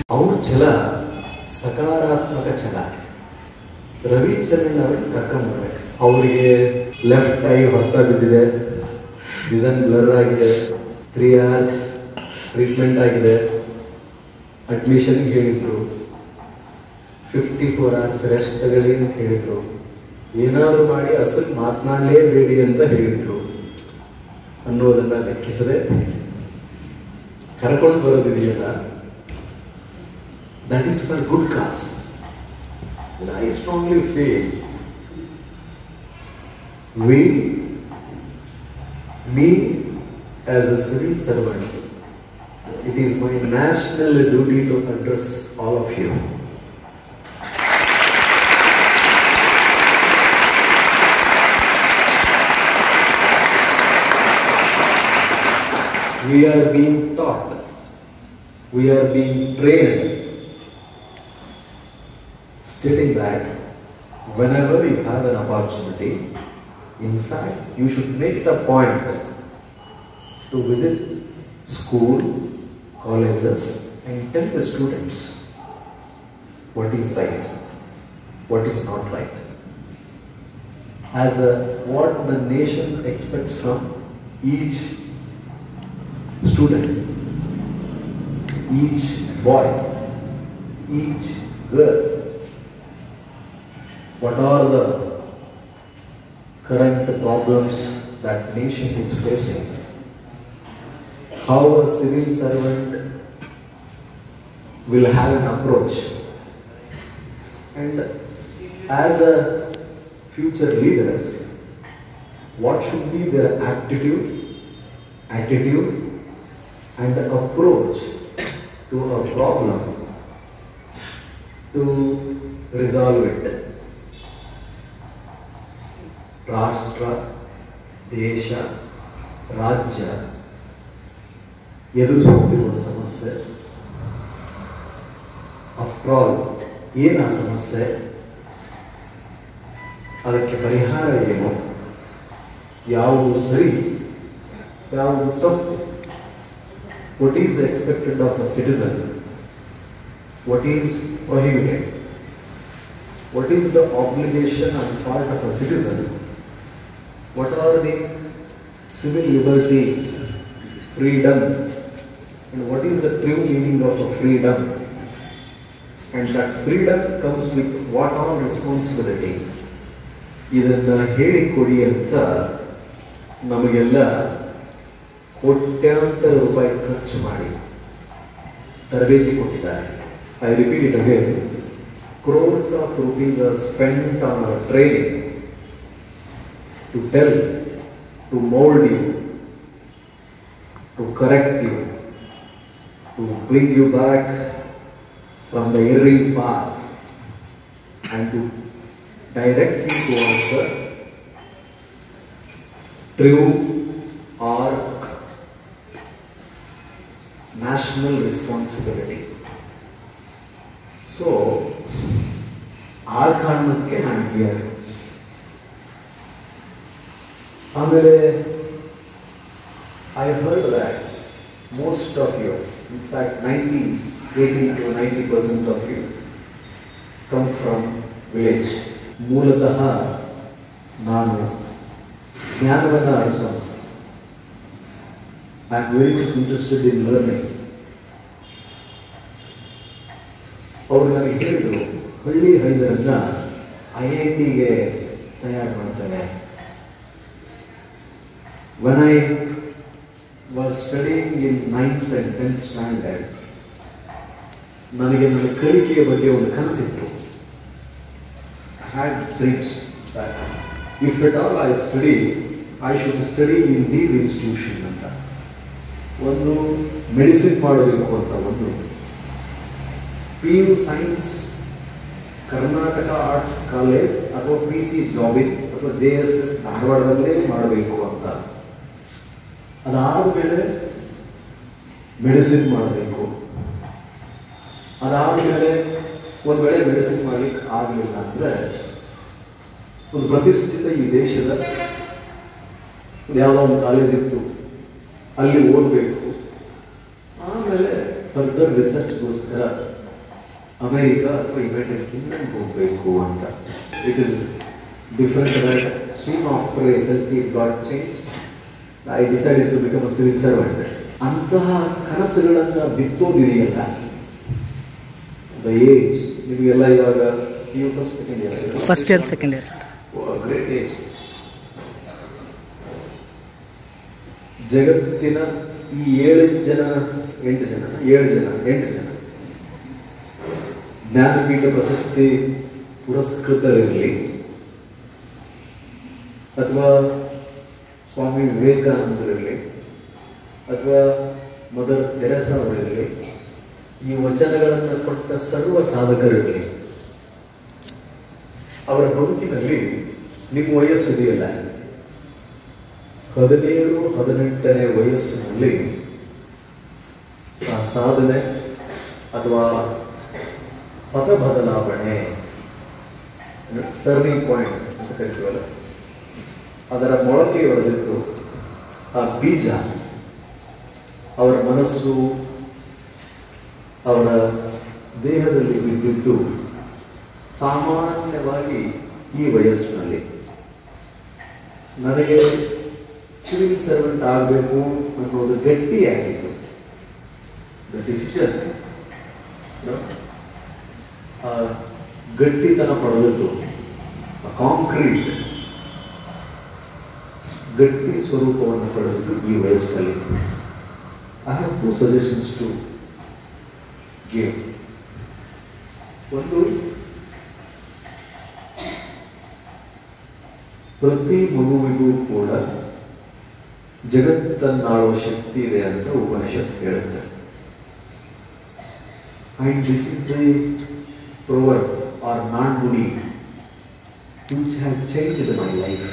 ಅವ್ರ ಛಲ ಸಕಾರಾತ್ಮಕ ಛಲ ರವಿಚಂದ್ರನ್ ಅವ್ರಿಗೆ ಕರ್ಕೊಂಡ್ಬರ್ಬೇಕು ಅವರಿಗೆ ಲೆಫ್ಟ್ ಐ ಹೊರಟ ಬಿದ್ದಿದೆ ವಿಷನ್ ಬ್ಲರ್ ಆಗಿದೆ ತ್ರೀ ಅವರ್ಸ್ ಟ್ರೀಟ್ಮೆಂಟ್ ಆಗಿದೆ ಅಡ್ಮಿಷನ್ ಹೇಳಿದ್ರು ಫಿಫ್ಟಿ ಫೋರ್ ಅವರ್ಸ್ ರೆಸ್ಟ್ ತಗೊಳ್ಳಿ ಅಂತ ಹೇಳಿದ್ರು ಏನಾದರೂ ಮಾಡಿ ಅಸಲ್ ಮಾತನಾಡಲೇಬೇಡಿ ಅಂತ ಹೇಳಿದ್ರು ಅನ್ನೋದನ್ನ ಲೆಕ್ಕಿಸದೆ ಕರ್ಕೊಂಡು ಬರೋದಿದೆಯಲ್ಲ that is for good cause I strongly feel we me as a civil servant, it is my national duty to address all of you. We are being taught, we are being trained, stating that whenever you have an opportunity, in fact, you should make it a point to visit school, colleges, and tell the students what is right, what is not right. As a, what the nation expects from each student, each boy, each girl. What are the current problems that nation is facing? How a civil servant will have an approach. And as a future leaders, what should be their aptitude, attitude, and approach to a problem to resolve it. ರಾಷ್ಟ್ರ ದೇಶ ರಾಜ್ಯ ಎದುರಿಸುತ್ತಿರುವ ಸಮಸ್ಯೆ after all ಏನ ಸಮಸ್ಯೆ ಅದಕ್ಕೆ ಪರಿಹಾರ ಏನು ಯಾವುದು ಸರಿ ಯಾವುದು ತಪ್ಪು what is expected of a citizen, what is prohibited, what is the obligation on part of a citizen, what are the civil liberties, freedom, and what is the true meaning of a freedom, and that freedom comes with what all responsibility. ಇದನ್ನ ಹೇಳಿಕೊಡಿ ಅಂತ ನಮಗೆಲ್ಲ ಕೋಟ್ಯಾಂತರ ರೂಪಾಯಿ ಖರ್ಚು ಮಾಡಿ ತರಬೇತಿ ಕೊಟ್ಟಿದ್ದಾರೆ I repeat it again crores of rupees are spent on our training to tell to mould you to correct you to bring you back from the erring path and to direct you towards the true or national responsibility. So ಆ ಕಾರಣಕ್ಕೆ ನಾನು clear ಆಮೇಲೆ I heard that most of you in fact ninety eighty to ninety percent of you come from village ಮೂಲತಃ ನಾನು ಜ್ಞಾನವನ್ನು ಅಳಿಸೋಣ I am very much interested in learning ಅವರು ನನಗೆ ಹೇಳಿದರು ಹಳ್ಳಿ ಹೈದರನ್ನ ಐ ಐ ಟಿಗೆ ತಯಾರು ಮಾಡ್ತಾರೆ when I was studying in ninth and tenth standard ನನಗೆ ನನ್ನ ಕಲಿಕೆಯ ಬಗ್ಗೆ ಒಂದು ಕನಸಿತ್ತು had dreams if at all I study I should study in these institution ಅಂತ ಒಂದು ಮೆಡಿಸಿನ್ ಮಾಡಬೇಕು ಅಂತ ಒಂದು P U science Karnataka arts college ಅಥವಾ ಪಿ ಸಿ ಜಾಬಿಂಗ್ ಅಥವಾ ಜೆ ಎಸ್ ಎಸ್ ಧಾರವಾಡದಲ್ಲೇ ಮಾಡಬೇಕು ಅಂತ ಅದಾದಮೇಲೆ ಮೆಡಿಸಿನ್ ಮಾಡಬೇಕು ಅದಾದಮೇಲೆ ಒಂದು ವೇಳೆ ಮೆಡಿಸಿನ್ ಮಾಡ್ಲಿಕ್ಕೆ ಆಗಲಿಲ್ಲ ಅಂದರೆ ಒಂದು ಪ್ರತಿಷ್ಠಿತ ಈ ದೇಶದ ಯಾವುದೋ ಒಂದು ಕಾಲೇಜ್ ಇತ್ತು ಅಲ್ಲಿ ಓದಬೇಕು ಆಮೇಲೆ ಫರ್ದರ್ ರಿಸರ್ಚ್ಗೋಸ್ಕರ ಅಮೆರಿಕ ಅಥವಾ ಯುನೈಟೆಡ್ ಕಿಂಗ್ಡಮ್ ಹೋಗಬೇಕು ಅಂತ it is different that soon after S L C got change I decided to become a civil servant ಅಂತಹ ಕನಸುಗಳನ್ನು ಬಿತ್ತೋದಿದೆಯಲ್ಲ ದ ಏಜ್ ನಿಮಗೆಲ್ಲ ಇವಾಗ ನೀವು first second year first year second year great age ಜಗತ್ತಿನ ಈ ಏಳು ಜನ ಎಂಟು ಜನ ಏಳು ಜನ ಎಂಟು ಜನ ಜ್ಞಾನಪೀಠ ಪ್ರಶಸ್ತಿ ಪುರಸ್ಕೃತರಿರಲಿ ಅಥವಾ ಸ್ವಾಮಿ ವಿವೇಕಾನಂದರಿರಲಿ ಅಥವಾ ಮದರ್ ತೆರೆಸಾ ಅವರಿರಲಿ ಈ ವಚನಗಳನ್ನು ಕೊಟ್ಟ ಸರ್ವ ಸಾಧಕರಿರಲಿ ಅವರ ಬದುಕಿನಲ್ಲಿ ನಿಮ್ಮ ವಯಸ್ಸು ಇದೆಯಲ್ಲ ಹದಿನೇಳು ಹದಿನೆಂಟನೇ ವಯಸ್ಸಿನಲ್ಲಿ ಆ ಸಾಧನೆ ಅಥವಾ ಪಥ ಬದಲಾವಣೆ ಟರ್ನಿಂಗ್ ಪಾಯಿಂಟ್ ಅಂತ ಕರಿತೀವಲ್ಲ ಅದರ ಮೊಳಕೆ ಹೊಡೆದಿಟ್ಟು ಆ ಬೀಜ ಅವರ ಮನಸ್ಸು ಅವರ ದೇಹದಲ್ಲಿ ಬಿದ್ದಿದ್ದು ಸಾಮಾನ್ಯವಾಗಿ ಈ ವಯಸ್ಸಿನಲ್ಲಿ ನನಗೆ ಸಿವಿಲ್ ಸರ್ವೆಂಟ್ ಆಗಬೇಕು ಅನ್ನೋದು ಗಟ್ಟಿಯಾಗಿತ್ತು ದ ಡಿಸಿಷನ್ ಆ ಗಟ್ಟಿತನ ಪಡೆದದ್ದು ಕಾಂಕ್ರೀಟ್ ಗಟ್ಟಿ ಸ್ವರೂಪವನ್ನು ಪಡೆದದ್ದು ಈ ವಯಸ್ಸಲ್ಲಿ I have two suggestions to give ಒಂದು ಪ್ರತಿ ಮಗುವಿಗೂ ಕೂಡ ಜಗತ್ತನ್ನಾಳುವ ಶಕ್ತಿ ಇದೆ ಅಂತ ಉಪನಿಷತ್ ಹೇಳುತ್ತೆ and this is the proverb or ನಾನ್ ನುಡಿ which have change my life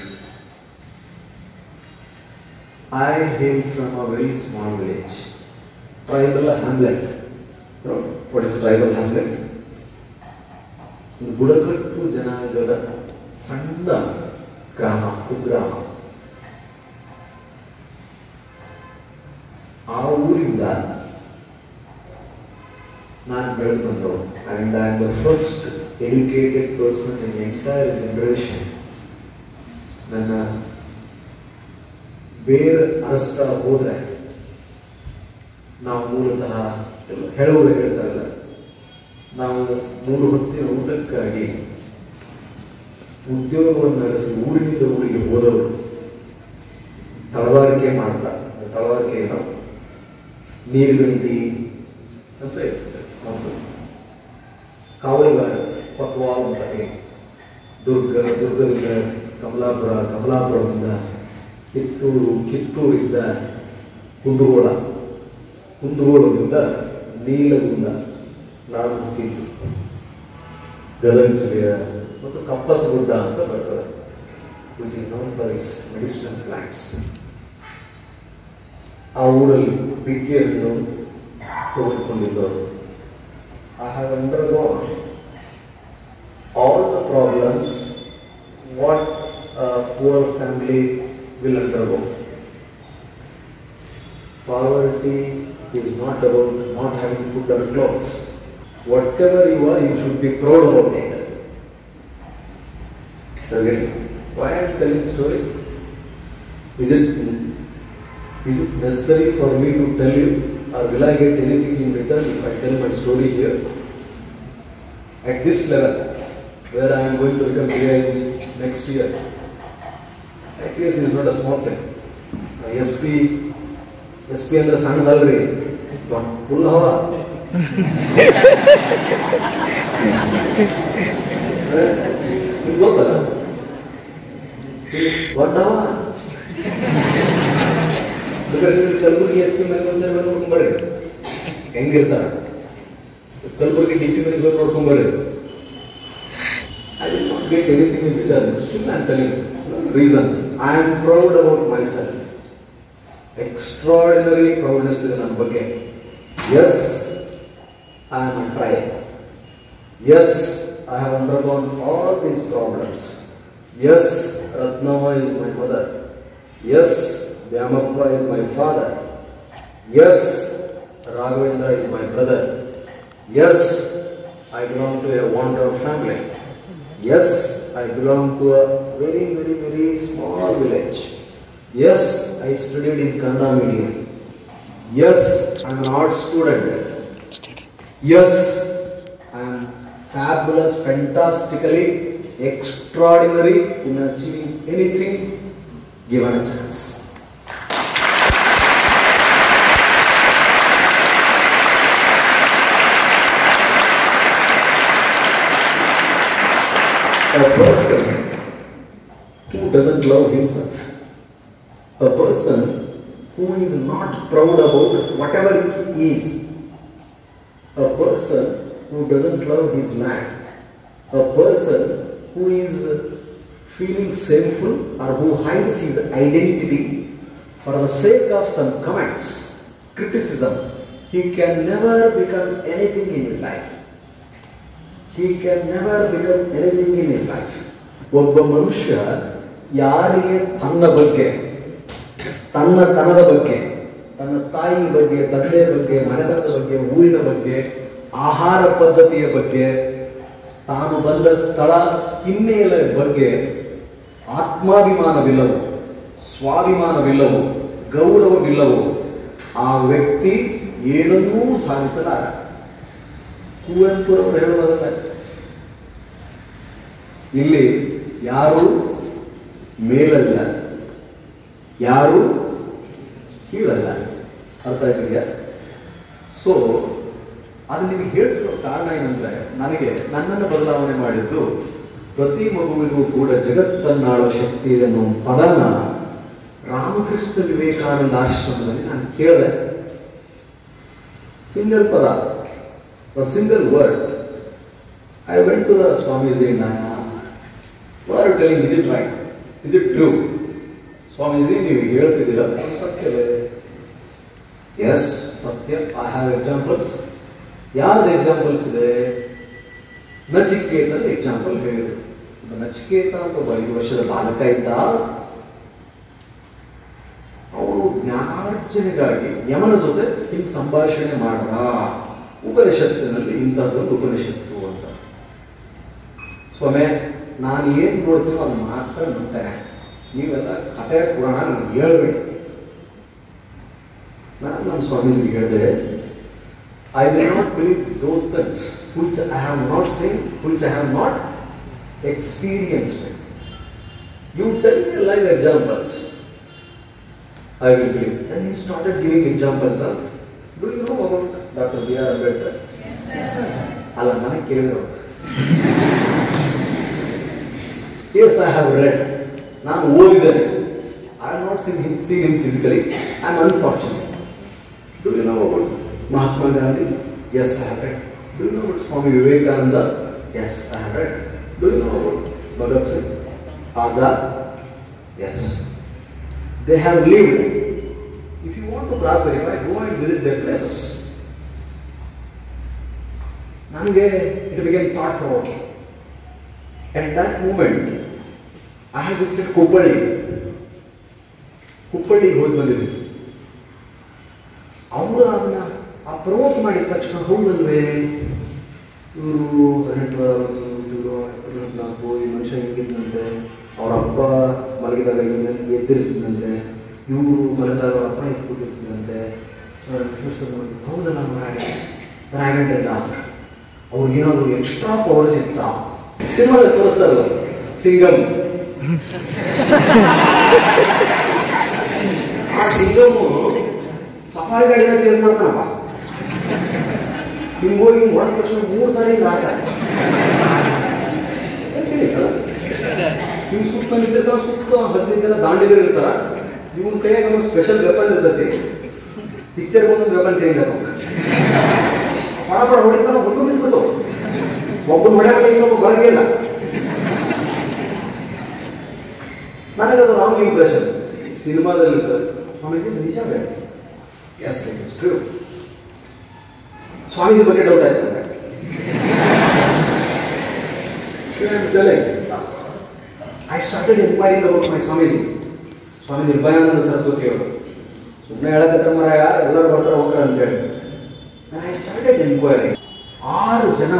I hail from a very small village tribal hamlet what is tribal hamlet ಒಂದು ಬುಡಕಟ್ಟು ಜನಾಂಗದ ಸಣ್ಣ ಗ್ರಾಮ ಕುಗ್ರಾಮ ಆ ಊರಿಂದ ನಾನು ಬೆಳೆದು ಬಂದವು and I am the first educated person in entire generation ನನ್ನ ಬೇರೆ ಅರಸ್ತಾ ಹೋದ್ರೆ ನಾವು ಮೂಲತಃ ಹೇಳುವರು ಹೇಳ್ತಾರಲ್ಲ ನಾವು ಮೂರು ಹೊತ್ತಿನ ಊಟಕ್ಕಾಗಿ ಉದ್ಯೋಗವನ್ನು ನಡೆಸಿ ಊರಿನಿಂದ ಊರಿಗೆ ಹೋದವರು ತಳವಾರಿಕೆ ಮಾಡ್ತಾ ತಳವಾರಿಕೆ ಏನೋ ನೀರುಗಂಟಿ ಅಂತ ಇರ್ತದೆ ಒಂದು ಕಾವಲುಗಾರ ಕೊತ್ವಾಲ್ ಅಂತ ಹೇಳಿ ದುರ್ಗ ದುರ್ಗದಿಂದ ಕಮಲಾಪುರ ಕಮಲಾಪುರದಿಂದ ಕಿತ್ತೂರು ಕಿತ್ತೂರಿಂದ ಕುಂದಗೋಳ ಕುಂದಗೋಳದಿಂದ ನೀಲಗುಂದ ನಾನು ಹುಟ್ಟಿದ್ದು ಗದಗ ಜಿಲ್ಲೆಯ ಮತ್ತು ಕಪ್ಪತ್ ಗುಡ್ಡ ಅಂತ ಬರ್ತದೆ which is known for its medicinal plants ಆ ಊರಲ್ಲಿ ಬಿಗ್ಗೆಯನ್ನು ತೆಗೆದುಕೊಂಡಿದ್ದವರು I have undergone all the problems what poor family will undergo Poverty is not about not having food or clothes. Whatever you are, you should be proud about it. Okay? Why I am telling story? Is it is it necessary for me to tell you, or will I get anything in return if I tell my story here? At this level, where I am going to become PIC next year, IPS is not a small thing. S P S P ಅಂದ್ರೆ ಸಣ್ಣದಲ್ರಿ ದೊಡ್ಡ full ಹವ ನಿಮ್ಗೆ ಗೊತ್ತಲ್ಲ ದೊಡ್ಡ ಹವ ಬೇಕಾದ್ರೆ ನೀವು ಕಲಬುರಗಿ ಎಸ್ ಪಿ ಮೇಲೆ ಒಂದ್ಸರಿ ಬಂದು ನೋಡ್ಕೊಂಬರ್ರಿ ಹೆಂಗಿರ್ತಾರ ಕಲಬುರಗಿ ಡಿ ಸಿ ಮೇಲೆ ಬಂದು ನೋಡ್ಕೊಂಬರ್ರಿ I did not get anything in return. Still, I am telling you, reason. I am proud about myself. Extraordinary proudness is ನನ್ನ ಬಗ್ಗೆ Yes, I am a trier. Yes, I have undergone all these problems. Yes, Ratnava is my mother. Yes, Vyamappa is my father. Yes, Raghavendra is my brother. Yes, I belong to a wanderer family. Yes, I belong to a very, very, very small village. Yes, I studied in Kannada medium. Yes, I'm an art student. Yes, I am fabulous, fantastically extraordinary in achieving anything given a chance. A person who doesn't love himself, a person who is not proud about whatever he is, a person who doesn't love his land, a person who is feeling shameful or who hides his identity for the sake of some comments, criticism, he can never become anything in his life. He can never become anything in his life. ಒಬ್ಬ ಮನುಷ್ಯ ಯಾರಿಗೆ ತನ್ನ ಬಗ್ಗೆ ತನ್ನ ತನದ ಬಗ್ಗೆ ತನ್ನ ತಾಯಿ ಬಗ್ಗೆ ತಂದೆಯ ಬಗ್ಗೆ ಮನೆತನದ ಬಗ್ಗೆ ಊರಿನ ಬಗ್ಗೆ ಆಹಾರ ಪದ್ಧತಿಯ ಬಗ್ಗೆ ತಾನು ಬಂದ ಸ್ಥಳ ಹಿನ್ನೆಲೆಯ ಬಗ್ಗೆ ಆತ್ಮಾಭಿಮಾನವಿಲ್ಲವೋ ಸ್ವಾಭಿಮಾನವಿಲ್ಲವೋ ಗೌರವವಿಲ್ಲವೋ ಆ ವ್ಯಕ್ತಿ ಏನನ್ನೂ ಸಾಧಿಸಲಾರ ಕುವೆಂಪುರವರು ಹೇಳುವುದಲ್ಲ ಇಲ್ಲಿ ಯಾರು ಮೇಲಲ್ಲ ಯಾರು ಕೀಳಲ್ಲ ಅರ್ಥ ಆಯ್ತಿದೆಯಾ ಸೊ ಅದು ನಿಮಗೆ ಹೇಳ್ತಿರೋ ಕಾರಣ ಏನಂದ್ರೆ ನನಗೆ ನನ್ನನ್ನು ಬದಲಾವಣೆ ಮಾಡಿದ್ದು ಪ್ರತಿ ಮಗುವಿಗೂ ಕೂಡ ಜಗತ್ತನ್ನಾಳೋ ಶಕ್ತಿ ಇದೆ ಅನ್ನೋ ಪದನ ರಾಮಕೃಷ್ಣ ವಿವೇಕಾನಂದ ಆಶ್ರಮದಲ್ಲಿ ನಾನು ಕೇಳಿದೆ ಸಿಂಗಲ್ ಪದ single word I went to the Swamiji ನಾನು what are telling is it right is it true Swamiji ನೀವು ಹೇಳ್ತಿದ್ದೀರಾ ಅದು ಸತ್ಯವೇ ಎಸ್ ಸತ್ಯ ಐ ಹ್ಯಾವ್ ಎಕ್ಸಾಂಪಲ್ಸ್ ಯಾರ್ದು ಎಕ್ಸಾಂಪಲ್ಸ್ ಇದೆ ನಚಿಕೇತನ ಎಕ್ಸಾಂಪಲ್ ಹೇಳಿದ್ರು ಒಬ್ಬ ನಚಿಕೇತ ಅಂತ ಒಬ್ಬ ಐದು ವರ್ಷದ ಬಾಲಕ ಇದ್ದ ಅವನು ಜ್ಞಾನಾರ್ಜನೆಗಾಗಿ ಯಮನ ಜೊತೆ ಹಿಂಗ್ ಸಂಭಾಷಣೆ ಮಾಡ್ದ ಉಪನಿಷತ್ತಿನಲ್ಲಿ ಇಂಥದ್ದೊಂದು ಉಪನಿಷತ್ತು ಅಂತ ಸ್ವಾಮಿ ನಾನು ಏನು ನೋಡ್ತೀನೋ ಅದು ಮಾತ್ರ ನಂಬ್ತೇನೆ ನೀವೆಲ್ಲ ಕಥೆ ಪುರಾಣ ನನಗೆ ಹೇಳ್ಬೇಡಿ ನಾನು ನಮ್ಮ ಸ್ವಾಮೀಜಿಗೆ ಹೇಳಿದೆ I will not believe those things which I have not seen, which I have not experienced. You tell me live examples. I will believe. Then he started giving examples. Huh? Do you know about Dr. B.R. Ambedkar? ಅಲ್ಲ ನನಗೆ ಕೇಳಿದ್ರು S I have read ನಾನು ಓದಿದ್ದೇನೆ I have not seen him seen him physically I am unfortunate do you know about Mahatma Gandhi yes I have read do you know about Swami Vivekananda yes I have read do you know about Bhagat Singh Azad yes they have lived. If you want to cross verify, go and visit their places. ನನಗೆ it began thought provoking At that moment, I have visited Hubballi ಹುಬ್ಬಳ್ಳಿಗೆ ಹೋಗಿ ಬಂದಿದ್ವಿ ಅವರು ಅದನ್ನ ಆ provoke ಮಾಡಿದ ತಕ್ಷಣ ಹೌದಲ್ವೇ ಇವರು ಹದಿನೆಂಟು ಅರವತ್ತು ಇವರು ಹದಿನಾಲ್ಕು ಈ ಮನುಷ್ಯ ಹಿಂಗಿದ್ದಂತೆ ಅವ್ರ ಅಪ್ಪ ಮಲಗಿದಾಗ ಇವ್ನು ಎದ್ದಿರ್ತಿದ್ದಂತೆ ಇವರು ಮಲಗಿದಾಗ ಅವ್ರ ಅಪ್ಪ ಎತ್ಕೊಟ್ಟಿರ್ತಿದ್ದಂತೆ ಹೌದಲ್ಲ ಮರಾಯ ರಾಯಗಂಟೆ ದಾಸ ಅವ್ರಿಗೇನಾದ್ರು ಎಕ್ಸ್ಟ್ರಾ ಪವರ್ಸ್ ಇತ್ತಾ ಸಿನಿಮಾದಲ್ಲಿ ತೋರಿಸ್ತಾರಲ್ಲ ಸಿಂಗಮ್ ಆ ಸಿಂಗಮ್ಮು ಸಫಾರಿ ಗಾಡಿನ ಚೇಂಜ್ ಮಾಡ್ತಾನಪ್ಪ ಹಿಂಗ್ ಹೋಗಿ ಹಿಂಗ್ ಹೊಡೆದ ತಕ್ಷಣ ಮೂರು ಸಾರಿ ಹಿಂಗ್ ಆಗ್ತಾರೆ ಹಿಂಗ್ ಸುತ್ತ ನಿಂತಿರ್ತಾವ ಸುತ್ತ ಹದಿನೈದು ಜನ ದಾಂಡಿಗರು ಇರ್ತಾರ ಇವನ್ ಕೈಯಾಗ ಒಂದು ಸ್ಪೆಷಲ್ ವೆಪನ್ ಇರ್ತೈತಿ ಪಿಕ್ಚರ್ ಒಂದೊಂದು ವೆಪನ್ ಚೇಂಜ್ ಆಗ ಪಡ ಪಡ ಹೊಡಿತಾನ ಹೊಡ್ಕೊಂಡು ನಿಂತ್ಬಿಡ್ತಾವ ಒಬ್ಬನ ಹೊಡೆಯಕ್ಕೆ ಇನ್ನೊಬ್ಬ ಬರಗೆ ಇಲ್ಲ ನನಗದು ರಾಂಗ್ ಇಂಪ್ರೆಷನ್ ಸಿನಿಮಾದಲ್ಲಿ ಇರ್ತದೆ ಸ್ವಾಮೀಜಿ ಇದು ನಿಜ ಬೇಡ ಎಸ್ ಇಟ್ಸ್ ಟ್ರೂ ಸ್ವಾಮೀಜಿ ಬಗ್ಗೆ ಡೌಟ್ ಆಯ್ತು I started enquiring about my Swamiji Swami Nirbhayananda Saraswati ಅವರು ಸುಮ್ಮನೆ ಹೇಳಕತ್ರ ಮರ ಎಲ್ಲರೂ ಬರ್ತಾರೆ ಹೋಗ್ತಾರೆ ಅಂತೇಳಿ ಐ ಸ್ಟಾರ್ಟೆಡ್ ಎನ್ಕ್ವೈರಿ ಆರು ಜನ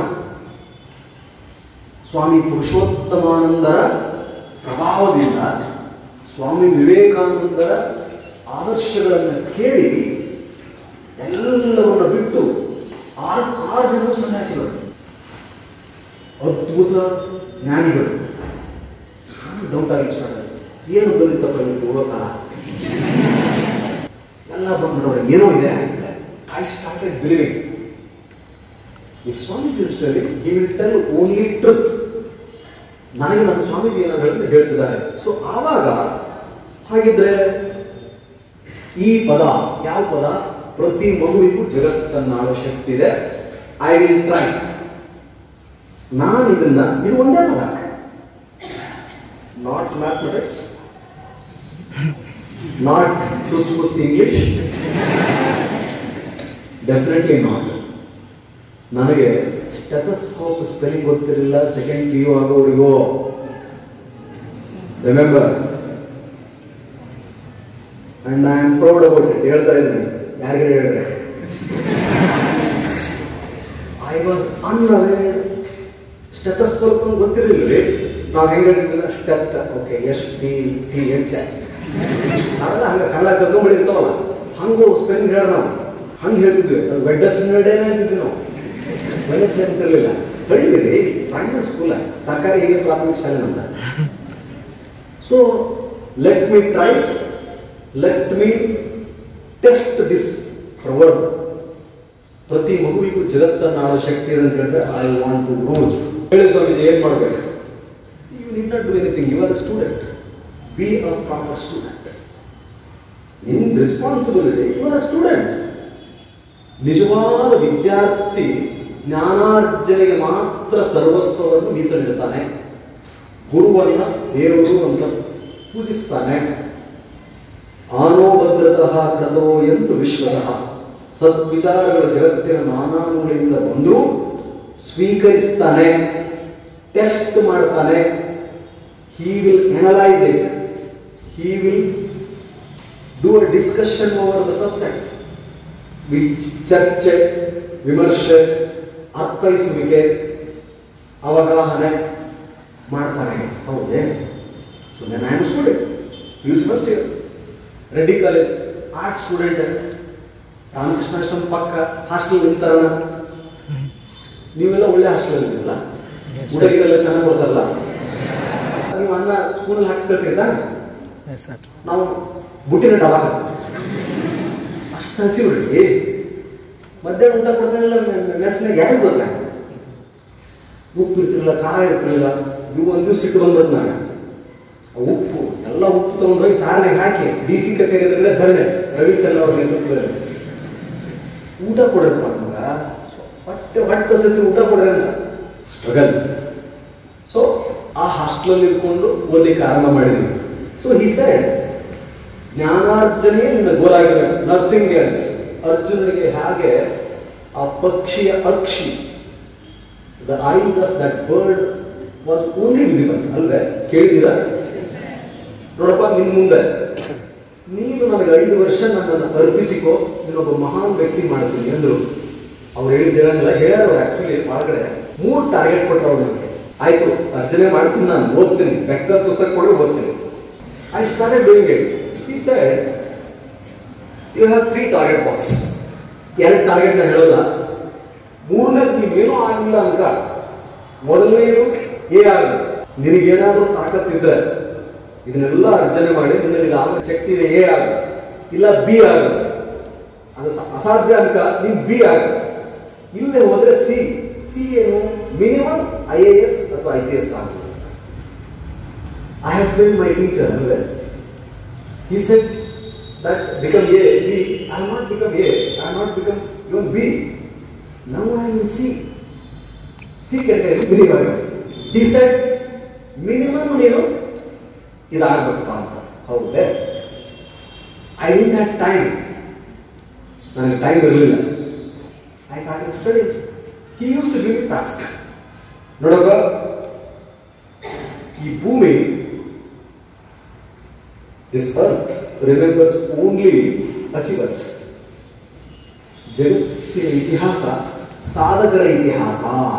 ಸ್ವಾಮಿ ಪುರುಷೋತ್ತಮಾನಂದರ ಪ್ರಭಾವದಿಂದ ಸ್ವಾಮಿ ವಿವೇಕಾನಂದರ ಆದರ್ಶಗಳನ್ನು ಕೇಳಿ ಎಲ್ಲವನ್ನ ಬಿಟ್ಟು ಆರು ಆರು ಜನ ಸನ್ಯಾಸಿಗಳು ಅದ್ಭುತ ಜ್ಞಾನಿಗಳು ಡೌಟ್ ಆಗಿ ಸ್ಟಾರ್ಟ್ ಆಯ್ತು ಏನು ಬಂದಿತ್ತಪ್ಪ ನಿಮ್ಗೆ ಹೋಗೋಕಾಲ ಎಲ್ಲ ಬಂದ್ಬಿಡೋರು ಏನೋ ಇದೆ I started believing if Swamiji is telling he will tell only truth ನನಗೆ ನನ್ನ ಸ್ವಾಮೀಜಿ ಏನಾದ್ರು ಹೇಳ್ತಿದ್ದಾರೆ ಸೊ ಆವಾಗ ಹಾಗಿದ್ರೆ ಈ ಪದ ಯಾವ ಪದ ಪ್ರತಿ ಮಗುವಿಗೂ ಜಗತ್ತನ್ನಾಳೋ ಶಕ್ತಿ ಇದೆ ಐ ವಿಲ್ ಟ್ರೈ ನಾನು ಇದನ್ನ ಇದು ಒಂದೇ ಪದ ನಾಟ್ ಮ್ಯಾಥಮೆಟಿಕ್ಸ್ ನಾಟ್ ಟುಸ್ ಪುಸ್ ಇಂಗ್ಲಿಷ್ ಡೆಫಿನೆಟ್ಲಿ ನಾಟ್ ನನಗೆ ಸ್ಟೆಥಸ್ಕೋಪ್ ಸ್ಪೆಲ್ಲಿಂಗ್ ಗೊತ್ತಿರಲಿಲ್ಲ ಸೆಕೆಂಡ್ ಪಿ ಯು ಆಗೋವರೆಗೂ remember and I am proud about it ಹೇಳ್ತಾ ಇದ್ದೀನಿ ಯಾರಿಗೆ ಹೇಳಿದ್ರೆ ಐ ವಾಸ್ ಅನ್ಅವೇರ್ ಸ್ಟೆಥಸ್ಕೋಪ್ ಅಂತ ಗೊತ್ತಿರಲಿಲ್ಲ ರೀ ನಾವು ಹೆಂಗೆ ಹೇಳ್ತಿದ್ವಿ steth okay S T T H ನಾವೆಲ್ಲ ಹಂಗೆ ಕನ್ನಡ ಕರ್ಕೊಂಡ್ಬಿಡಿರ್ತಾವಲ್ಲ ಹಂಗೂ ಸ್ಪೆಲ್ಲಿಂಗ್ ಹೇಳ ನಾವು ಹಂಗೆ ಹೇಳ್ತಿದ್ವಿ ಅದು ವೆಡ್ಡಸ್ ನಡೇನೆ ಅಂತಿದ್ವಿ ನಾವು ವೆಡ್ಡಸ್ ಅಂತಿರ್ಲಿಲ್ಲ ಹಳ್ಳಿರಿ ಪ್ರೈಮರಿ ಸ್ಕೂಲ ಸರ್ಕಾರಿ ಹಿರಿಯ ಪ್ರಾಥಮಿಕ ಶಾಲೆ ಅಂತ so let me try let me test this word ಪ್ರತಿ ಮಗುವಿಗೂ ಜಗತ್ತನ್ನ ಆಳೋ ಶಕ್ತಿ ಇದೆ ಅಂತ ಹೇಳಿದ್ರೆ ಐ ವಾಂಟ್ ಟು ರೂಲ್ ಹೇಳಿ ಸ್ವಾಮೀಜಿ ಏನ್ ಮಾಡ್ಬೇಕು you need not do anything you are student be a proper student ನಿನ್ ರೆಸ್ಪಾನ್ಸಿಬಿಲಿಟಿ ಯು ಆರ್ ಸ್ಟೂಡೆಂಟ್ ನಿಜವಾದ ವಿದ್ಯಾರ್ಥಿ ಜ್ಞಾನಾರ್ಜನೆಗೆ ಮಾತ್ರ ಸರ್ವಸ್ವವನ್ನು ಮೀಸಲಿಡುತ್ತಾನೆ ಗುರುವನ್ನ ದೇವರು ಅಂತ ಪೂಜಿಸ್ತಾನೆ ಆನೋ ಭದ್ರತಃ ಕಥೋ ಎಂದು ವಿಶ್ವತಃ ಸದ್ವಿಚಾರಗಳ ಜಗತ್ತಿನ ನಾನಾ ಮೂಲೆಯಿಂದ ಬಂದರೂ ಸ್ವೀಕರಿಸ್ತಾನೆ ಟೆಸ್ಟ್ ಮಾಡ್ತಾನೆ he will analyse it he will do a discussion over the subject ಚರ್ಚೆ ವಿಮರ್ಶೆ ಅರ್ಥೈಸುವಿಕೆ ಅವಗಾಹನೆ ಮಾಡ್ತಾನೆ ಹೌದೇ so then I am student use first year Reddy college arts student Ramakrishnashrama ಪಕ್ಕ ಹಾಸ್ಟೆಲ್ ನಿಂತಾರಣ ನೀವೆಲ್ಲ ಒಳ್ಳೆ ಹಾಸ್ಟೆಲ್ ಇದ್ದೀರಲ್ಲ Yes, ಊಟ sir. ಗೀಟ ಎಲ್ಲ ಚೆನ್ನಾಗಿ ಕೊಡ್ತಾರಲ್ಲ ನೀವು ಅನ್ನ ಸ್ಪೂನಲ್ಲಿ ಹಾಕ್ಸ್ಕೊಳ್ತೀರಾ Yes, sir. ನಾವು ಬುಟ್ಟಿನ ಡಬಾಕ ಅಷ್ಟು ಹಸಿವು ರೀ ಮಧ್ಯಾಹ್ನ ಊಟ ಕೊಡ್ತಾರಲ್ಲ ಮೆಸ್ನಾಗ ಯಾರು ಗೊತ್ತಾ ಉಪ್ಪು ಇರ್ತಿರಲಿಲ್ಲ ಖಾರ ಇರ್ತಿರಲಿಲ್ಲ ಇವು ಒಂದು ದಿವಸ ಸಿಟ್ಟು ಬಂದ್ಬಿಡ್ತು ನಾನು ಆ ಉಪ್ಪು ಎಲ್ಲ ಉಪ್ಪು ತಗೊಂಡೋಗಿ ಸಾರಿನಾಗ ಹಾಕಿ ಡಿ ಸಿ ಕಚೇರಿ ಎದುರುಗಡೆ ಧರಣೆ ರವಿಚಂದ್ರ ಅವ್ರ ನೇತೃತ್ವದಲ್ಲಿ ಊಟ ಕೊಡ್ರಪ್ಪ ನಮಗ ಹೊಟ್ಟೆ ಹೊಟ್ಟೆ ಸತಿ ಊಟ ಕೊಡ್ರಿ ಅಂತ ಸ್ಟ್ರಗಲ್ ಸೊ ಆ ಹಾಸ್ಟೆಲಲ್ಲಿ ಇದ್ಕೊಂಡು ಓದಲಿಕ್ಕೆ ಆರಂಭ ಮಾಡಿದ್ವಿ ಸೊ ಹಿ ಸೆಡ್ ಜ್ಞಾನಾರ್ಜನೆ ನಿನ್ನ ಗೋಲ್ ಆಗಿರಬೇಕು ನಥಿಂಗ್ ಎಲ್ಸ್ ಅರ್ಜುನನಿಗೆ ಹಾಗೆ ಆ ಪಕ್ಷಿಯ ಅಕ್ಷಿ the eyes of that bird was only visible ಅಲ್ವೇ ಕೇಳಿದ್ದೀರಾ ನೋಡಪ್ಪ ನಿನ್ ಮುಂದೆ ನೀನು ನನಗೆ ಐದು ವರ್ಷ ನನ್ನನ್ನು ಅರ್ಪಿಸಿಕೋ ನೀನೊಬ್ಬ ಮಹಾನ್ ವ್ಯಕ್ತಿ ಮಾಡ್ತೀನಿ ಅಂದ್ರು ಅವ್ರು ಹೇಳಿದ್ದು ಹೇಳಂಗಿಲ್ಲ ಹೇಳ್ಯಾರ ಆಕ್ಚುಲಿ ಒಳಗಡೆ ಮೂರು ಟಾರ್ಗೆಟ್ ಕೊಟ್ಟವ್ರು ನನಗೆ ಆಯ್ತು ಅರ್ಜನೆ ಮಾಡ್ತೀನಿ ನಾನು ಓದ್ತೀನಿ ಬೆಕ್ಕದ ಪುಸ್ತಕ ಕೊಡಿ ಓದ್ತೀನಿ ಐ ಸ್ಟಾರ್ಟೆಡ್ ಡೂಯಿಂಗ್ ಇಟ್ ಈ side you have three target boss ಎರಡು ಟಾರ್ಗೆಟ್ ನ ಹೇಳೋದ ಮೂರನೇದು ನೀವೇನೂ ಆಗಿಲ್ಲ ಅನ್ಕ ಮೊದಲನೇದು ಏ ಆಗದು ನಿನಗೇನಾದ್ರೂ ತಾಕತ್ತಿದ್ರೆ ಇದನ್ನೆಲ್ಲ ಅರ್ಜನೆ ಮಾಡಿ ನಿನ್ನಲ್ಲಿ ಇದಾಗೋ ಶಕ್ತಿ ಇದೆ ಎ ಆಗ ಇಲ್ಲ ಬಿ ಆಗ ಅದು ಸ- ಅಸಾಧ್ಯ ಅನ್ಕ ನೀನ್ ಬಿ ಆಗ ಇಲ್ಲದೆ ಹೋದ್ರೆ ಸಿ ಸಿ ಏನು ಮಿನಿಮಮ್ ಐ ಎ ಎಸ್ ಅಥವಾ ಐ ಪಿ ಎಸ್ ಆಗ I have friend my teacher ಅಂದ್ರೆ he said that become A, B, I will not become A, I will not become even B. Now I am in C. C category minimum. He said, minimum ನೀವು ಇದಾಗಬೇಕಪ್ಪ ಅಂತ ಹೌದೇ I didn't have time ನನಗೆ time ಇರಲಿಲ್ಲ I start study he use to give task ನೋಡಪ್ಪ ಈ ಭೂಮಿ This earth remembers only achievers. ಜಗತ್ತಿನ ಇತಿಹಾಸ ಸಾಧಕರ ಇತಿಹಾಸ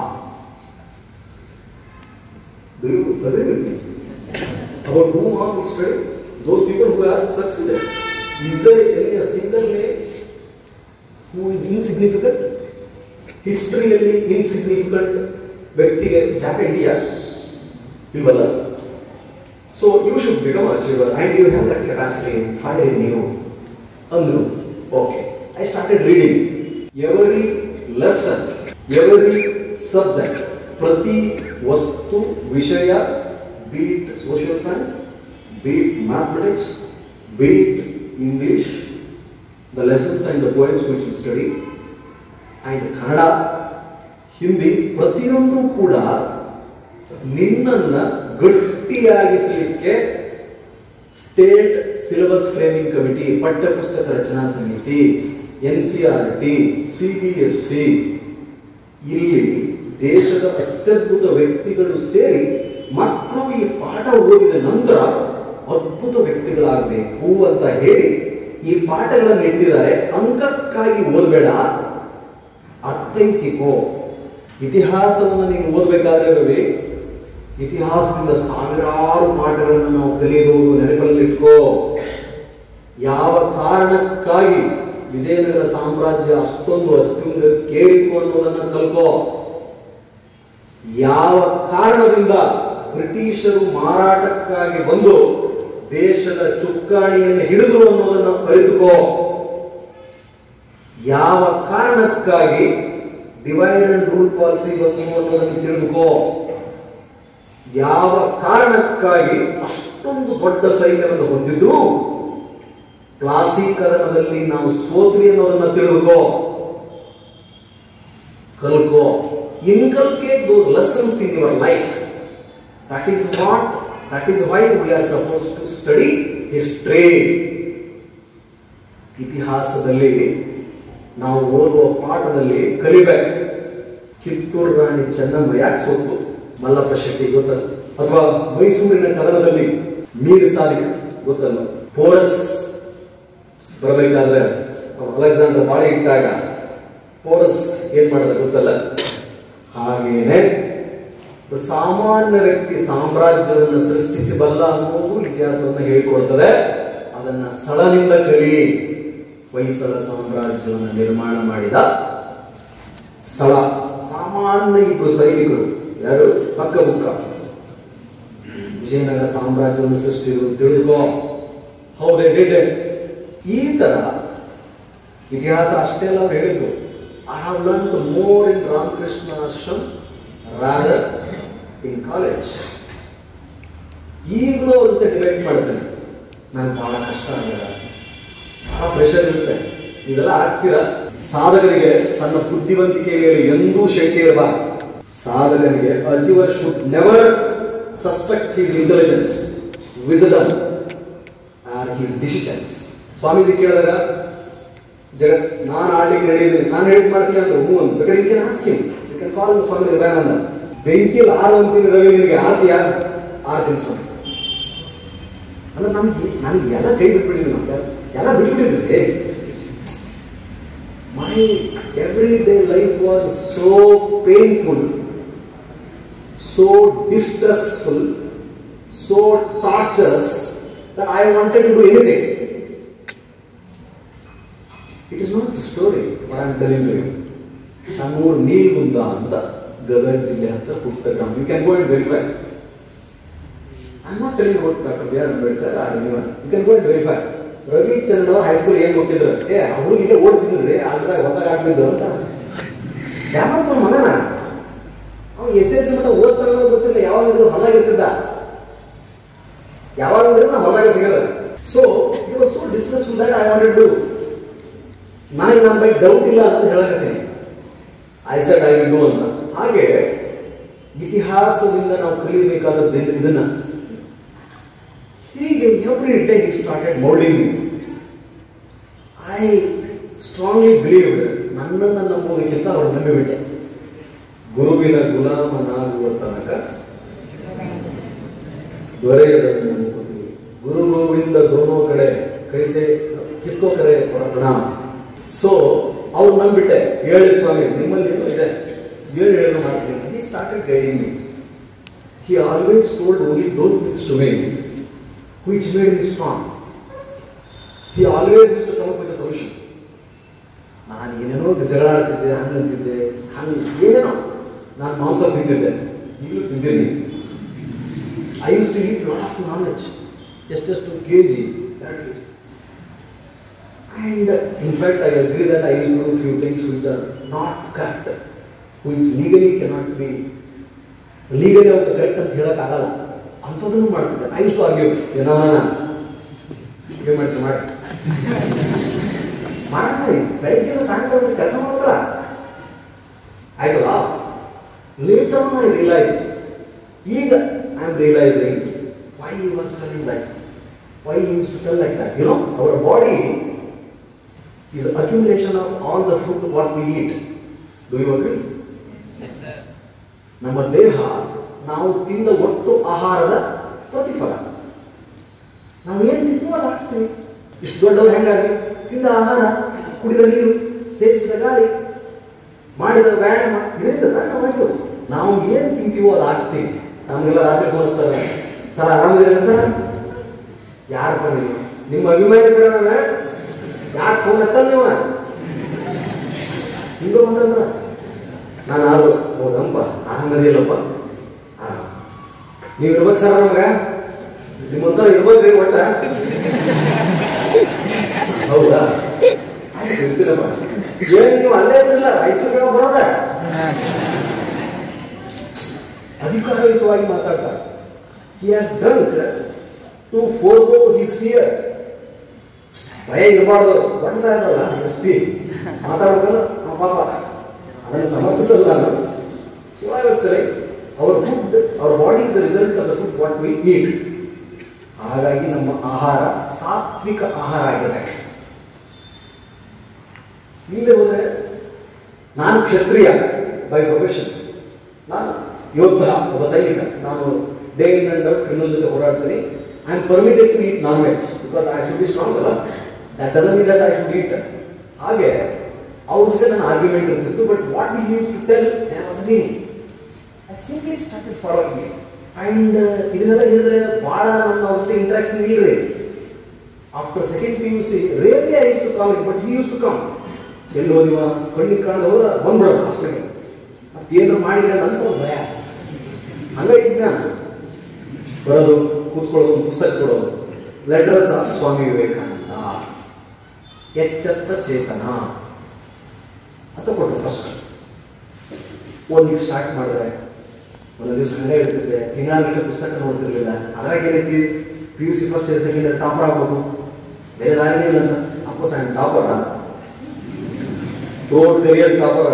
Do you agree with me? About whom are we studying? Those people who have succeeded. Is there any a single name who is insignificant? ಹಿಸ್ಟ್ರಿಯಲ್ಲಿ insignificant ವ್ಯಕ್ತಿಗೆ ಜಾಗ ಇದೆಯಾ ಇಲ್ವಲ್ಲ so you should become achiever and you have that capacity find in you ಅಂದ್ರು okay I started reading every lesson every subject ಪ್ರತಿ ವಸ್ತು ವಿಷಯ be it social science be it mathematics be it English the lessons and the poems which you study and Kannada Hindi ಪ್ರತಿಯೊಂದು ಕೂಡ ನಿನ್ನನ್ನ ಗಟ್ಟಿಯಾಗಿಸಲಿಕ್ಕೆ state syllabus framing committee ಪಠ್ಯಪುಸ್ತಕ ರಚನಾ ಸಮಿತಿ N C R T C B S C ಇಲ್ಲಿ ದೇಶದ ಅತ್ಯದ್ಭುತ ವ್ಯಕ್ತಿಗಳು ಸೇರಿ ಮಕ್ಕಳು ಈ ಪಾಠ ಓದಿದ ನಂತರ ಅದ್ಭುತ ವ್ಯಕ್ತಿಗಳಾಗಬೇಕು ಅಂತ ಹೇಳಿ ಈ ಪಾಠಗಳನ್ನು ಇಟ್ಟಿದ್ದಾರೆ ಅಂಕಕ್ಕಾಗಿ ಓದಬೇಡ ಅರ್ಥೈಸಿಕೋ ಇತಿಹಾಸವನ್ನು ನೀನು ಓದಬೇಕಾದ್ರೆ ರವಿ ಇತಿಹಾಸದಿಂದ ಸಾವಿರಾರು ಪಾಠಗಳನ್ನು ನಾವು ಕಲಿಯಬಹುದು ನೆನಪಲ್ಲಿಟ್ಕೋ ಯಾವ ಕಾರಣಕ್ಕಾಗಿ ವಿಜಯನಗರ ಸಾಮ್ರಾಜ್ಯ ಅಷ್ಟೊಂದು ಅತ್ಯುಂಗಕ್ಕೇರಿತು ಅನ್ನೋದನ್ನ ಕಲ್ಕೋ ಯಾವ ಕಾರಣದಿಂದ ಬ್ರಿಟಿಷರು ಮಾರಾಟಕ್ಕಾಗಿ ಬಂದು ದೇಶದ ಚುಕ್ಕಾಣಿಯನ್ನು ಹಿಡಿದು ಅನ್ನೋದನ್ನು ಅರಿತುಕೋ ಯಾವ ಕಾರಣಕ್ಕಾಗಿ ಡಿವೈಡ್ ಅಂಡ್ ರೂಲ್ ಪಾಲಿಸಿ ಬಂತು ಅನ್ನೋದನ್ನು ತಿಳಿದುಕೋ ಯಾವ ಕಾರಣಕ್ಕಾಗಿ ಅಷ್ಟೊಂದು ದೊಡ್ಡ ಸೈನ್ಯವನ್ನು ಹೊಂದಿದ್ರು ಕ್ಲಾಸೀಕರಣದಲ್ಲಿ ನಾವು ಸೋತ್ವಿ ಅನ್ನೋದನ್ನ ತಿಳಿದುಕೋ ಕಲ್ಕೋ inculcate those lessons in your life that is what that is why we are suppose to study history ಇತಿಹಾಸದಲ್ಲಿ ನಾವು ಓದುವ ಪಾಠದಲ್ಲಿ ಕಲಿಬೇಕು ಕಿತ್ತೂರು ರಾಣಿ ಚೆನ್ನಮ್ಮ ಯಾಕೆ ಸೋತು ಮಲ್ಲಪ್ಪ ಶೆಟ್ಟಿ ಗೊತ್ತಲ್ಲ ಅಥವಾ ಮೈಸೂರಿನ ಕದನದಲ್ಲಿ ಮೀರ್ ಸಾದಿಕ್ ಗೊತ್ತಲ್ಲ ಪೋರಸ್ ಬರಬೇಕಾದ್ರೆ ಅಲೆಕ್ಸಾಂಡರ್ ಬಾಳಿ ಇಟ್ಟಾಗ ಪೋರಸ್ ಏನ್ ಮಾಡಿದ ಗೊತ್ತಲ್ಲ ಹಾಗೇನೆ ಸಾಮಾನ್ಯ ವ್ಯಕ್ತಿ ಸಾಮ್ರಾಜ್ಯವನ್ನು ಸೃಷ್ಟಿಸಬಲ್ಲ ಅನ್ನೋದು ಇತಿಹಾಸವನ್ನು ಹೇಳಿಕೊಡ್ತದೆ ಅದನ್ನ ಸಳನಿಂದ ಕಲಿ ಹೊಯ್ಸಳ ಸಾಮ್ರಾಜ್ಯವನ್ನು ನಿರ್ಮಾಣ ಮಾಡಿದ ಸಳ ಸಾಮಾನ್ಯ ಇಬ್ಬರು ಸೈನಿಕರು ಯಾರು ಹಕ್ಕ ಬುಕ್ಕ ವಿಜಯನಗರ ಸಾಮ್ರಾಜ್ಯವನ್ನು ಸೃಷ್ಟಿರು ತಿಳಿದುಕೋ ಹೌದೇ ಡಿಡ್ ಈ ತರ ಇತಿಹಾಸ ಅಷ್ಟೇ ಅಲ್ಲ ಅವ್ರು ಹೇಳಿದ್ದು I have learn more in Ramakrishna Ashram rather in college ಈಗಲೂ ಅವ್ರ ಜೊತೆ ಡಿಬೇಟ್ ಮಾಡ್ತೇನೆ ನಂಗೆ ಬಹಳ ಕಷ್ಟ ಆಗಲ್ಲ ಬಹಳ ಪ್ರೆಷರ್ ಇರುತ್ತೆ ಇದೆಲ್ಲ ಆಗ್ತೀರಾ ಸಾಧಕರಿಗೆ ತನ್ನ ಬುದ್ಧಿವಂತಿಕೆ ಮೇಲೆ ಎಂದೂ ಶಂಕೆ ಇರಬಾರ್ದು ಸಾಧಕನಿಗೆ achiever should never suspect his intelligence wisdom or his decisions Swamiji ಕೇಳಿದಾಗ ಜಗತ್ ನಾನು ಆಡ್ಲಿಕ್ಕೆ ನಡೆಯಿದ್ದೀನಿ ನಾನು ಹೇಳಿದ್ ಮಾಡ್ತೀನಿ ಅಂತ ಹ್ಞೂ ಅಂತ ಬೇಕಾದ್ರೆ you can ask him you can call Swami Vivekananda ಬೆಂಕಿಯಲ್ಲಿ ಆರು ಅಂತೀನಿ ರವಿ ನಿನಗೆ ಆರ್ತಿಯಾ ಆರ್ತೀನಿ ಸ್ವಾಮಿ ಅಂದ್ರೆ ನಮ್ಗೆ ನನಗೆ ಎಲ್ಲ ಕೈ ಬಿಟ್ಬಿಟ್ಟಿದ್ವಿ ನಾವು ಎಲ್ಲ ಬಿಟ್ಬಿಟ್ಟಿದ್ವಿ my every day life was so painful so distressful so tortures that I wanted to do anything. It is not the story, what I am telling you. ನಮ್ಮೂರು ನೀಲ್ಗುಂದ ಅಂತ ಗದಗ ಜಿಲ್ಲೆ ಹತ್ರ ಪುಟ್ಟ ಗ್ರಾಮ you can go and verify I not telling about doctor B R Ambedkar or you can go and verify Ravichandran ಅವ್ರ high school ಏನ್ ಹೋಗ್ತಿದ್ರು ಏ ಅವರು ಇಲ್ಲೇ ಓಡ್ತಿದ್ರಿ ಆದ್ರಾಗ ಹೊತ್ತಾಗ ಆಗ್ಬಿದ್ದು ಅಂತ ಯಾವಪ್ಪ ಮಗನ ಅವ್ನು ಎಸ್ ಎಲ್ ಸಿ ಮಟ್ಟ ಓದ್ತಾರ ಗೊತ್ತಿಲ್ಲ ಯಾವಾಗ ಇದ್ರು ಹೊಲಾಗಿರ್ತಿದ್ದ ಯಾವಾಗ ನಾ ಹೊಲಾಗ ಸಿಗಲ್ಲ so it was so distressful that I wanted do ನನಗೆ ನನ್ನ ಬಗ್ಗೆ ಡೌಟ್ ಇಲ್ಲ ಅಂತ ಹೇಳಕತ್ತೀನಿ I said I will do ಅಂತ ಹಾಗೆ ಇತಿಹಾಸದಿಂದ ನಾವು ಕಲಿಯಬೇಕಾದದ್ದು ಇದನ್ನ ಹೀಗೆ every day he started moulding I strongly believe ನನ್ನನ್ನು ನಂಬುವುದಕ್ಕಿಂತ ಅವಳು ನಂಬಿಬಿಟ್ಟೆ ಗುರುವಿನ ಗುಲಾಮನಾಗುವ ತನಕ ದೊರೆಯದನ್ನು ನಂಬುತ್ತೀವಿ ಗುರು ಗೋವಿಂದ ದೋನೋ ಕಡೆ ಕೈಸೆ ಕಿಸ್ಕೋ ಕಡೆ ಪ್ರಣಾಮ ಸೊ ಅವ್ರು ನಂಬಿಟ್ಟೆ ಹೇಳಿ ಸ್ವಾಮಿ ನಿಮ್ಮಲ್ಲಿ ಏನೋ ಇದೆ ಏನು ಹೇಳಿದ್ರು ಮಾಡ್ತೀನಿ he started guiding me he always told only those things to me which made me strong he always is to come with solution ನಾನು ಏನೇನೋ ಜಗಳ ಆಡ್ತಿದ್ದೆ ಹಂಗೆ ಅಂತಿದ್ದೆ ಹಂಗೆ ಏನೇನೋ ನಾನು ಮಾಂಸ ತಿಂತಿದ್ದೆ ಈಗಲೂ ತಿಂತೀನಿ I use to eat lot of non veg ಎಷ್ಟೆಷ್ಟು ಕೆ ಜಿ ಎರಡು K G and in fact I agree that I use to few things which are not correct which legally cannot be legally ಅವ್ರು correct ಅಂತ ಹೇಳೋಕ್ಕಾಗಲ್ಲ ಅಂಥದ್ದನ್ನು ಮಾಡ್ತಿದ್ದೆ I use to argue ಏನೋ ಏನು ಮಾಡ್ತೀನಿ ಮಾಡಿ ಮಾಡಿ ಬೆಳಗ್ಗೆ ಸಾಯಂಕಾಲ ಕೆಲಸ ಮಾಡ್ತಾರ ಆಯ್ತಲ್ಲ ಲೇಟರ್ ಐ ರಿಯಲೈಸ್ ಈಗ I am realising why you was telling like why use to tell like that you know our body is accumulation of all the food what we eat. Do you agree? ನಮ್ಮ ದೇಹ ನಾವು ತಿಂದ ಒಟ್ಟು ಆಹಾರದ ಪ್ರತಿಫಲ ನಾವು ಏನು ತಿಂತೀವೋ ಅದು ಆಗ್ತೀವಿ ಇಷ್ಟು ದೊಡ್ಡವ್ರು ಹೆಂಗಾಗಿ ತಿಂದ ಆಹಾರ ಕುಡಿದ ನೀರು ಸೇವಿಸಿದ ಗಾಳಿ ಮಾಡಿದ ವ್ಯಾಯಾಮ ಇದರಿಂದ ನಾವು ಮಾಡಿದ್ರು ನಾವು ಏನು ತಿಂತೀವೋ ಅದು ಆಗ್ತೀವಿ ನಮಗೆಲ್ಲ ರಾತ್ರಿ ಫೋನಿಸ್ತಾರೆ ಸರ್ ಆರಾಮಿದ್ದೀರ ಸರ್ ಯಾರು ಬಂದಿಲ್ಲ ನಿಮ್ಮ ಅಭಿಮಾನಿ ಸರ್ ನಾನು ಯಾಕೆ ಫೋನ್ ಎತ್ತಲ್ಲ ನೀವು ಹಿಂದೂ ಬಂದ್ರ ನಾನು ಆದ್ರು ಹೌದಪ್ಪ ಆರಾಮದಿಲ್ಲಪ್ಪ ಆರಾಮ ನೀವು ಇರ್ಬೇಕು ಸರ್ ನಮ್ಗೆ ನಿಮ್ಮಂತರ ಇರ್ಬೇಕ್ರಿ ಒಟ್ಟ ಹೌದಾ ಆಯ್ತು, ಇರ್ತೀರಪ್ಪ ಏನ್ ನೀವು ಅಲ್ಲೇ ಇದ್ರಲ್ಲ ರಾಯಚೂರಿಗೆ ಬರೋದ ಅಧಿಕಾರಯುತವಾಗಿ ಮಾತಾಡ್ತಾರೆ he has done to forgo his fear ಭಯ ಇರಬಾರ್ದು ದೊಡ್ಡ ಸಾಹೇಬ್ರಲ್ಲ ಎಸ್ ಪಿ ಮಾತಾಡ್ಬೇಕಂದ್ರೆ ಆ ಪಾಪ ಅದನ್ನು ಸಮರ್ಥಿಸಲ್ಲ ನಾನು ಸೊ ಐ ವಾಸ್ ಸರಿ our food our body is the result of the food what we eat ಹಾಗಾಗಿ ನಮ್ಮ ಆಹಾರ ಸಾತ್ವಿಕ ಆಹಾರ ಆಗಿರಬೇಕು ಇಲ್ಲದೆ ಹೋದ್ರೆ ನಾನು ಕ್ಷತ್ರಿಯ ಬೈ ಪ್ರೊಫೆಷನ್ ನಾನು ಯೋಧ ಒಬ್ಬ ಸೈನಿಕ ನಾನು day in and out criminal ಜೊತೆ ಓಡಾಡ್ತೀನಿ I am permitted to eat non veg because I should be strong ಅಲ್ಲ that doesn't mean that I should eat ಹಾಗೆ ಅವ್ರ ಜೊತೆ ನನ್ನ ಆರ್ಗ್ಯುಮೆಂಟ್ ಇರ್ತಿತ್ತು but what we use to tell there was meaning I simply started following me and ಇದನ್ನೆಲ್ಲ ಹೇಳಿದ್ರೆ ಬಹಳ ನನ್ನ ಅವ್ರ ಜೊತೆ ಇಂಟ್ರಾಕ್ಷನ್ ಇಲ್ರಿ after second P U C rarely I use to call but he use to come ಎಲ್ಲಿ ಹೋದಿವ ಕಣ್ಣಿಗೆ ಕಾಣದ ಹೋದ್ರ ಬಂದ್ಬಿಡೋದು ಹಾಸ್ಪಿಟಲ್ ಮತ್ತೇನು ಮಾಡಿದ್ರೆ ಅಂತ ಭಯ ಹಂಗಾಗಿ ನಾನು ಬರೋದು ಕೂತ್ಕೊಳ್ಳೋದು ಒಂದು ಪುಸ್ತಕ ಕೊಡೋದು ಲೆಟರ್ಸ್ ಆಫ್ ಸ್ವಾಮಿ ವಿವೇಕಾನಂದ ಎಚ್ಚತ್ತ ಚೇತನ ಅಂತ ಕೊಟ್ಟರು ಫಸ್ಟ್ ಓದಿಗೆ ಸ್ಟಾರ್ಟ್ ಮಾಡಿದ್ರೆ ಒಂದು ದಿವಸ ಹಂಗೆ ಇರ್ತಿದ್ದೆ ದಿನಾಗಟ್ಟಲೆ ಪುಸ್ತಕ ನೋಡ್ತಿರ್ಲಿಲ್ಲ ಅದ್ರಾಗ ಏನೈತಿ P U C first year second year topper ಆಗ್ಬೋದು ಬೇರೆ ದಾರಿನೇ ಇಲ್ಲ ಅಂತ ಅಪ್ಪು ಸಣ್ಣ ಟಾಪರ್ ಥ್ರೋಟ್ ಕರಿಯರ್ ಟಾಪರ್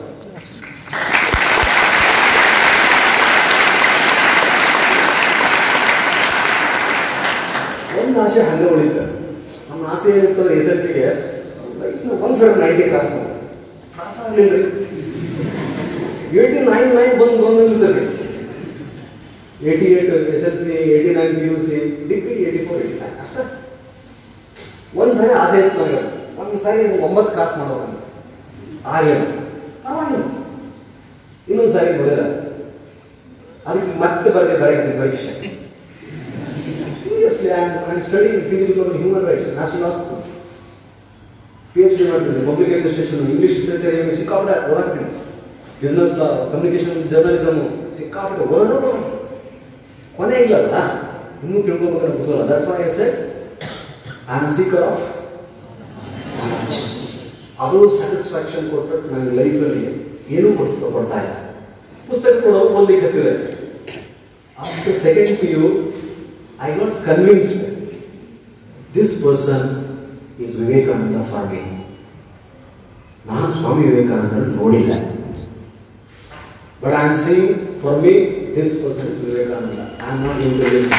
ಒಂದು ಆಸೆ ಹಂಗೆ ಉಳಿತು ನಮ್ಮ ಆಸೆ ಏನಿರ್ತದೆ ಎಸ್ ಎಲ್ ಸಿಗೆ ಲೈಫ್ನ ಒಂದು ಸಲ ನೈಂಟಿ ಕ್ರಾಸ್ ಮಾಡಿ ಕ್ರಾಸ್ ಆಗಲಿಲ್ಲ ಏಯ್ಟಿ ನೈನ್ ನೈನ್ ಬಂದು ಬಂದು ನಿಂತದೆ eighty eight S L C eighty nine P U C degree eighty four eighty five ಅಷ್ಟೇ ಒಂದು ಸಾರಿ ಆಸೆ ಇತ್ತು ನನಗೆ ಒಂದು ಸಾರಿ ಒಂಬತ್ತು ಕ್ರಾಸ್ ಮಾಡೋದು ನನಗೆ ಆಗಲಿಲ್ಲ ಪರವಾಗಿಲ್ಲ ಇನ್ನೊಂದು ಸಾರಿ ಬರೋಲ್ಲ ಅದಕ್ಕೆ ಮತ್ತೆ ಬರದೆ ಬರೀತೀನಿ ಪರೀಕ್ಷೆ Seriously, I'm, I'm studying physical and human rights, national law school. PhD ಮಾಡ್ತೀನಿ ಪಬ್ಲಿಕ್ ಅಡ್ಮಿನಿಸ್ಟ್ರೇಷನ್ ಇಂಗ್ಲಿಷ್ ಲಿಟರೇಚರ್ ಸಿಕ್ಕಾಪಟ್ಟೆ ಓಡಾಡ್ತೀನಿ ಬಿಸ್ನೆಸ್ ಲಾ ಕಮ್ಯುನಿಕೇಶನ್ ಜರ್ನಲಿಸಮ್ ಸಿಕ್ಕಾಪಟ್ಟೆ ಓಡೋದು ಕೊನೆ ಇಲ್ಲಲ್ಲ ಇನ್ನೂ ತಿಳ್ಕೊಬೇಕಂತ ಗೊತ್ತಲ್ಲ that's why yes I am seeker of ಅದು ಸ್ಯಾಟಿಸ್ಫ್ಯಾಕ್ಷನ್ ಕೊಟ್ಟು ನನ್ನ ಲೈಫಲ್ಲಿ ಏನೂ ಕೊಡ್ತಾ ಕೊಡ್ತಾ ಇಲ್ಲ ಪುಸ್ತಕ ಕೊಡೋರು ಓದ್ಲಿಕ್ಕೆ ಹತ್ತಿದೆ after second P U I got convinced this person is Vivekananda for me. ನಾನು ಸ್ವಾಮಿ ವಿವೇಕಾನಂದನ ನೋಡಿಲ್ಲ but I am seeing for me this person is Vivekananda I am not interview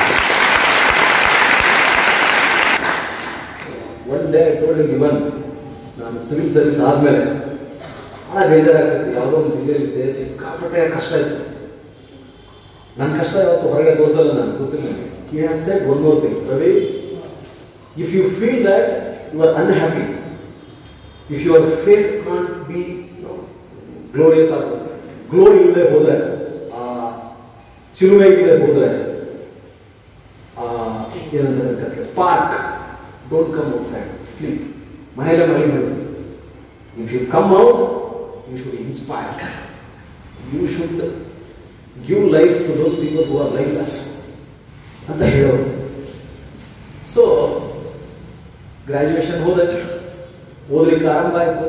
one day I told even ನಾನು civil service ಆದಮೇಲೆ ಭಾಳ ಬೇಜಾರಾಗ್ತಿತ್ತು ಯಾವುದೋ ಒಂದು ಜಿಲ್ಲೆಯಲ್ಲಿದ್ದೆ ಸಿಕ್ಕಾಪಟ್ಟೆ ಕಷ್ಟ ಇತ್ತು ನನ್ನ ಕಷ್ಟ ಯಾವತ್ತು ಹೊರಗಡೆ ತೋರಿಸಲ್ಲ ನಾನು ಗೊತ್ತಿಲ್ಲ ನನಗೆ he has said one more thing Ravi, if you feel that you are unhappy if your face can't be glorious ಆಗುತ್ತೆ ಗ್ಲೋ ಇಲ್ಲದೆ ಹೋದ್ರೆ ಆ ಚಿಲುಮೆ ಇಲ್ಲದೆ ಹೋದ್ರೆ ಆ ಏನಂತಾರೆ spark don't come outside sleep ಮನೆಯಲ್ಲೇ ಮಲಗಿ if you come out you should inspire you should give life to those people who are lifeless ಅಂತ ಹೇಳೋರು ಸೊ ಗ್ರಾಜುಯೇಷನ್ ಹೋದ ಓದಲಿಕ್ಕೆ ಆರಂಭ ಆಯಿತು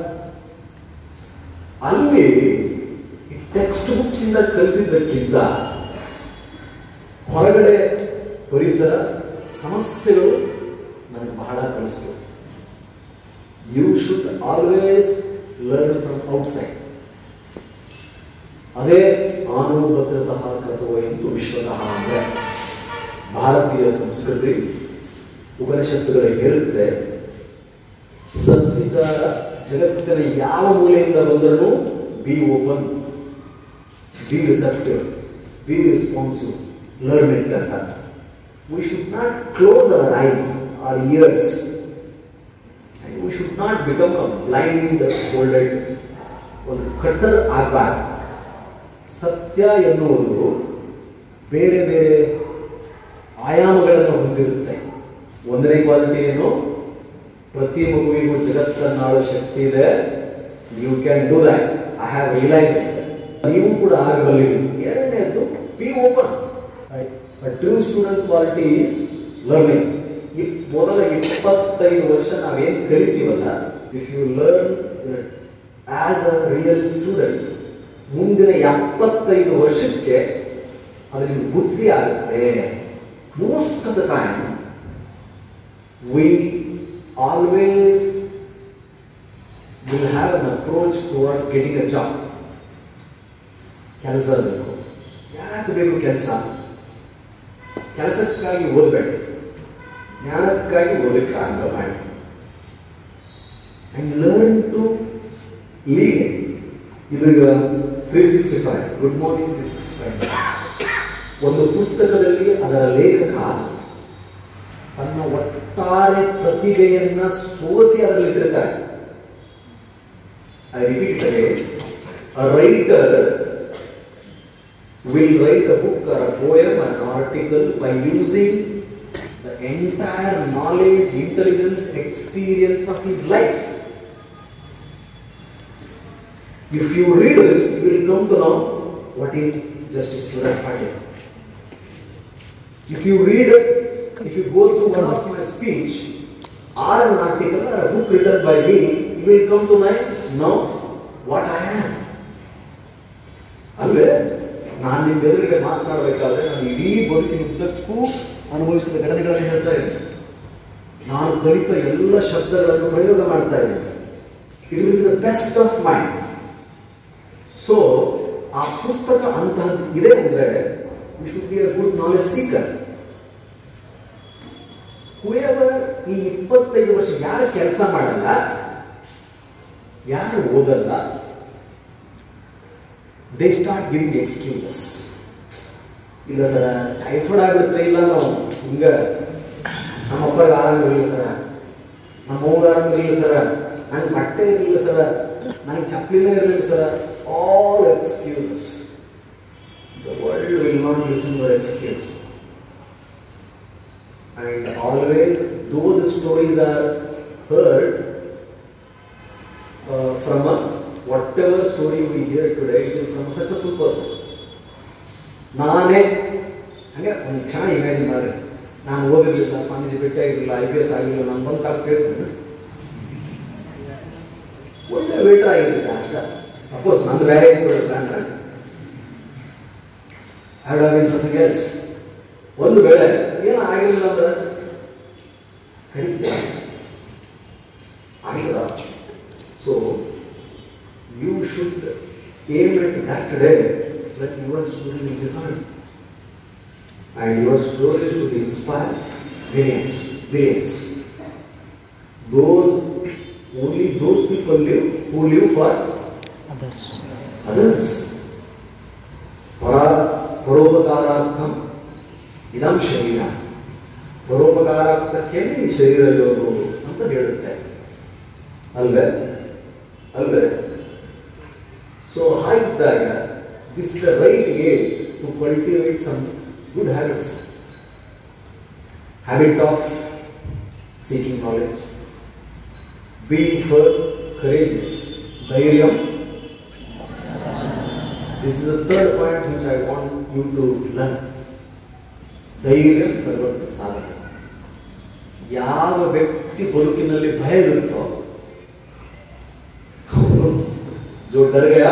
ಅಲ್ಲಿ ಟೆಕ್ಸ್ಟ್ ಬುಕ್ ಇಂದ ಕಲಿತಿದ್ದಕ್ಕಿಂತ ಹೊರಗಡೆ ಪರಿಸರ ಸಮಸ್ಯೆಗಳು ನನಗೆ ಬಹಳ ಕಲಿಸ್ತು you should always learn from outside ಅದೇ ಆನುಭದ್ರತಃ ಕಥೋ ಎಂದು ವಿಶ್ವತಃ ಅಂದರೆ ಭಾರತೀಯ ಸಂಸ್ಕೃತಿ ಉಪನಿಷತ್ತುಗಳು ಹೇಳುತ್ತೆ ಸದ್ವಿಚಾರ ಜಗತ್ತಿನ ಯಾವ ಮೂಲೆಯಿಂದ ಬಂದರೂ be open be receptive be responsive learn it ಅಂತ we should not close our eyes or ears we should not become a blind folded ಒಂದು ಕಟ್ಟರ್ ಆಗಬಾರ್ದು ಸತ್ಯ ಎನ್ನುವುದು ಬೇರೆ ಬೇರೆ ಆಯಾಮಗಳನ್ನು ಹೊಂದಿರುತ್ತೆ ಒಂದನೇ ಕ್ವಾಲಿಟಿ ಏನು ಪ್ರತಿ ಮಗುವಿಗೂ ಜಗತ್ತನ್ನಾಳೋ ಶಕ್ತಿ ಇದೆ you can do that I have realise it ನೀವು ಕೂಡ ಆಗಬಲ್ಲಿರಿ ಎರಡನೇದು be open true student quality is learning ಈ ಮೊದಲ ಇಪ್ಪತ್ತೈದು ವರ್ಷ ನಾವೇನು ಕಲಿತೀವಲ್ಲ if you learn as a real student ಮುಂದಿನ ಎಪ್ಪತ್ತೈದು ವರ್ಷಕ್ಕೆ ಅದು ನಿಮ್ಗೆ ಬುದ್ಧಿ ಆಗುತ್ತೆ most of the time we always will have an approach towards getting a job ಕೆಲಸ ಬೇಕು ಯಾಕೆ ಬೇಕು ಕೆಲಸ ಕೆಲಸಕ್ಕಾಗಿ ಓದಬೇಡಿ ಜ್ಞಾನಕ್ಕಾಗಿ ಓದಲಿಕ್ಕೆ ಆರಂಭ ಮಾಡಿ ಅಂಡ್ ಲರ್ನ್ ಟು ಲೀಡ್ ಇದು ಈಗ three sixty five good morning three sixty five ಒಂದು ಪುಸ್ತಕದಲ್ಲಿ ಅದರ ಲೇಖಕ ತನ್ನ ಒಟ್ಟಾರೆ ಪ್ರತಿಭೆಯನ್ನ ಸೋಸಿ ಅದರಲ್ಲಿ ಇಟ್ಟಿರ್ತಾರೆ I repeat a writer will write a book or a poem or an article by using the entire knowledge, intelligence, experience of his life. If you read this, you will come to know what is Justice Suraj Patil. If you read, if you go through one of my speech or an article or a book written by me, you will come to my know what I am. ಅಲ್ವೇ ನಾನು ನಿಮ್ಮ ಎದುರಿಗೆ ಮಾತನಾಡಬೇಕಾದ್ರೆ ನಾನು ಇಡೀ ಬದುಕಿನ ಉದ್ದಕ್ಕೂ ಅನುಭವಿಸಿದ ಘಟನೆಗಳನ್ನು ಹೇಳ್ತಾ ಇದ್ದೀನಿ ನಾನು ಕಲಿತ ಎಲ್ಲ ಶಬ್ದಗಳನ್ನು ಪ್ರಯೋಗ ಮಾಡ್ತಾ ಇದ್ದೀನಿ it will the best of mind so ಆ ಪುಸ್ತಕ ಅಂತಹದ್ದು ಇದೆ ಅಂದ್ರೆ you should be a good knowledge seeker whoever ಈ ಇಪ್ಪತ್ತೈದು ವರ್ಷ ಯಾರು ಕೆಲಸ ಮಾಡಲ್ಲ ಯಾರು ಓದಲ್ಲ ದೇ ಸ್ಟಾರ್ಟ್ ಗಿವಿಂಗ್ ಎಕ್ಸ್ಕ್ಯೂಸಸ್ ಇಲ್ಲ ಸರ ಟೈಫಾಯ್ಡ್ ಆಗ್ಬಿಡುತ್ತೆ ಇಲ್ಲ ನಾವು ಹಿಂಗ ನಮ್ಮ ಅಪ್ಪಗೆ ಆರಾಮ ಇರಲಿಲ್ಲ ಸರ ನಮ್ಮ ಅವ್ಗ ಆರಾಮ ಇರಲಿಲ್ಲ ಸರ ನಂಗೆ ಬಟ್ಟೆ ಇರಲಿಲ್ಲ ಸರ ನನಗೆ ಚಪ್ಪಲಿನೇ ಇರಲಿಲ್ಲ sir all excuses the world will not listen your excuse and always those stories are heard uh, from a whatever story we hear today it is from a successful person ನಾನೇ ಹಂಗೆ ಒಂದು ಕ್ಷಣ ಇಮ್ಯಾಜಿನ್ ಮಾಡಿ ನಾನು ಓದಿರ್ಲಿಲ್ಲ ಸ್ವಾಮೀಜಿ ಭೇಟಿ ಆಗಿರಲಿಲ್ಲ I P S ಆಗಿರಲಿಲ್ಲ ನಾನು ಬಂದು ಕಾಲ ಕೇಳ್ತೇನೆ ಒಳ್ಳೆ ವೇಟರ್ ಆಗಿರ್ತೀನಿ ಅಷ್ಟ ಅಫ್ಕೋರ್ಸ್ ನಂದು ಬೇರೆ plan have done something else ಒಂದು ವೇಳೆ ಏನು ಆಗಿರಲಿಲ್ಲ ಅಂದ್ರೆ ಕಡಿತದೆ ಆಗಿಲ್ಲ so you should aim at that day that your story will be heard and your story should inspire millions, billions. Those only those people live who live for others. others. ಪರ ಪರೋಪಕಾರಾರ್ಥಂ ಇದಂ ಶರೀರ ಪರೋಪಕಾರಾರ್ಥಕ್ಕೆ ಈ ಶರೀರ ಇರೋದು ಅಂತ ಹೇಳುತ್ತೆ ಅಲ್ವೇ ಅಲ್ವೇ ಸೊ ಹಾಗಿದ್ದಾಗ this is the right age to cultivate some good habits habit of seeking knowledge being for courageous ಧೈರ್ಯ this is the third point which I want you to learn ಧೈರ್ಯ ಸರ್ವತ್ರ ಸಾಧನೆ ಯಾವ ವ್ಯಕ್ತಿ ಬದುಕಿನಲ್ಲಿ ಭಯ ಇರುತ್ತೋ ಅವನು जो डर गया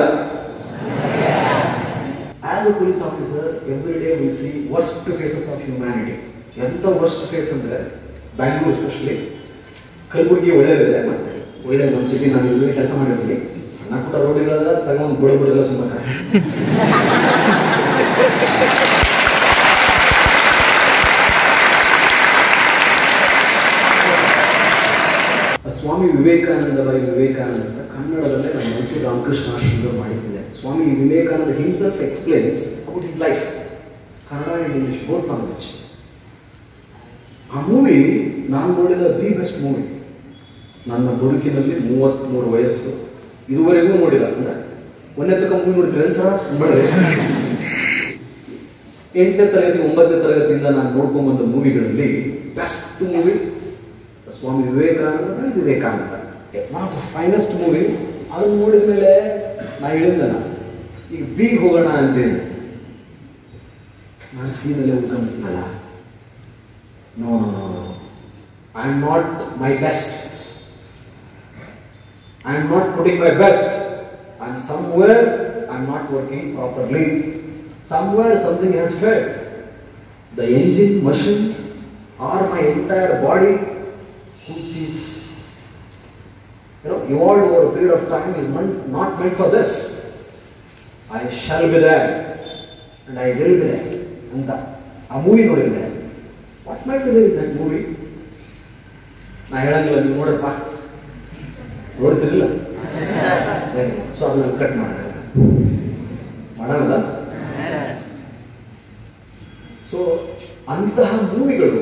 as a police officer every day we see worst faces of humanity ಎಂತ ವರ್ಸ್ಟ್ ಫೇಸ್ ಅಂದ್ರೆ ಬ್ಯಾಂಗ್ಳೂರ್ ಸ್ಪೆಷಲಿ ಕಲಬುರಗಿ ಒಳ್ಳೆಯದಿದೆ ಮತ್ತೆ ಒಳ್ಳೆ ನಮ್ಮ ಸಿಟಿ ನಾನು ಇಲ್ಲಿ ಕೆಲಸ ಮಾಡಿರ್ತೀನಿ ಸಣ್ಣ ಪುಟ್ಟ ರೋಡ್ಗಳೆಲ್ಲ ತಗೊಂಡು ಬಡಬಡೆಲ್ಲ ಸುಮ್ಮನೆ ಸ್ವಾಮಿ ವಿವೇಕಾನಂದ ಬೈ ವಿವೇಕಾನಂದ ಅಂತ ಕನ್ನಡದಲ್ಲೇ ನಮ್ಮ ಮೈಸೂರು ರಾಮಕೃಷ್ಣ ಆಶ್ರಮದವರು ಮಾಡಿದ್ದಿದೆ Swami Vivekananda himself explains about his life Kannada and English both language ಆ ಮೂವಿ ನಾನು ನೋಡಿದ ದಿ ಬೆಸ್ಟ್ ಮೂವಿ ನನ್ನ ಬದುಕಿನಲ್ಲಿ ಮೂವತ್ತ್ಮೂರು ವಯಸ್ಸು ಇದುವರೆಗೂ ನೋಡಿದ ಅಂದ್ರೆ ಒಂದನೇ ತಕ್ಕ ಮೂವಿ ನೋಡ್ತೀರೇನು ಸರ್ ಬೇಡ್ರಿ ಎಂಟನೇ ತರಗತಿ ಒಂಬತ್ತನೇ ತರಗತಿಯಿಂದ ನಾನು ನೋಡ್ಕೊಂಡ್ಬಂದ ಮೂವಿಗಳಲ್ಲಿ best movie Swami Vivekananda by Vivekananda one of the finest movie ಅದನ್ನು ನೋಡಿದ ಮೇಲೆ ನಾ ಹೇಳಿದ್ದಲ್ಲ ಈಗ ಬೀಗ್ ಹೋಗೋಣ ಅಂತೇಳಿ ನಾನು ಸೀನಲ್ಲಿ ಉಳ್ಕೊಂಡ್ಬಿಟ್ನಲ್ಲ no no no no I am not my best I am not putting my best I am somewhere I am not working properly somewhere something has failed. The engine, machine, or my entire body, which is you know evolved over a period of time, is meant, not meant for this. I shall be there, and I will be there. ಅಂತ ಆ movie ನೋಡಿದ್ರೆ what may be that movie ನಾ ಹೇಳಂಗಿಲ್ಲ ನೀವು ನೋಡ್ರಪ್ಪ ನೋಡ್ತಿರಲಿಲ್ಲ so ಅದನ್ನ cut ಮಾಡೋಣ ಮಾಡೋಣ ಸೊ ಅಂತಹ ಮೂವಿಗಳು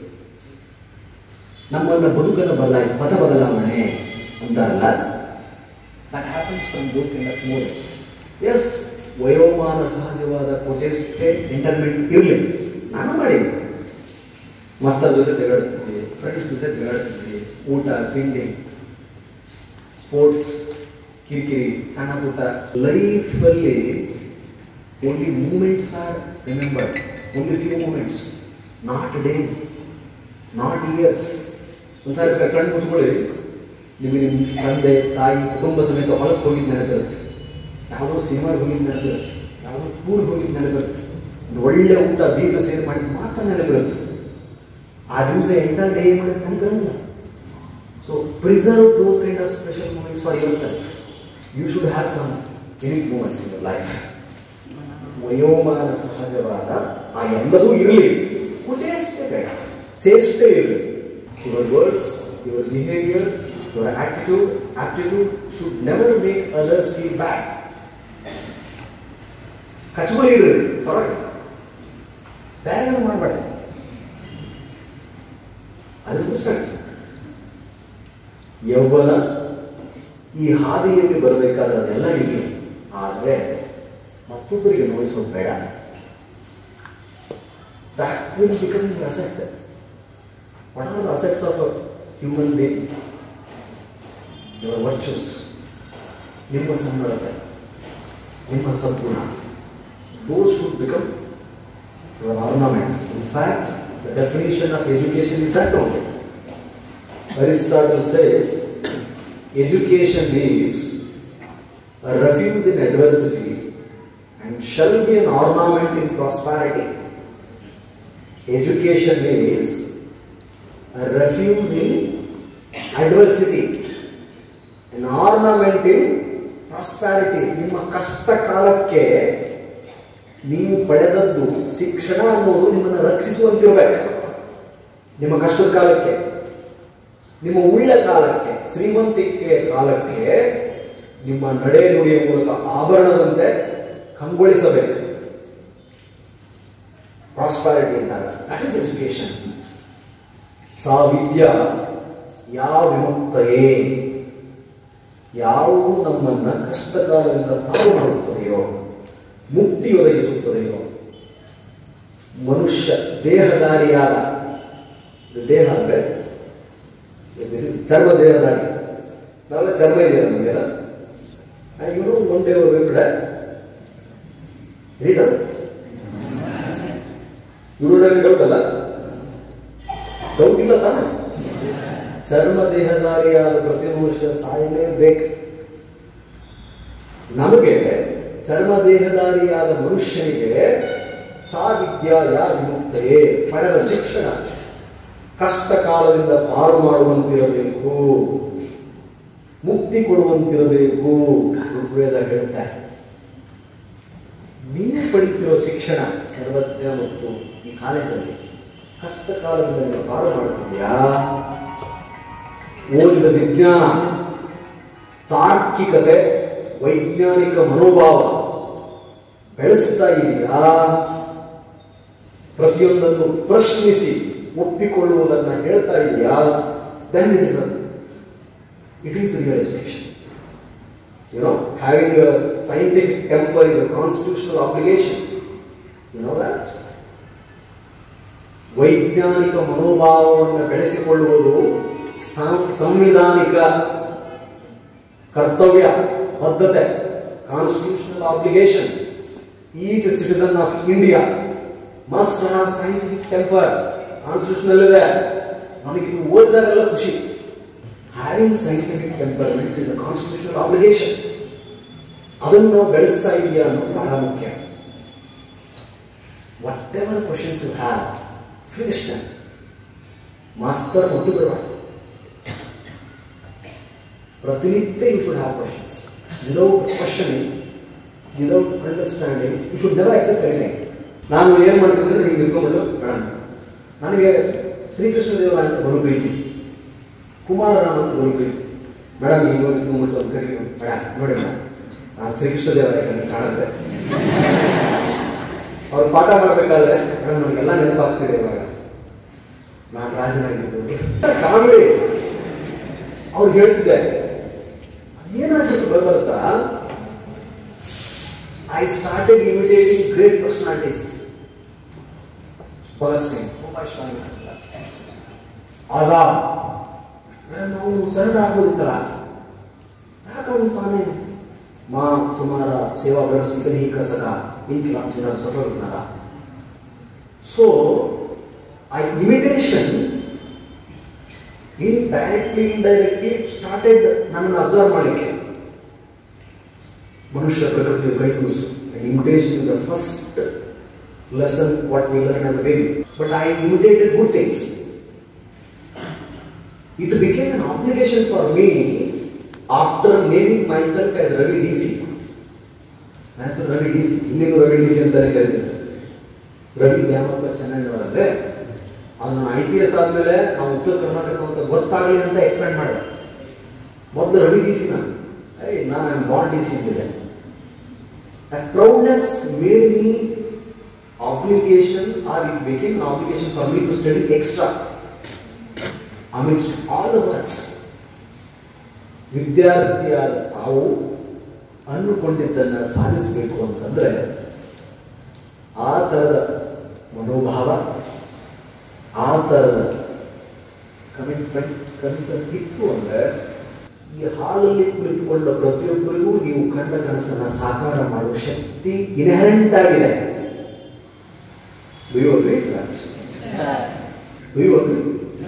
ನಮ್ಮನ್ನ ಬದುಕನ್ನು ಬದಲಾಯಿಸಿ ಪಥ ಬದಲಾವಣೆ ಅಂತ ಅಲ್ಲ that happens from those kind of movies ಎಸ್ ವಯೋಮಾನ ಸಹಜವಾದ ಕೊಚೆಷ್ಟೇ ಎಂಟರ್ಮೆಂಟ್ ಇರಲಿ ನಾನು ಮಾಡಿದ್ದೆ ಮಸ್ತರ ಜೊತೆ ಜಗಾಡ್ತಿದ್ವಿ ಫ್ರೆಂಡ್ಸ್ ಜೊತೆ ಜಗಾಡ್ತಿದ್ವಿ ಊಟ ತಿಂಡಿ ಸ್ಪೋರ್ಟ್ಸ್ ಕಿರಿಕಿರಿ ಸಣ್ಣ ಪುಟ್ಟ ಲೈಫಲ್ಲಿ only moments are remembered only few moments not days not years ಒಂದ್ಸಾರಿ ಕಣ್ಣು ಮುಚ್ಕೊಳ್ಳಿ ನಿಮಗೆ ನಿಮ್ಮ ತಂದೆ ತಾಯಿ ಕುಟುಂಬ ಸಮೇತ ಹೊಲಕ್ಕೆ ಹೋಗಿದ್ದು ನೆನಪಿರುತ್ತೆ ಯಾವುದೋ ಸಿನಿಮಾಗೆ ಹೋಗಿದ್ದು ನೆನಪಿರುತ್ತೆ ಯಾವುದೋ ಟೂರ್ಗೆ ಹೋಗಿದ್ದು ನೆನಪಿರುತ್ತೆ ಒಂದು ಒಳ್ಳೆ ಊಟ ಬೀಗ ಸೇರಿ ಮಾಡಿದ್ದು ಮಾತ್ರ ನೆನಪಿರುತ್ತೆ ಆ ದಿವಸ ಎಂಟರ್ ಡೇ ಮಾಡೋದು ನೆನಪಿರಲ್ಲ so preserve those kind of special moments for yourself you should have some unique moments in life ವಯೋಮಾನ ಸಹಜವಾದ ಆ ಎಲ್ಲದೂ ಇರಲಿ ಕುಚೇಷ್ಟೇ ಬೇಡ ಚೇಷ್ಟೇ ಇರಲಿ your words your behaviour your attitude aptitude should never make others feel bad ಕಚುಮರಿ ಇರ್ರಿ ಹೊರಗೆ ಬೇರೆ ಮಾಡಬೇಡ ಅದು ಮಿಸ್ಟೇಕ್ ಯೌವನ ಈ ಹಾದಿಯಲ್ಲಿ ಬರಬೇಕಾದ್ರೆ ಅದೆಲ್ಲ ಇದೆ ಆದರೆ ಮತ್ತೊಬ್ಬರಿಗೆ ನೋಯಿಸೋದು ಬೇಡ that will become your asset. What are the assets of a human being? Your virtues. ನಿಮ್ಮ ಸನ್ನಡತೆ ನಿಮ್ಮ ಸದ್ಗುಣ those should become your ornaments. In fact, the definition of education is that only. Aristotle says, education is a refuge in adversity and shall be an ornament in prosperity. Education is a refuge in adversity, an ornament in prosperity. ನಿಮ್ಮ ಕಷ್ಟ ಕಾಲಕ್ಕೆ ನೀವು ಪಡೆದದ್ದು ಶಿಕ್ಷಣ ಅನ್ನೋದು ನಿಮ್ಮನ್ನು ರಕ್ಷಿಸುವಂತಿರಬೇಕು ನಿಮ್ಮ ಕಷ್ಟದ ಕಾಲಕ್ಕೆ ನಿಮ್ಮ ಉಳ್ಳ ಕಾಲಕ್ಕೆ ಶ್ರೀಮಂತಿಕೆ ಕಾಲಕ್ಕೆ ನಿಮ್ಮ ನಡೆ ನುಡಿಯ ಮೂಲಕ ಆಭರಣದಂತೆ ಕಂಗೊಳಿಸಬೇಕು ಪ್ರಾಸ್ಪಾರಿಟಿ ಅಂದಾಗ ದಟ್ ಇಸ್ ಎಜುಕೇಶನ್ ಸಾ ವಿದ್ಯಾ ಯಾ ವಿಮುಕ್ತಯೇ ಯಾವುದು ನಮ್ಮನ್ನ ಕಷ್ಟಕಾಲದಿಂದ ಪಾರು ಮಾಡುತ್ತದೆಯೋ ಮುಕ್ತಿ ಒದಗಿಸುತ್ತದೆಯೋ ಮನುಷ್ಯ ದೇಹದಾರಿಯಾದ ಇದು ದೇಹ ಅಂದ್ರೆ this is ಚರ್ಮ ದೇಹದಾರಿ ನಾವೆಲ್ಲ ಚರ್ಮ ಇದೆ ನಮಗೆಲ್ಲ ಇವನು ಒಂದೇ ಬಿಟ್ರೆ ರೀಡರ್ ಇವರು ಡೌಟ್ ಅಲ್ಲ ಡೌಟ್ ಇಲ್ಲ ತಾನೆ ಚರ್ಮ ದೇಹದಾರಿಯಾದ ಪ್ರತಿ ಮನುಷ್ಯ ಸಾಯಲೇಬೇಕು ನಮಗೆ ಚರ್ಮ ದೇಹದಾರಿಯಾದ ಮನುಷ್ಯನಿಗೆ ಸಾವಿದ್ಯಾಯ ವಿಮುಕ್ತೆಯೇ ಪಡೆದ ಶಿಕ್ಷಣ ಕಷ್ಟ ಕಾಲದಿಂದ ಪಾರು ಮಾಡುವಂತಿರಬೇಕು ಮುಕ್ತಿ ಕೊಡುವಂತಿರಬೇಕು ಋಗ್ವೇದ ಹೇಳ್ತಾರೆ ನೀವು ಪಡಿತಿರೋ ಶಿಕ್ಷಣ ಸರ್ವಜ್ಞ ಮತ್ತು ಈ ಕಾಲೇಜಲ್ಲಿ ಕಷ್ಟ ಕಾಲದಿಂದ ನೀವು ಪಾರು ಮಾಡ್ತಿದ್ಯಾ ಓದಿದ ವಿಜ್ಞಾನ ತಾರ್ಕಿಕತೆ ವೈಜ್ಞಾನಿಕ ಮನೋಭಾವ ಬೆಳೆಸ್ತಾ ಇದೆಯಾ ಪ್ರತಿಯೊಂದನ್ನು ಪ್ರಶ್ನಿಸಿ ಒಪ್ಪಿಕೊಳ್ಳುವುದನ್ನು ಹೇಳ್ತಾ ಇದೆಯಾ then it is it is real education You know, having a scientific temper is a constitutional obligation. You know that? ವೈಜ್ಞಾನಿಕ ಮನೋಭಾವವನ್ನು ಬೆಳೆಸಿಕೊಳ್ಳುವುದು ಸಂ- ಸಂವಿಧಾನಿಕ ಕರ್ತವ್ಯ ಬದ್ಧತೆ constitutional obligation each citizen of India must have scientific temper constitutional ಇದೆ ನನಗೆ ಇದು ಓದಿದಾಗೆಲ್ಲ ಖುಷಿ having scientific temperament is a constitutional obligation ಅದನ್ನು ನಾವು ಬೆಳೆಸ್ತಾ ಇದೆಯಾ ಅನ್ನೋದು ಬಹಳ ಮುಖ್ಯ whatever questions you have finish them ಮಾಸ್ತರ್ ಮತ್ತು ಬರಬಾರ್ದು ಪ್ರತಿನಿತ್ಯ you should have questions without questioning without understanding you should never accept anything ನಾನು ಏನು ಮಾಡ್ತಿದ್ರೆ ನೀವು ನಿಂತ್ಕೊಂಡ್ಬಿಟ್ಟು ಮೇಡಮ್ ನನಗೆ ಶ್ರೀಕೃಷ್ಣ ದೇವರ ಅಂತ ಬರು ಪ್ರೀತಿ ಕುಮಾರರಾಮ ಅಂತ ಬರು ಪ್ರೀತಿ ಮೇಡಮ್ ನೀವು ನೋಡಿ ನಿಂತ್ಕೊಂಡ್ಬಿಟ್ಟು ಒಂದು ಕಡೆ ಮೇಡಮ್ ನೋಡಿ ಮೇಡಮ್ ನಾನು ಶ್ರೀಕೃಷ್ಣ ದೇವರ ಕಣ್ಣು ಕಾಣುತ್ತೆ ಅವ್ರು ಪಾಠ ಮಾಡಬೇಕಾದ್ರೆ ಮೇಡಮ್ ನನಗೆಲ್ಲ ನೆನಪಾಗ್ತಿದೆ ಇವಾಗ ನಾನು ರಾಜನಾಗಿದ್ದು ಕಾಮಿಡಿ ಅವ್ರು ಹೇಳ್ತಿದ್ದೆ ಏನಾಗಿತ್ತು ಬರ್ಬರ್ತಾ I started imitating great personalities Bhagat Singh ತುಂಬಾ ಇಷ್ಟ ಆಗಿತ್ತು ಆಜಾದ್ ಮೇಡಮ್ ನಾವು ಸರಳ ಆಗ್ಬೋದಿತ್ತಲ್ಲ ಯಾಕೆ ಅವನು ತಾನೇ ಮಾ ತುಮಾರ ಸೇವಾ ವ್ಯವಸ್ಥೆ ही कर सका इनके नाम से नाम सफल बना so I imitation indirectly indirectly started ನನ್ನನ್ನು ಅಬ್ಸರ್ವ್ ಮಾಡಲಿಕ್ಕೆ ಮನುಷ್ಯ ಪ್ರಕೃತಿಯ ಕೈಕೂಸು imitation the first lesson what we learn as a baby but I imitated good things it became an obligation for me after naming myself as Ravi D C ನನ್ನ ಹೆಸರು Ravi D C ಇನ್ನೇನು Ravi D C ಅಂತಾನೆ ಕರಿತೀನಿ ರವಿ ದ್ಯಾಮಪ್ಪ ಚೆನ್ನಣ್ಣವರಂದ್ರೆ ಅದನ್ನ I P S ಆದ್ಮೇಲೆ ನಾವು ಉತ್ತರ ಕರ್ನಾಟಕ ಅಂತ ಗೊತ್ತಾಗಲಿ ಅಂತ ಎಕ್ಸ್ಪ್ಲೇನ್ ಮಾಡಿದೆ ಮೊದಲು ರವಿ ಡಿ ಸಿ ನಾನು ಏಯ್ ನಾನು ಬಾಲ್ ಡಿ ಸಿ ಅಂತಿದೆ That proudness made me obligation or it became an obligation for me to study extra amidst all the works. ವಿದ್ಯಾರ್ಥಿಯಾದ ತಾವು ಅಂದುಕೊಂಡಿದ್ದನ್ನು ಸಾಧಿಸಬೇಕು ಅಂತಂದ್ರೆ ಆ ಥರದ ಮನೋಭಾವ ಆ ಥರದ ಕಮಿಟ್ಮೆಂಟ್ ಕನ್ಸರ್ನ್ ಇತ್ತು ಅಂದ್ರೆ ಈ ಹಾಲಲ್ಲಿ ಕುಳಿತುಕೊಂಡ ಪ್ರತಿಯೊಬ್ಬರಿಗೂ ನೀವು ಕಂಡ ಕನಸನ್ನ ಸಾಕಾರ ಮಾಡುವ ಶಕ್ತಿ ಇನ್ಹೆರೆಂಟ್ ಆಗಿದೆ Do you agree to that? Do you agree?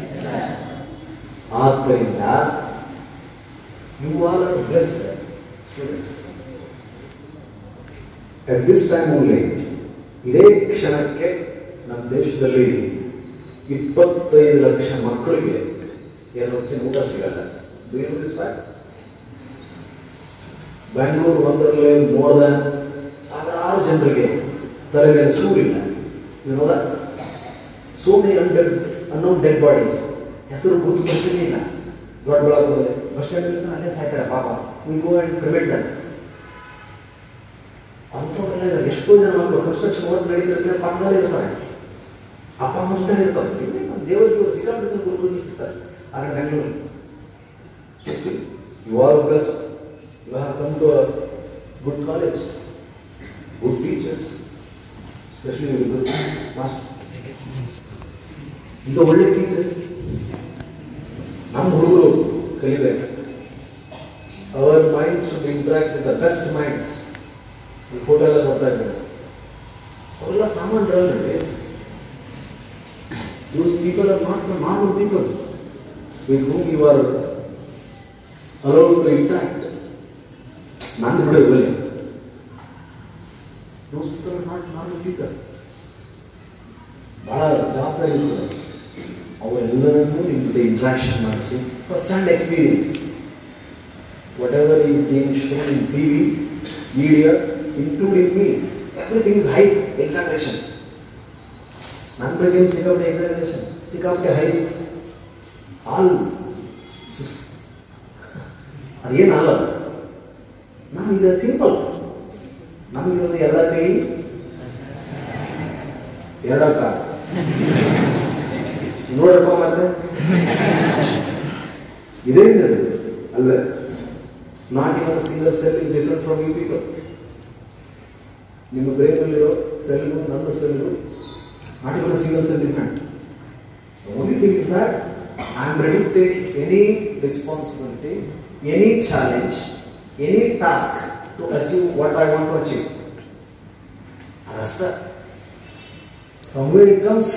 ಆದ್ದರಿಂದ you are blessed students at this time only ಇದೇ ಕ್ಷಣಕ್ಕೆ ನಮ್ಮ ದೇಶದಲ್ಲಿ ಇಪ್ಪತ್ತೈದು ಲಕ್ಷ ಮಕ್ಕಳಿಗೆ ಏನು ಹೊತ್ತಿನ ಊಟ ಸಿಗಲ್ಲ Do you know this fact? Bangalore ಒಂದರಲ್ಲೇ ಮೋರ್ ದನ್ ಸಾವಿರಾರು ಜನರಿಗೆ ತಲೆ ಮೇಲೆ ಸೂರಿಲ್ಲ You know that? So many undead, unknown dead bodies. ಹೆಸರು ಗುರುತು ಪರಿಚಯ ಇಲ್ಲ ದೊಡ್ಡಬಳ್ಳಾಪುರದಲ್ಲಿ ಬಸ್ ಸ್ಟ್ಯಾಂಡ್ ಅಲ್ಲೇ ಸಾಯ್ತಾರೆ ಪಾಪ we go and cremate then ಅಂಥವರೆಲ್ಲ ಇದ್ದಾರೆ. ಎಷ್ಟೋ ಜನ ಮಕ್ಕಳು ಕನ್ಸ್ಟ್ರಕ್ಷನ್ ವರ್ಕ್ ನಡೀತಿರ್ತಾರೆ ಪಕ್ಕದಲ್ಲೇ ಇರ್ತಾರೆ ಅಪ್ಪ ಅಮ್ಮ ಜೊತೆ ಇರ್ತಾರೆ ದೇವರಿಗೆ ಸಿಕ್ಕಾಪಟ್ಟೆ ಗುರುಗಳು ಸಿಗ್ತಾರೆ ಆದ್ರೆ Bengaluru you are plus You have come to a good college, good teachers, especially your good master. ಇಂಥ ಒಳ್ಳೆ ಟೀಚರ್ ನಮ್ಮ ಹುಡುಗರು ಕಲಿಬೇಕು our mind should interact with the best minds ಈ ಫೋಟೋ ಎಲ್ಲ ಬರ್ತಾ ಇದ್ದಾರೆ ಅವೆಲ್ಲ ಸಾಮಾನ್ಯರಲ್ಲಿ those people are not normal people with whom you are allowed to interact ನಾನು ಬಿಡೋ ಬಲ್ಲಿ those people are not normal people ಬಹಳ ಜವಾಬ್ದಾರಿ ಇರ್ತದೆ ಅವರೆಲ್ಲರನ್ನೂ ನಿಮ್ಮ ಜೊತೆ ಇಂಟ್ರಾಕ್ಷನ್ ಮಾಡಿಸಿ first hand experience whatever is being shown in T V media including me everything is high examination ನನ್ನ ಬಗ್ಗೆ ಸಿಕ್ಕಾಪಟ್ಟೆ ಎಕ್ಸಾಮಿನೇಷನ್ ಸಿಕ್ಕಾಪಟ್ಟೆ ಹೈ ಆಲ್ ಅದೇನಲ್ಲ ನಮಗಿದೆ ಸಿಂಪಲ್ ನಮಗಿರೋದು ಎಲ್ಲ ಕೈ ಎರಡಕ್ಕ ನೋಡಪ್ಪ ಮತ್ತೆ ಇದೇನಿದೆ ಅದು? ಅಲ್ವೇ not even single cell is different from you people ನಿಮ್ಮ ಬ್ರೈನಲ್ಲಿರೋ ಸೆಲ್ಲು ನನ್ನ cell not even single cell different only thing is that I am ready to take any responsibility any challenge any task to achieve what I want to achieve ಅದಷ್ಟೇ From where it comes?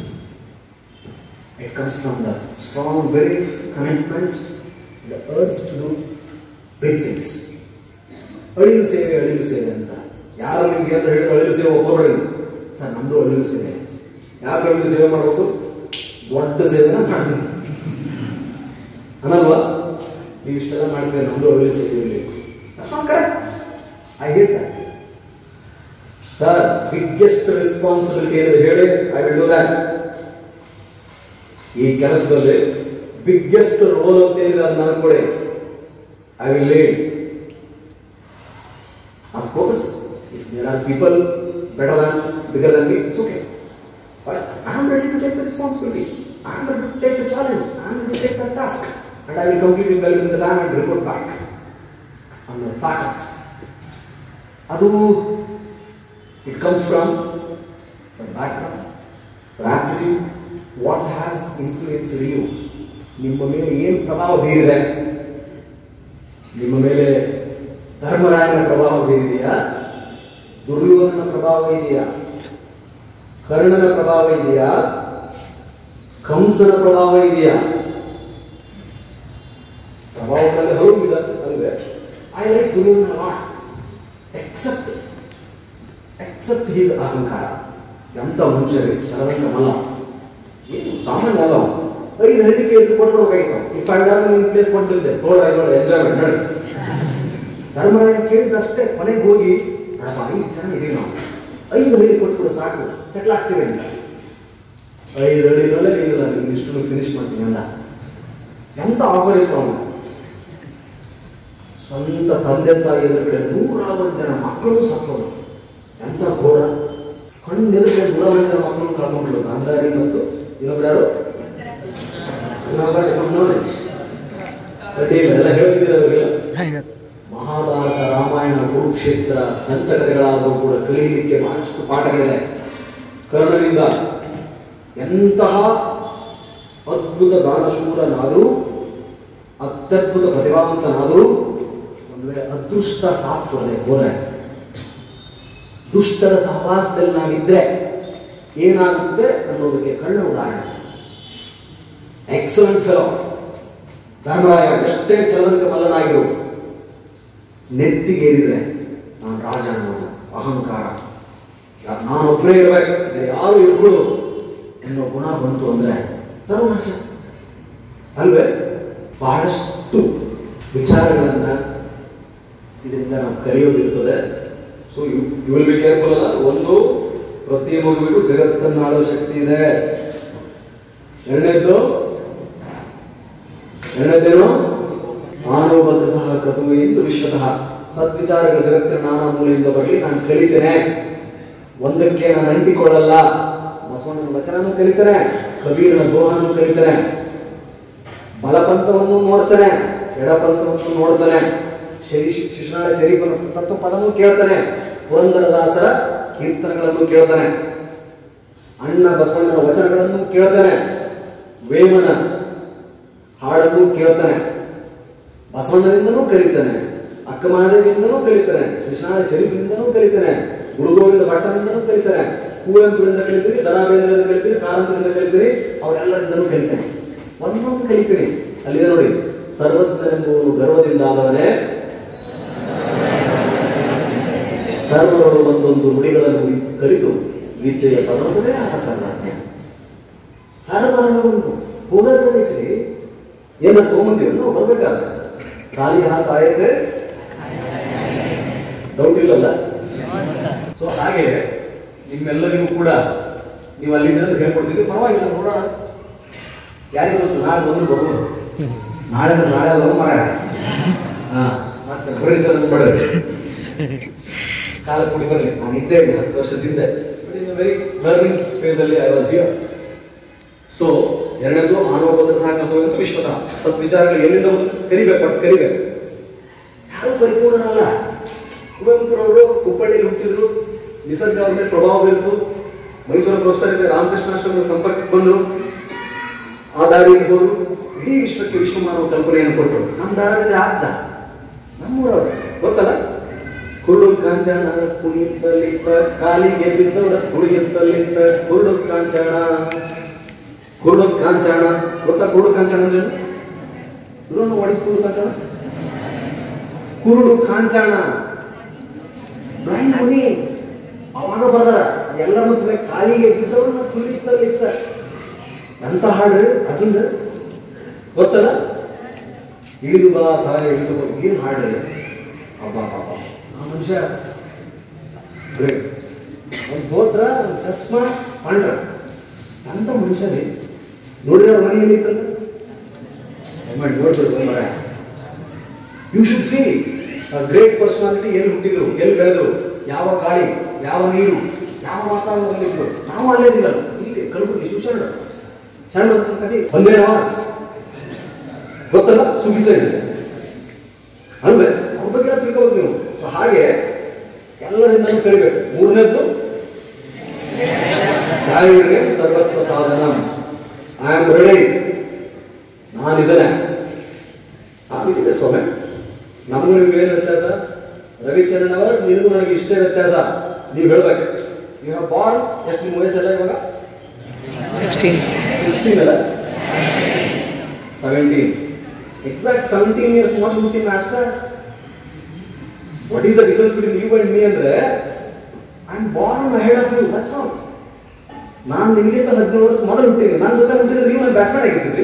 It comes from the strong belief, commitment, the urge to do big things. ಅಳಿಲು ಸೇವೆ ಅಳಿಲು ಸೇವೆ ಅಂತ ಯಾರು ನಿಮ್ಗೆ ಅಂತ ಹೇಳಿ ಅಳಿಲು ಸೇವೆ ಒಬ್ಬೊಬ್ಬರು ಸರ್ ನಮ್ದು ಅಳಿಲು ಸೇವೆ ಯಾಕೆ ಅಳಿಲು ಸೇವೆ ಮಾಡಬೇಕು ದೊಡ್ಡ ಸೇವೆನ ಮಾಡ್ತೀನಿ ಅನ್ನಲ್ವಾ ನೀವು ಇಷ್ಟೆಲ್ಲ ಮಾಡ್ತೀರಿ ನಮ್ದು ಅಳಿಲು ಸೇವೆ ಇರಲಿ correct I hate that sir biggest responsibility ಅಂತ ಹೇಳಿ ಐ ವಿಲ್ ಡೂ ದಟ್ ಈ ಕೆಲಸದಲ್ಲಿ ಬಿಗ್ಗೆಸ್ಟ್ ರೋಲ್ ಅಂತ ಏನಿದೆ ಅದು ನನಗೆ ಕೊಡಿ I will lead of course if there are people better than bigger than me it's okay but I am ready to take the responsibility I am ready to take the challenge I am ready to take the task and I will complete in well in the time and report back ಅನ್ನೋ ತಾಕತ್ ಅದು It comes from the background, the aptitude, what has influenced you. ನಿಮ್ಮ ಮೇಲೆ ಏನು ಪ್ರಭಾವ ಬೀರಿದೆ ನಿಮ್ಮ ಮೇಲೆ ಧರ್ಮರಾಯನ ಪ್ರಭಾವ ಬೀರಿದೆಯಾ ದುರ್ಯೋಧನ ಪ್ರಭಾವ ಇದೆಯಾ ಕರ್ಣನ ಪ್ರಭಾವ ಇದೆಯಾ ಕಂಸನ ಪ್ರಭಾವ ಇದೆಯಾ ಪ್ರಭಾವದಲ್ಲಿ ಹಲವು ವಿಧ ಅಲ್ವೇ I like Duryodhana lot except except his ಅಹಂಕಾರ ಎಂತ ಮನುಷ್ಯ ರೀ ಚಲದಂಕ ಮಲ್ಲ ಏನು ಸಾಮಾನ್ಯ ಅಲ್ಲ ಅವ. ಐದು ಹಳ್ಳಿ ಕೇಳಿದ್ರು ಕೊಟ್ಬಿಡ್ಬೇಕಾಯ್ತು if I done in place ಕೊಟ್ಟಿದ್ದೆ ನೋಡ ನೋಡ ಎಂಜಾಯ್ಮೆಂಟ್ ನೋಡಿ ಧರ್ಮರಾಯ ಕೇಳಿದಷ್ಟೇ ಕೊನೆಗೆ ಹೋಗಿ ನೋಡಪ್ಪ ಐದು ಜನ ಇದೀವಿ ನಾವು ಐದು ಹಳ್ಳಿ ಕೊಟ್ಬಿಡು ಸಾಕು ಸೆಟ್ಲ್ ಆಗ್ತೀವಿ ಅಂತ ಐದು ಹಳ್ಳಿನಲ್ಲೇ ಇಲ್ಲ ನಿಮ್ಗೆ ಇಷ್ಟು ಫಿನಿಶ್ ಮಾಡ್ತೀನಿ ಅಂದ ಎಂತ ಆಫರ್ ಇತ್ತು ಅವನು ಸ್ವಂತ ತಂದೆ ತಾಯಿ ಎದುರುಗಡೆ ನೂರಾರು ಜನ ಮಕ್ಕಳು ಸತ್ತೋದು ಎಂತ ಘೋರ ಕಣ್ಣೆದುರಿಗೆ ನೂರಾರು ಜನ ಮಕ್ಕಳು ಕಳ್ಕೊಂಡ್ಬಿಡೋದು ಗಾಂಧಾರಿ ಮತ್ತು ಇನ್ನೊಬ್ರು ಯಾರು ನಾಲೆಡ್ಜ್ ಅಡ್ಡಿಲ್ಲ ಎಲ್ಲ ಹೇಳ್ತಿದ್ದೀರ ಅವರಿಗೆಲ್ಲ ಮಹಾಭಾರತ ರಾಮಾಯಣ ಕುರುಕ್ಷೇತ್ರ ದಂತಕಥೆಗಳಾದರೂ ಕೂಡ ಕಲಿಯಲಿಕ್ಕೆ ಬಹಳಷ್ಟು ಪಾಠಗಳಿದೆ ಕರ್ಣನಿಂದ ಎಂತಹ ಅದ್ಭುತ ದಾನಶೂರನಾದರೂ ಅತ್ಯದ್ಭುತ ಪ್ರತಿಭಾವಂತನಾದರೂ ಒಂದು ವೇಳೆ ಅದೃಷ್ಟ ಸಾಥ್ ಕೊಡದೆ ಹೋದರೆ ದುಷ್ಟರ ಸಹವಾಸದಲ್ಲಿ ನಾವಿದ್ರೆ ಏನಾಗುತ್ತೆ ಅನ್ನೋದಕ್ಕೆ ಕರ್ಣ ಉದಾಹರಣೆ ಎಕ್ಸಲೆಂಟ್ ಫೆಲೋ ಧರ್ಮರಾಯ ಎಷ್ಟೇ ಚಲನಕ ಮಲ್ಲನಾಗಿರು ನೆತ್ತಿಗೇರಿದ್ರೆ ನಾನು ರಾಜ ಅನ್ನೋದು ಅಹಂಕಾರ ಯಾ- ನಾನು ಒಬ್ಬನೇ ಇರಬೇಕು ಬೇರೆ ಯಾರು ಇರ್ಕೊಡು ಎನ್ನುವ ಗುಣ ಬಂತು ಅಂದ್ರೆ ಸರ್ವನಾಶ ಅಲ್ವೇ ಬಹಳಷ್ಟು ವಿಚಾರಗಳನ್ನ ಇದರಿಂದ ನಾವು ಕಲಿಯೋದಿರ್ತದೆ so you you will be careful ಅಲ್ಲ ಒಂದು ಪ್ರತಿ ಮಗುವಿಗೂ ಜಗತ್ತನ್ನು ಆಳೋ ಶಕ್ತಿ ಇದೆ ಎರಡನೇದ್ದು ಎರಡನೇದೇನು ಮಾನವಬದ್ಧತಃ ಕತು ಎಂದು ವಿಶ್ವತಃ ಸದ್ವಿಚಾರಗಳ ಜಗತ್ತಿನ ನಾನಾ ಮೂಲೆಯಿಂದ ಬರಲಿ ನಾನು ಕಲಿತೇನೆ ಒಂದಕ್ಕೆ ನಾನು ಅಂಟಿಕೊಳ್ಳಲ್ಲ ಬಸವಣ್ಣನ ವಚನನೂ ಕಲಿತೇನೆ ಕಬೀರನ ದೋಹನೂ ಕಲಿತೇನೆ ಬಲಪಂಥವನ್ನು ನೋಡ್ತಾನೆ ಎಡಪಂಥವನ್ನು ನೋಡ್ತಾನೆ ಶರೀ ಶಿಶುನಾಳ ಶರೀಫನ ತತ್ವ ಪದನೂ ಕೇಳ್ತಾನೆ ಪುರಂದರದಾಸರ ಕೀರ್ತನೆಗಳನ್ನು ಕೇಳ್ತಾನೆ ಅಣ್ಣ ಬಸವಣ್ಣನ ವಚನಗಳನ್ನು ಕೇಳ್ತಾನೆ ವೇಮನ ಹಾಡನ್ನು ಕೇಳ್ತಾನೆ ಬಸವಣ್ಣನಿಂದನೂ ಕಲಿತಾನೆ ಅಕ್ಕ ಮಹಾದೇವಿಯಿಂದನೂ ಕಲಿತಾನೆ ಶಿಶುನಾಳ ಶರೀಫಿನಿಂದನೂ ಕಲಿತಾನೆ ಗುರುಗೋವಿಂದ ಭಟ್ಟನಿಂದನೂ ಕಲಿತಾನೆ ಕುವೆಂಪುರಿಂದ ಕಲಿತೀನಿ ದರಾಬೇಂದ್ರದಿಂದ ಕಲಿತೀನಿ ಕಾರಂತರಿಂದ ಕಲಿತೀನಿ ಅವರೆಲ್ಲರಿಂದನೂ ಕಲಿತಾನೆ ಒಂದೊಂದು ಕಲಿತೀನಿ ಅಲ್ಲಿದೆ ನೋಡಿ ಸರ್ವಜ್ಞನೆಂಬುವನು ಗರ್ವದಿಂದ ಆದವನೇ ಸರ್ವರು ಒಂದೊಂದು ನುಡಿಗಳನ್ನು ವಿ- ಕಲಿತು ವಿದ್ಯೆಯ ಪದವೇ ಆದ ಸರ್ವಜ್ಞ ಸರ್ವರ್ಣ ಒಂದು ಹೋಗೋದೈತ್ರಿ ಏನ ತಗೊಂಬಂತೀವಿ ನಾವು ಬರ್ಬೇಕಾದ್ರೆ ಖಾಲಿ ಹಾಕ ಆಯತೆ ಡೌಟ್ ಇಲ್ಲಲ್ಲ ಸೊ ಹಾಗೆ ನಿಮ್ಮೆಲ್ಲರಿಗೂ ಕೂಡ ನೀವು ಅಲ್ಲಿಂದ ಹೇಳ್ಕೊಡ್ತಿದ್ವಿ ಪರವಾಗಿಲ್ಲ ನೋಡೋಣ ಯಾರಿಗೆ ಗೊತ್ತು ನಾಳೆ ಬಂದು ಬರ್ಬೋದು ನಾಳೆ ಅಂದ್ರೆ ನಾಳೆ ಅಲ್ಲ ಮರ ಹಾ ಮತ್ತೆ ಬರ್ರಿ ಸರ್ ಮಾಡ್ರಿ ಕಾಲ ಕೂಡಿ ಬರಲಿ ನಾನು ಇದ್ದೆ ಇಲ್ಲಿ ಹತ್ತು ವರ್ಷದಿಂದ ವೆರಿ ಲರ್ನಿಂಗ್ ಫೇಸ್ ಅಲ್ಲಿ ಐ ವಾಸ್ ಹಿಯರ್ ಸೊ ಎರಡನೇದು ಮಾನವ ಬದ್ಧತಾ ಕಲ್ಪವಂತ ವಿಶ್ವದ ಸದ್ವಿಚಾರಗಳು ಎಲ್ಲಿಂದ ಬಂತು? ಕರಿಬೇಕು ಒಟ್ಟು ಕರಿಬೇಕು ಯಾರು ಪರಿಪೂರ್ಣರಲ್ಲ ಕುವೆಂಪುರವರು ಹುಬ್ಬಳ್ಳಿಯಲ್ಲಿ ಹುಟ್ಟಿದ್ರು ನಿಸರ್ಗ ಅವ್ರ ಮೇಲೆ ಪ್ರಭಾವ ಬೀರಿತು ಮೈಸೂರು ಪ್ರೊಫೆಸರ್ ಇದ್ದ ರಾಮಕೃಷ್ಣಾಶ್ರಮದ ಸಂಪರ್ಕಕ್ಕೆ ಬಂದರು ಆ ದಾರಿಯಲ್ಲಿ ಹೋದ್ರು ಇಡೀ ವಿಶ್ವಕ್ಕೆ ವಿಶ್ವಮಾನವ ಕಲ್ಪನೆಯನ್ನು ಕೊಟ್ಟರು ನಮ್ಮ ದಾರಿ ರಾಜ್ಯ ನಮ್ಮೂರವ್ರು ಗೊತ್ತಲ್ಲ ಕುರುಡು ಕಾಂಚನ ಕುಣಿತಲಿತ್ತ ಕಾಲಿಗೆ ಬಿದ್ದವರ ತುಳಿಯುತ್ತಲಿತ್ತ ಕುರುಡು ಕಾಂಚನ ಕುರುಡು ಕಾಂಚನ ಗೊತ್ತಾ ಕುರುಡು ಕಾಂಚನ ಅಂದ್ರೆ ಏನು ವಾಟ್ ಇಸ್ ಕುರುಡು ಕಾಂಚನ ಕುರುಡು ಕಾಂಚನ ಬ್ಲೈಂಡ್ ಕುನಿ ಅವಾಗ ಬರ್ದಾರ ಎಲ್ಲರನ್ನು ತುಳಿ ಕಾಲಿಗೆ ಬಿದ್ದವ್ರನ್ನ ತುಳಿಯುತ್ತಲಿತ್ತ ಅಂತ ಹಾಡು ಅದನ್ನ ಗೊತ್ತಲ್ಲ ಇಳಿದು ಬಾ ತಾಯಿ ಇಳಿದು ಬಾ ಏನು ಹಾಡು ಅಬ್ಬ ಪಾಪ ಆ ಮನುಷ್ಯ ಗ್ರೇಟ್ ಒಂದು ದೋತ್ರ ಒಂದು ಚಸ್ಮಾ ಪಾಂಡ್ರ ಅಂತ ಮನುಷ್ಯ ರೀ ನೋಡಿದ್ರೆ ಅವ್ರ ಮನೆಯಲ್ಲಿ ಇತ್ತಲ್ಲ ಮಾಡಿ ನೋಡ್ಬಿಡ್ತು ಮರ you should see great personality ಎಲ್ಲಿ ಹುಟ್ಟಿದ್ರು ಎಲ್ಲಿ ಬೆಳೆದ್ರು ಯಾವ ಗಾಳಿ ಯಾವ ನೀರು ಯಾವ ವಾತಾವರಣದಲ್ಲಿದ್ರು ನಾವು ಅಲ್ಲೇ ಇದಿಲ್ಲ ಇಲ್ಲಿ ಕಲಬುರಗಿ ಶಿವಶರಣ ಶರಣ ಬಸವನ ಕಥೆ ಒಂದೇ ನವಾಸ್ ಗೊತ್ತಲ್ಲ ಸುಫಿಸೈಡ್ ಅಲ್ವೇ ಅವ್ರ ಬಗ್ಗೆ ಎಲ್ಲ ತಿಳ್ಕೊಬೇಕು ನೀವು ಸೊ ಹಾಗೆ ಎಲ್ಲರಿಂದಲೂ ಕಲಿಬೇಕು ಮೂರನೇದ್ದು ಧೈರ್ಯ ಸರ್ವತ್ವ ಸಾಧನ ಐ ಆಮ್ ರೆಡಿ ನಾನಿದ್ದೇನೆ ನಾನಿದ್ದೆ ಸ್ವಾಮಿ ನಮಗೂ ನಿಮ್ಗೆ ಏನು ವ್ಯತ್ಯಾಸ ರವಿಚರಣ್ ಅವರ ನಿನಗೂ ನನಗೆ ಇಷ್ಟೇ ವ್ಯತ್ಯಾಸ ನೀವು ಹೇಳ್ಬೇಕು ನೀವು ಬಾರ್ನ್ ಎಷ್ಟು ನಿಮ್ಮ ವಯಸ್ಸೆಲ್ಲ ಇವಾಗ ಸಿಕ್ಸ್ಟೀನ್ ಸಿಕ್ಸ್ಟೀನ್ ಅಲ್ಲ ಸೆವೆಂಟೀನ್ ಎಕ್ಸಾಕ್ಟ್ ಸೆವೆಂಟೀನ್ ಇಯರ್ಸ್ ಮೊದಲು ಹುಟ್ಟಿನ ಅಷ್ಟೇ what is the difference between you and me ಅಂದ್ರೆ I am born head of you that's all ನಾನು ನಿಮಗಿಂತ ಹದಿನೇಳು ವರ್ಷ ಮೊದಲು ಹುಟ್ಟಿದ್ದೀನಿ ನನ್ನ ಜೊತೆ ಹುಟ್ಟಿದ್ರೆ ನೀವು ನನ್ನ ಬ್ಯಾಚ್ಮೆಂಟ್ ಆಗಿರ್ತಿದ್ರಿ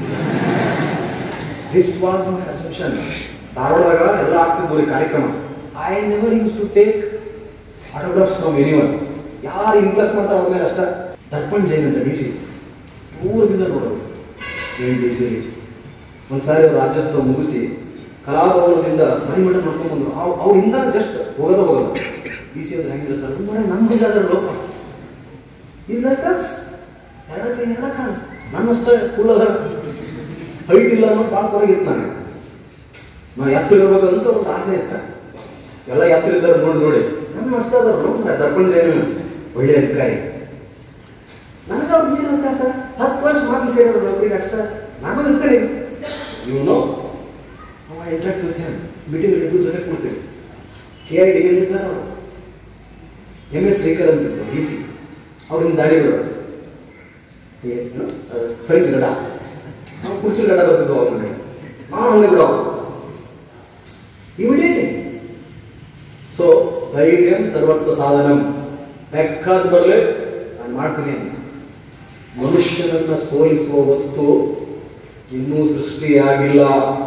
ದಿಸ್ ವಾಸ್ ಮೈ ಅಸಂಪ್ಷನ್ ಧಾರವಾಡದಾಗ ಎಲ್ಲ ಆಗ್ತಿದ್ವು ಈ ಕಾರ್ಯಕ್ರಮ I never use to take autographs from anyone ಯಾರು ಇಂಪ್ರೆಸ್ ಮಾಡ್ತಾರೆ ಅವ್ರ ಮೇಲೆ ಅಷ್ಟ ದರ್ಪಣ್ ಜೈನ್ ಅಂತ ಡಿ ಸಿ ದೂರದಿಂದ ನೋಡೋರು ಏನು ಡಿ ಸಿ ಒಂದ್ಸಾರಿ ಅವ್ರು ರಾಜ್ಯೋತ್ಸವ ಮುಗಿಸಿ ಕಲಾಭವನದಿಂದ ಮರಿಮಠ ನೋಡ್ಕೊಂಡು ಬಂದ್ರು ಅವ್ ಅವ್ರಿಂದ ಜಸ್ಟ್ ಹೋಗೋದ ಹೋಗೋದು ಡಿ ಸಿ ಅವ್ರು ಹೆಂಗಿರ್ತಾರೆ ನೋಡಿ ನಮ್ಮ ಹುಡುಗಾದ್ರ ಲೋಕ ಈಸ್ ಲೈಕ್ ಅಸ್ ಎರಡಕ್ಕೆ ಎರಡಕ್ಕ ನನ್ನಷ್ಟೇ ಕೂಲ್ ಅದ ಹೈಟ್ ಇಲ್ಲ ಅನ್ನೋ ಭಾಳ ಹೊರಗಿತ್ತು ನನಗೆ ನಾ ಎತ್ತರ ಇರ್ಬೇಕಂತ ಒಂದು ಆಸೆ ಇತ್ತ ಎಲ್ಲ ಎತ್ತರ ಇದ್ದಾರೆ ನೋಡಿ ನೋಡಿ ನನ್ನ ಅಷ್ಟೇ ಅದಾರ ನೋಡಿ ದರ್ಪಣ ಜೈನ ಒಳ್ಳೆ ಅಧಿಕಾರಿ ನನಗೆ ಅವ್ರಿಗೆ ಏನು ವ್ಯತ್ಯಾಸ ಹತ್ತು ವರ್ಷ ಮಾತು ಸೇರಿದ್ರು ನೌಕರಿಗೆ ಅಷ್ಟ ನಾನು ಇರ್ತೇನೆ ಇವನು ಅವ ಇಂಟ್ರಾಕ್ಟ್ ವಿತ್ ಹ್ಯಾಮ್ ಮೀಟಿಂಗ್ ಇಬ್ಬರು ಜೊತೆ ಕೊಡ್ತೀವಿ ಕೆ ಐ ಡಿ ಇದ್ದಾರೆ ಅವರು ಎಮ್ ಎಸ್ ರೇಖರ್ ಅಂತಿದ್ರು ಡಿ ಸಿ ಅವ್ರಿಂದ ದಾಡಿ ಬಿಡೋರು ಏನು ಫ್ರೆಂಚ್ ಗಡ ನಾವು ಕುರ್ಚಿ ಗಡ ಬರ್ತಿದ್ವು ಅವ್ರ ಮನೆಗೆ ನಾವು ಹಂಗೆ ಬಿಡೋ ಇಮಿಡಿಯೇಟ್ ಸೊ ಧೈರ್ಯಂ ಸರ್ವತ್ವ ಸಾಧನಂ ಬೇಕಾದ ಬರಲಿ ನಾನು ಮಾಡ್ತೀನಿ ಅಂತ ಮನುಷ್ಯನನ್ನ ಸೋಲಿಸುವ ವಸ್ತು ಇನ್ನೂ ಸೃಷ್ಟಿಯಾಗಿಲ್ಲ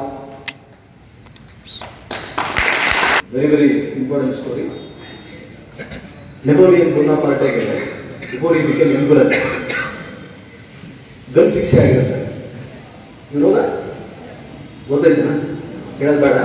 very very important story Napoleon ಬೊನಾಪಾರ್ಟೆಗೆ before he became emperor gun ಶಿಕ್ಷೆ ಆಗಿರುತ್ತೆ ಇರೋದ ಗೊತ್ತಾಯ್ತನ ಕೇಳೋದು ಬೇಡ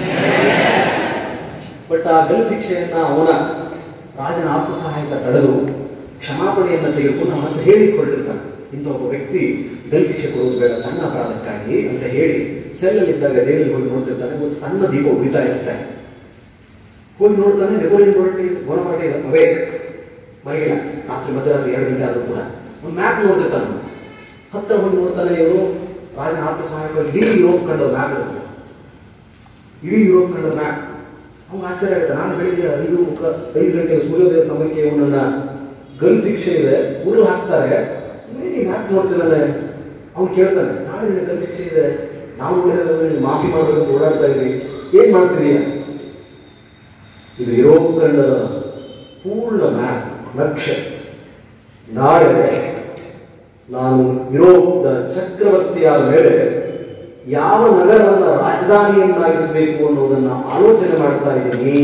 ಬಟ್ ಆ ಗನ್ ಶಿಕ್ಷೆಯನ್ನ ಅವನ ರಾಜನ ಆಪ್ತ ಸಹಾಯಕ ತಡೆದು ಕ್ಷಮಾಪಣೆಯನ್ನ ತೆಗೆದುಕೊಂಡು ಅವನ ಹತ್ರ ಹೇಳಿ ಹೊರಟಿರ್ತಾನೆ ಇಂಥ ಒಬ್ಬ ವ್ಯಕ್ತಿ ಗಲ್ ಶಿಕ್ಷೆ ಕೊಡುವುದು ಬೇಡ ಸಣ್ಣ ಅಪರಾಧಕ್ಕಾಗಿ ಅಂತ ಹೇಳಿ ಸೆಲ್ಲಲ್ಲಿದ್ದಾಗ ಜೈಲಲ್ಲಿ ಹೋಗಿ ನೋಡ್ತಿರ್ತಾನೆ ಒಂದು ಸಣ್ಣ ದೀಪ ಉಳಿತಾ ಇರುತ್ತೆ ಹೋಗಿ ನೋಡ್ತಾನೆ Napoleon Bonaparte Bonaparte is awake ಮಲಗಿಲ್ಲ ರಾತ್ರಿ ಮಧ್ಯರಾತ್ರಿ ಎರಡು ಗಂಟೆ ಆದರೂ ಕೂಡ ಒಂದು ಮ್ಯಾಪ್ ನೋಡ್ತಿರ್ತಾನೆ ಅವ್ನು. ಹತ್ತಿರ ಹೋಗಿ ನೋಡ್ತಾನೆ ಇವರು ರಾಜನ ಆಪ್ತ ಸಹಾಯಕವಾಗಿ ಇಡೀ ಯುರೋಪ್ ಕಂಡ ಮ್ಯಾಪ್ ಇರುತ್ತೆ ಇಡೀ ಯುರೋಪ್ ಕಂಡ ಮ್ಯಾಪ್ ಅವ್ನು ಆಶ್ಚರ್ಯ ಆಗುತ್ತೆ ನಾನು ಬೆಳಿಗ್ಗೆ ಐದು ಮುಖ ಐದು ಗಂಟೆ ಸೂರ್ಯೋದಯ ಸಮಯಕ್ಕೆ ಇವನನ್ನ ಗನ್ ಶಿಕ್ಷೆ ಇದೆ ಹುಲ್ಲು ಹಾಕ್ತಾರೆ ಈ ಮ್ಯಾಪ್ ನೋಡ್ತಿದ್ದಾನೆ ಅವ್ನು ಕೇಳ್ತಾನೆ ನಾಳೆ ನಿನ್ನ ಗನ್ ಶಿಕ್ಷೆ ಇದೆ ನಾವು ಉಳಿದ್ರೆ ಮಾಫಿ ಮಾಡಬೇಕಂತ ಓಡಾಡ್ತಾ ಇದ್ವಿ ಏನ್ ಮಾಡ್ತಿದೀಯ ಇದು ಯುರೋಪ್ ಖಂಡದ ಪೂರ್ಣ ಮ್ಯಾಪ್ ನಕ್ಷೆ ನಾಳೆ ನಾನು ಯುರೋಪ್ನ ಚಕ್ರವರ್ತಿಯಾದ ಮೇಲೆ ಯಾವ ನಗರವನ್ನ ರಾಜಧಾನಿಯನ್ನಾಗಿಸಬೇಕು ಅನ್ನೋದನ್ನ ಆಲೋಚನೆ ಮಾಡ್ತಾ ಇದ್ದೀನಿ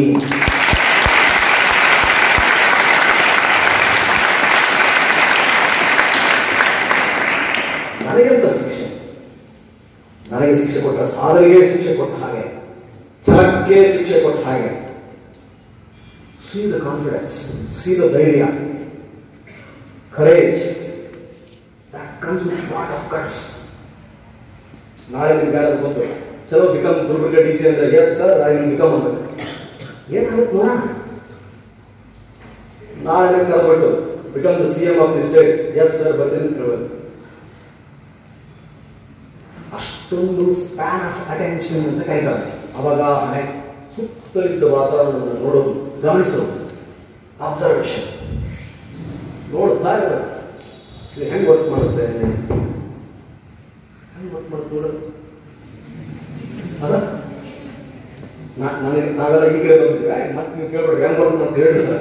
ನನಗೆಂತ ಶಿಕ್ಷೆ ನನಗೆ ಶಿಕ್ಷೆ ಕೊಟ್ಟ ಸಾಧನೆಗೆ ಶಿಕ್ಷೆ ಕೊಟ್ಟ ಹಾಗೆ ಛಲಕ್ಕೆ ಶಿಕ್ಷೆ ಕೊಟ್ಟ ಹಾಗೆ see the confidence see the ಧೈರ್ಯ courage that comes with lot of guts ನಾಳೆ ನಿಮ್ಗೆ ಯಾರಾದ್ರು ಬಂದು ಚಲೋ ಬಿಕಮ್ ಗುಲ್ಬರ್ಗ ಡಿ ಸಿ ಅಂದ್ರೆ yes sir I will become ಅನ್ಬೇಕು ಏನಾಗುತ್ತೆ ನೋಡೋಣ ನಾಳೆ ನಂಗೆ ಕರ್ಬಿಟ್ಟು become the C M of the state yes sir ಬರ್ತೀನಿ ಅಂತ ಹೇಳ್ಬೇಕು ಅಷ್ಟೊಂದು ಸ್ಪ್ಯಾನ್ ಆಫ್ ಅಟೆನ್ಷನ್ ಅಂತ ಕರೀತಾರೆ ಅವಾಗ ಮನೆ ಸುತ್ತಲಿದ್ದ ವಾತಾವರಣವನ್ನು ನೋಡೋದು ಗಮನಿಸೋದು ಅಬ್ಸರ್ವೇಷನ್ ನೋಡ್ತಾ ಇರೋದು ಇದು ಹೆಂಗ್ ವರ್ಕ್ ಮಾಡುತ್ತೆ ಹೆಂಗ್ ವರ್ಕ್ ಮಾಡುತ್ತೆ ನೋಡೋದು ಅದ ನಾ- ನನಗೆ ನಾವೆಲ್ಲ ಈಗ ಬಂದಿದ್ವಿ ಮತ್ತೆ ನೀವು ಕೇಳ್ಬೇಡ್ರಿ ಹೆಂಗ್ ವರ್ಕ್ ಅಂತ ಹೇಳಿ ಸರ್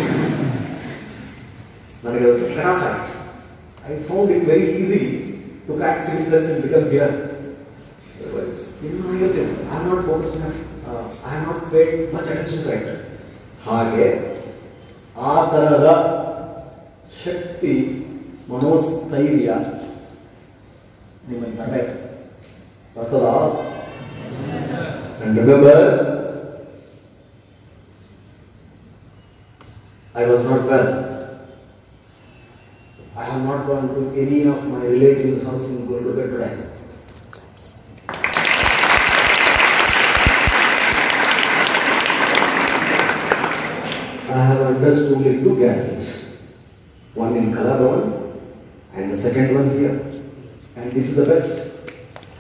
ನನಗೆ ಅದು ಕ್ರಾಫ್ ಆಯ್ತು I found it very easy to crack civil services and become here Otherwise, ಏನಾಗುತ್ತೆ I am not focus I am not paid much attention to it ಹಾಗೆ ಆ ತರಹದ ಶಕ್ತಿ ಮನೋಸ್ಥೈರ್ಯ ನಿಮ್ಮಲ್ಲಿ ಬರಬೇಕು ಬರ್ತದಾ And remember, I was not well. I have not gone to any of my relatives' house in Gurgaon today. I have addressed only two gatherings. One in Kalabhavan and the second one here. And this is the best.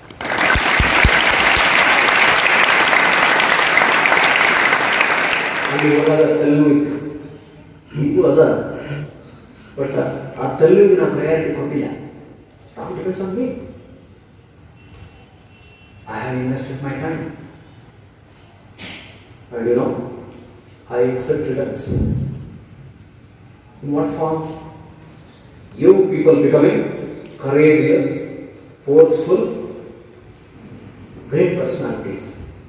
ಅಲ್ಲಿ ಇವಾಗ ತೆಲುಗು ಇತ್ತು ಈಗೂ ಅದ but ಆ ತೆಲುಗಿಗೆ ನಾನು priority ಕೊಟ್ಟಿಲ್ಲ stop depends on me I have invested my time And you know, I expect returns. In what form? You people becoming courageous, forceful, great personalities.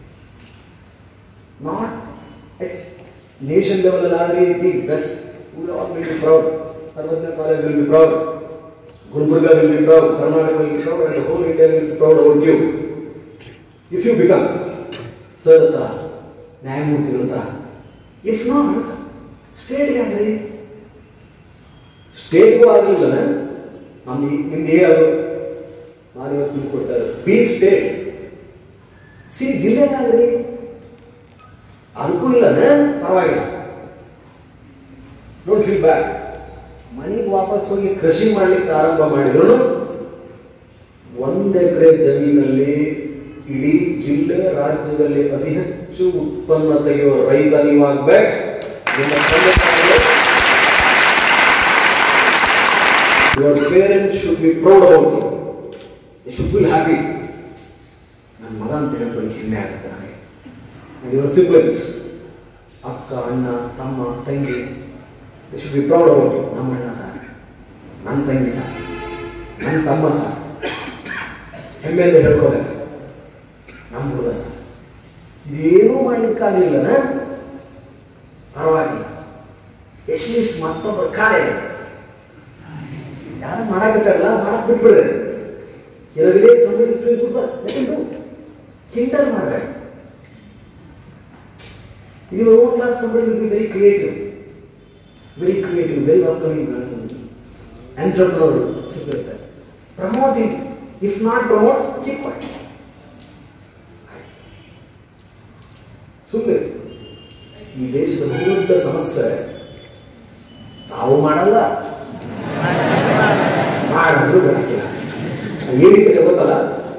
Not at nation level already the best. We all will be proud. Sarvatna College will be proud. Gulbarga will be proud. Karnataka will be proud, and the whole India will be proud about you. If you become sir ಹತ್ರ ನ್ಯಾಯಮೂರ್ತಿಗಳ ಹತ್ರ if not ಸ್ಟೇಟ್ಗೆ ಆಗಲಿ ಸ್ಟೇಟ್ಗೂ ಆಗಲಿಲ್ಲ ನಮ್ದು ನಿಮ್ದು ಏ ಅದು ನಾನು ಇವತ್ತು ನಿಮ್ಗೆ ಕೊಡ್ತಾ ಇರೋದು ಬಿ ಸ್ಟೇಟ್ ಸಿ ಜಿಲ್ಲೆಗಾಗಲಿ ಅದಕ್ಕೂ ಇಲ್ಲನ ಪರವಾಗಿಲ್ಲ ಡೋಂಟ್ ಫೀಲ್ ಬ್ಯಾಡ್ ಮನೆಗೆ ವಾಪಸ್ ಹೋಗಿ ಕೃಷಿ ಮಾಡ್ಲಿಕ್ಕೆ ಆರಂಭ ಮಾಡಿದ್ರು ಒಂದು ಎಕರೆ ಜಮೀನಲ್ಲಿ ಇಡೀ ಜಿಲ್ಲೆ ರಾಜ್ಯದಲ್ಲಿ ಅತಿ ಹೆಚ್ಚು ಉತ್ಪನ್ನ ತೆಗೆಯುವ ರೈತ ನೀವಾಗ್ಬೇಕು ನಿಮ್ಮ ತಂದೆ your parent should be proud about you should feel happy ನನ್ನ ಮಗ ಅಂತ ಹೇಳ್ಕೊಳ್ಳಿ ಹೆಮ್ಮೆ ಆಗುತ್ತೆ ನನಗೆ ಯುವರ್ ಸಿಬ್ಲಿಂಗ್ಸ್ ಅಕ್ಕ ಅಣ್ಣ ತಮ್ಮ ತಂಗಿ you should be proud about you ನಮ್ಮ ಅಣ್ಣ ಸರ್ ನನ್ನ ತಂಗಿ ಸರ್ ನನ್ನ ತಮ್ಮ ಸರ್ ಹೆಮ್ಮೆಯಿಂದ ಹೇಳ್ಕೋಬೇಕು ನಮ್ಮ ಹುಡುಗ ಸರ್ ಇದೇನೂ ಮಾಡ್ಲಿಕ್ಕಾಗಲಿಲ್ಲನ ಪರವಾಗಿಲ್ಲ ಎಟ್ಲೀಸ್ಟ್ ಮತ್ತೊಬ್ಬರ ಕಾರ್ಯ ಯಾರು ಮಾಡಕತ್ತಾರಲ್ಲ ಮಾಡಕ್ ಬಿಟ್ಬಿಡ್ರಿ ಕೆಲವೇ ಸಂಬಂಧಿಸಿದ ತುಂಬ ಕಿಂಡಲ್ ಮಾಡಬೇಡ ಇದು own class somebody will be very creative very creative very welcoming entrepreneur ಸಿಗುತ್ತೆ promoting if not promote keep ಸುಮ್ಮನೆ ಈ ದೇಶದ ದೊಡ್ಡ ಸಮಸ್ಯೆ ತಾವು ಮಾಡಲ್ಲ ಮಾಡಿದ್ರು ಬೆಳಕಿಲ್ಲ ಏನಿದೆ ಗೊತ್ತಲ್ಲ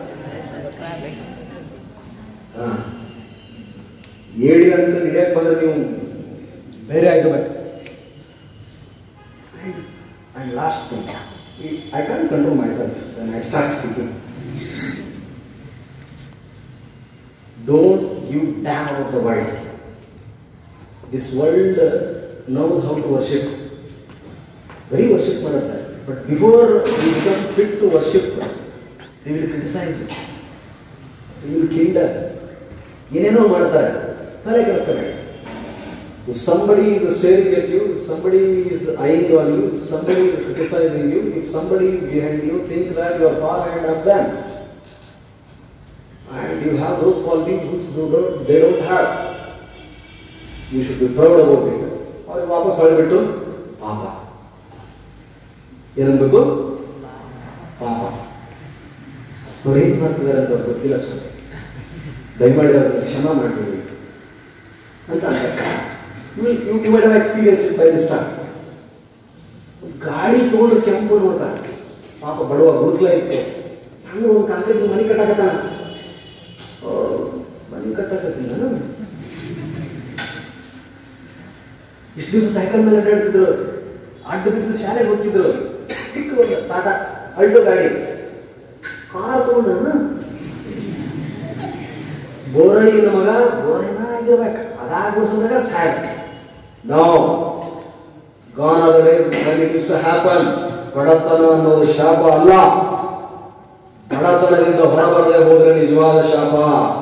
ಹಾ. ಏಳಿ ಅಂತ ಹಿಡಿಯಕ್ಕೆ ಬಂದ್ರೆ ನೀವು ಬೇರೆ ಆಗಿರ್ಬೇಕು and last thing I can control myself I start speaking don't give damn of the world this world knows how to worship ಬರೀ ವರ್ಷಿಪ್ ಮಾಡುತ್ತೆ but before you become fit to worship they will criticise you will kinder ಏನೇನೋ ಮಾಡ್ತಾರೆ ತಲೆ ಕೆಡಿಸ್ಕೋಬೇಡಿ If somebody is staring at you, if somebody is eyeing on you, if somebody is criticizing you, if somebody is behind you, think that you are far ahead of them. And you have those qualities which they don't, they don't have. You should be proud about it. ಅವ್ರಿಗೆ ವಾಪಸ್ ಹೊಳ್ಬಿಟ್ಟು ಪಾಪ ಏನನ್ಬೇಕು ಪಾಪ ಅವ್ರು ಏನ್ ಮಾಡ್ತಿದ್ದಾರೆ ಅಂತ ಅವ್ರಿಗೆ ಗೊತ್ತಿಲ್ಲ ಸ್ವಾಮಿ ದಯಮಾಡಿ ಅವ್ರಿಗೆ ಕ್ಷಮ ಮಾಡ್ತೀವಿ ಅಂತ ಅಂತಾರೆ you you you might have experience it by this time ಗಾಡಿ ತೊಗೊಂಡು ಕೆಂಪು ನೋಡ್ತಾನೆ ಪಾಪ ಬಡವ ಗುಡಿಸ್ಲ ಇತ್ತು ಸಣ್ಣ ಒಂದು ಕಾಂಕ್ರೀಟ್ ಮನೆ ಕಟ್ಟಾಕತ್ತಾನ ಓ, ಮನೆ ಕಟ್ಟಾಕತ್ತಿಲ್ಲ ನಾನು ಇಷ್ಟು ದಿವಸ ಸೈಕಲ್ ಮೇಲೆ ಅಡ್ಡಾಡ್ತಿದ್ರು ಅಡ್ಡ ಬಿದ್ದು ಶಾಲೆಗೆ ಹೋಗ್ತಿದ್ರು ಚಿಕ್ಕ ಒಂದು ಟಾಟಾ ಅಲ್ಟೋ ಗಾಡಿ ಕಾರ್ ತಗೊಂಡ್ರು ಬೋರಳ್ಳಿನ ಮಗ ಬೋರಣ್ಣ ಆಗಿರ್ಬೇಕು ಅದಾಗೋಸ್ಕರ ಸಾಯ್ಬೇಕು no gone are the days when it used to happen ಬಡತನ ಅನ್ನೋದು ಶಾಪ ಅಲ್ಲ ಬಡತನದಿಂದ ಹೊರಬರದೆ ಹೋದ್ರೆ ನಿಜವಾದ ಶಾಪ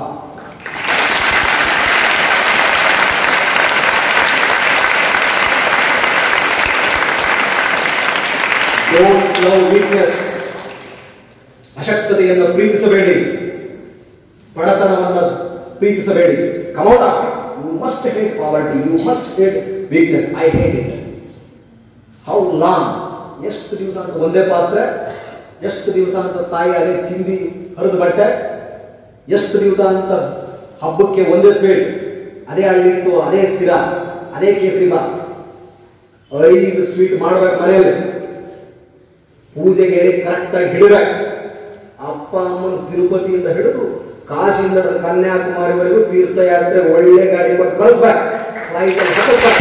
ಡೋಂಟ್ ಲವ್ ವೀಕ್ನೆಸ್ ಅಶಕ್ತತೆಯನ್ನು ಪ್ರೀತಿಸಬೇಡಿ ಬಡತನವನ್ನು ಪ್ರೀತಿಸಬೇಡಿ come out of you must hate poverty you must hate weakness I hate it how long ಎಷ್ಟು ದಿವಸ ಅಂತ ಒಂದೇ ಪಾತ್ರೆ ಎಷ್ಟು ದಿವಸ ಅಂತ ತಾಯಿ ಅದೇ ಚಿಂದಿ ಹರಿದು ಬಟ್ಟೆ ಎಷ್ಟು ದಿವಸ ಅಂತ ಹಬ್ಬಕ್ಕೆ ಒಂದೇ ಸ್ವೀಟ್ ಅದೇ ಹಳ್ಳಿಟ್ಟು ಅದೇ ಸಿರ ಅದೇ ಕೇಸರಿ ಬಾತ್ ಐದು ಸ್ವೀಟ್ ಮಾಡ್ಬೇಕು ಮನೆಯಲ್ಲಿ ಪೂಜೆಗೆ ಹೇಳಿ ಕರೆಕ್ಟಾಗಿ ಹಿಡಿಬೇಕು ಅಪ್ಪ ಅಮ್ಮನ ತಿರುಪತಿಯಿಂದ ಹಿಡಿದು ಕಾಶಿಯಿಂದ ಹಿಡಿದು ಕನ್ಯಾಕುಮಾರಿವರೆಗೂ ತೀರ್ಥಯಾತ್ರೆ ಒಳ್ಳೆ ಗಾಡಿ ಕೊಟ್ಟು ಕಳಿಸ್ಬೇಕು ಫ್ಲೈಟ್ ಅಲ್ಲಿ ಹತ್ತಿಸ್ಬೇಕು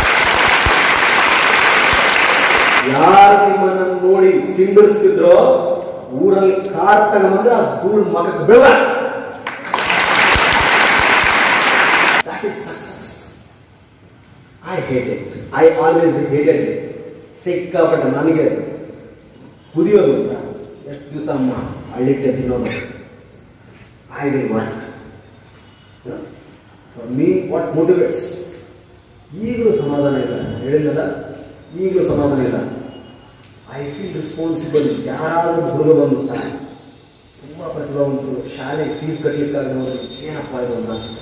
ಯಾರು ನಿಮ್ಮನ್ನ ನೋಡಿ ಸಿಂಗರಿಸ್ತಿದ್ರೋ ಊರಲ್ಲಿ ಕಾರ್ ತಗೊಂಡ್ಬಂದ್ರೆ ಆ ಧೂಳ್ ಮಗಕ್ಕೆ ಬೀಳ that is success I hate it I always hated it ಸಿಕ್ಕಾಪಟ್ಟೆ ನನಗೆ ಕುದಿಯೋದು ಅಂತ ಎಷ್ಟು ದಿವಸ ಅಮ್ಮ ಹಳ್ಳಿಟ್ಟೆ ತಿನ್ನೋದು I will work for me what motivates ಈಗಲೂ ಸಮಾಧಾನ ಇಲ್ಲ ಹೇಳಿಲ್ಲಲ್ಲ ಈಗಲೂ ಸಮಾಧಾನ ಇಲ್ಲ ಐ ಫೀಲ್ ರೆಸ್ಪಾನ್ಸಿಬಲ್ ಯಾರಾದರೂ ಹುಡುಗ ಬಂದು ಸಹ ತುಂಬ ಪ್ರತಿಭಾವಂತರು ಶಾಲೆಗೆ ಫೀಸ್ ಕಟ್ಟಲಿಕ್ಕಾಗಿ ನೋಡಿದ್ರೆ ಏನಪ್ಪ ಇದು ಅಂತ ಅನಿಸುತ್ತೆ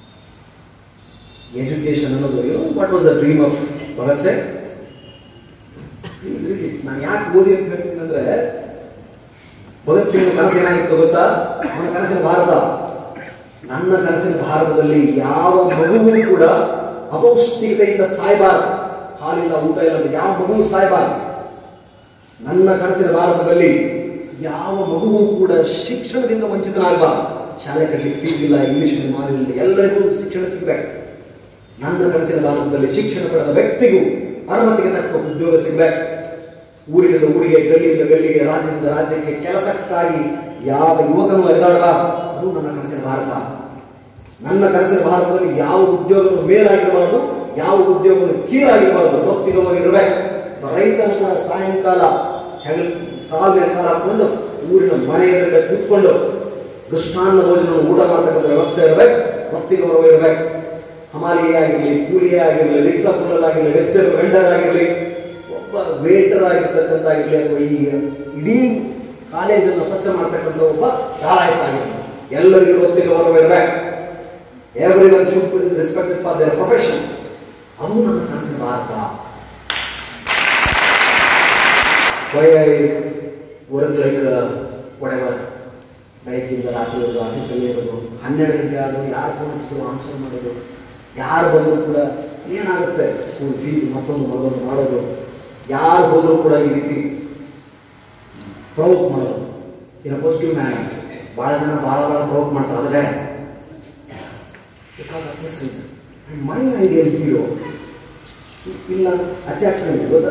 ಎಜುಕೇಶನ್ ಅನ್ನೋದು ಏನು what was the dream of Bhagat Singh please read ನಾನು ಯಾಕೆ ಓದಿ ಅಂತ ಹೇಳ್ತೀನಿ ಅಂದ್ರೆ ಭಗತ್ ಸಿಂಗ್ ಕನಸು ಏನಾಗಿತ್ತು ಗೊತ್ತಾ ಅವನ ಕನಸಿನ ಭಾರತ ನನ್ನ ಕನಸಿನ ಭಾರತದಲ್ಲಿ ಯಾವ ಮಗುವೂ ಕೂಡ ಅಪೌಷ್ಟಿಕತೆಯಿಂದ ಸಾಯಬಾರದು ಹಾಲಿಲ್ಲ ಊಟ ಇಲ್ಲ ಅಂತ ಯಾವ ಮಗುವು ಸಾಯಬಾರದು ನನ್ನ ಕನಸಿನ ಭಾರತದಲ್ಲಿ ಯಾವ ಮಗುವೂ ಕೂಡ ಶಿಕ್ಷಣದಿಂದ ವಂಚಿತನಾಗಬಾರದು ಶಾಲೆ ಕಟ್ಟಲಿಕ್ಕೆ ಫೀಸ್ ಇಲ್ಲ ಇಂಗ್ಲಿಷ್ ಮಾಲಿಲ್ಲ ಎಲ್ಲರಿಗೂ ಶಿಕ್ಷಣ ಸಿಗಬೇಕು ನನ್ನ ಕನಸಿನ ಭಾರತದಲ್ಲಿ ಶಿಕ್ಷಣ ಪಡೆದ ವ್ಯಕ್ತಿಗೂ ಅರ್ಹತೆಗೆ ತಕ್ಕ ಉದ್ಯೋಗ ಸಿಗಬೇಕು ಊರಿನಿಂದ ಊರಿಗೆ ಗಲ್ಲಿಯಿಂದ ಗಲ್ಲಿಗೆ ರಾಜ್ಯದಿಂದ ರಾಜ್ಯಕ್ಕೆ ಕೆಲಸಕ್ಕಾಗಿ ಯಾವ ಯುವಕನು ಅಲೆದಾಡಬಾರದು ಅದು ನನ್ನ ಕನಸಿನ ಭಾರತ ನನ್ನ ಕನಸಿನ ಭಾರತದಲ್ಲಿ ಯಾವ ಉದ್ಯೋಗವನ್ನು ಮೇಲಾಗಿರಬಾರದು ಯಾವ ಉದ್ಯೋಗವನ್ನು ಕೀಳಾಗಿರಬಾರದು ಗೊತ್ತಿರುವವರಿರಬೇಕು ರೈತನು ಕೂಡ ಸಾಯಂಕಾಲ ಹೆಗಲ್ ಕಾಲ ಮೇಲೆ ಕಾಲ ಹಾಕೊಂಡು ಊರಿನ ಮನೆ ಎದುರುಗಡೆ ಕೂತ್ಕೊಂಡು ಕೃಷ್ಣಾನ್ನ ಭೋಜನವನ್ನು ಊಟ ಮಾಡ್ತಕ್ಕಂಥ ವ್ಯವಸ್ಥೆ ಇರಬೇಕು ಗೊತ್ತಿರುವವರು ಇರಬೇಕು ಹಮಾಲಿಯೇ ಆಗಿರಲಿ ಕೂಲಿಯೇ ಆಗಿರಲಿ ರಿಕ್ಷಾ ಪುಲ್ಲರ್ ಆಗಿರಲಿ ವೆಸ್ಟರ್ ವೆಂಡರ್ ಆಗಿರಲಿ ಒಬ್ಬ ವೇಟರ್ ಆಗಿರ್ತಕ್ಕಂಥ ಆಗಿರಲಿ ಅಥವಾ ಈ ಇಡೀ ಕಾಲೇಜನ್ನು ಸ್ವಚ್ಛ ಮಾಡ್ತಕ್ಕಂಥ ಒಬ್ಬ ದಾರಾಯತ ಆಗಿರಲಿ ಎಲ್ಲರಿಗೂ ಗೊತ್ತಿರುವವರು ಇರಬೇಕು everyone should respected for their profession ಅದು ನನ್ನ ಕನಸಿನ Bharat why I work like ಒಡೆವರ್ ಬೆಳಗ್ಗಿಂದ ರಾತ್ರಿವರೆಗೂ ಆಫೀಸಲ್ಲಿ ಇರೋದು ಹನ್ನೆರಡು ಗಂಟೆ ಆದರೂ ಯಾರು ಫೋನ್ ಹಚ್ಚಿದ್ರು ಆನ್ಸರ್ ಮಾಡೋದು ಯಾರು ಬಂದರೂ ಕೂಡ ಏನಾಗುತ್ತೆ ಸ್ಕೂಲ್ ಫೀಸ್ ಮತ್ತೊಂದು ಮತ್ತೊಂದು ಮಾಡೋದು ಯಾರು ಹೋದರೂ ಕೂಡ ಈ ರೀತಿ ಪ್ರವೋಕ್ ಮಾಡೋದು ಇನ್ನು ಪಾಸಿಟಿವ್ ಮ್ಯಾನ್ ಭಾಳ ಜನ ಭಾಳ ಭಾಳ ಪ್ರವೋಕ್ ಮಾಡ್ತಾರೆ ಆದರೆ because of this reason my ideal hero ಇಲ್ಲ ಅಚ್ಚೆ ಆಕ್ಸಿಡೆಂಟ್ ಗೊತ್ತಾ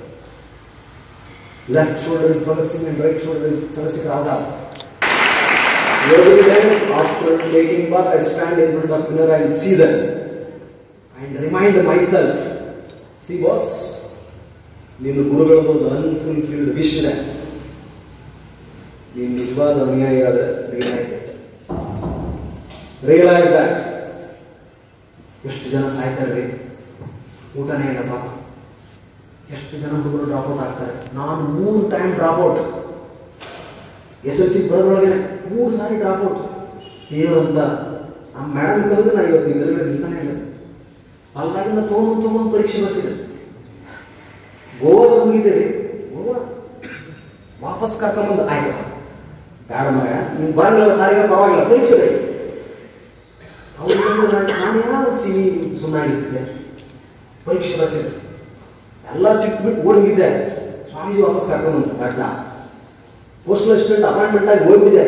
left shoulder is Bhagat Singh and right shoulder is Chandrashekhar Azad Every day after taking bath, I stand in front of mirror and see them and remind myself, see boss, ನಿನ್ನ ಗುರುಗಳದ್ದು ಒಂದು unfulfilled wish ಇದೆ ನೀನು ನಿಜವಾದ ಅನುಯಾಯಿ ಆದ ರಿಯಲೈಸ್ ಇಟ್ ರಿಯಲೈಸ್ ದಟ್ ಎಷ್ಟು ಜನ ಸಾಯ್ತಾರೆ ಊಟನೇ ಇಲ್ಲಪ್ಪ ಎಷ್ಟು ಜನ ಹುಡುಗರು ಡ್ರಾಪ್ ಔಟ್ ಆಗ್ತಾರೆ ನಾನು ಮೂರು time drop out S L C ಬರೋದ್ರೊಳಗೆ ಮೂರು ಸಾರಿ ಡ್ರಾಪ್ ಔಟ್ ಏನು ಅಂತ ಆ ಮೇಡಮ್ ಕರೆದು ನಾನು ಇವತ್ತು ಎದುರುಗಡೆ ನಿಲ್ತಾನೆ ಇಲ್ಲ ಅಲ್ಲಾಗಿಂದ ತೊಗೊಂಡು ತೊಗೊಂಡು ಪರೀಕ್ಷೆ ಬರ್ಸಿದೆ ಗೋವಾ ಮುಗಿದೇರಿ ಗೋವಾ ವಾಪಸ್ ಕರ್ಕೊಂಬಂದು ಆಯ್ತು ಬೇಡ ಮಗ ನೀನು ಬರಂಗಿಲ್ಲ ಸಾರಿಗೆ ಪರವಾಗಿಲ್ಲ ಪರೀಕ್ಷೆ ಬೇಡ ಅವ್ರು ನಾನು ಯಾರು ಸಿಹಿ ಸುಮ್ಮನಾಗಿರ್ತಿದ್ದೆ ಪರೀಕ್ಷೆ ಬರ್ಸಿದೆ ಎಲ್ಲ ಸಿಕ್ಬಿಟ್ಟು ಓಡಿಗಿದ್ದೆ ಸ್ವಾಮೀಜಿ ವಾಪಸ್ ಕರ್ಕೊಂಬಂದು ಅಡ್ಡ ಪೋಸ್ಟಲ್ ಅಸಿಸ್ಟೆಂಟ್ ಅಪಾಯಿಂಟ್ಮೆಂಟ್ ಆಗಿ ಹೋಗ್ಬಿದೆ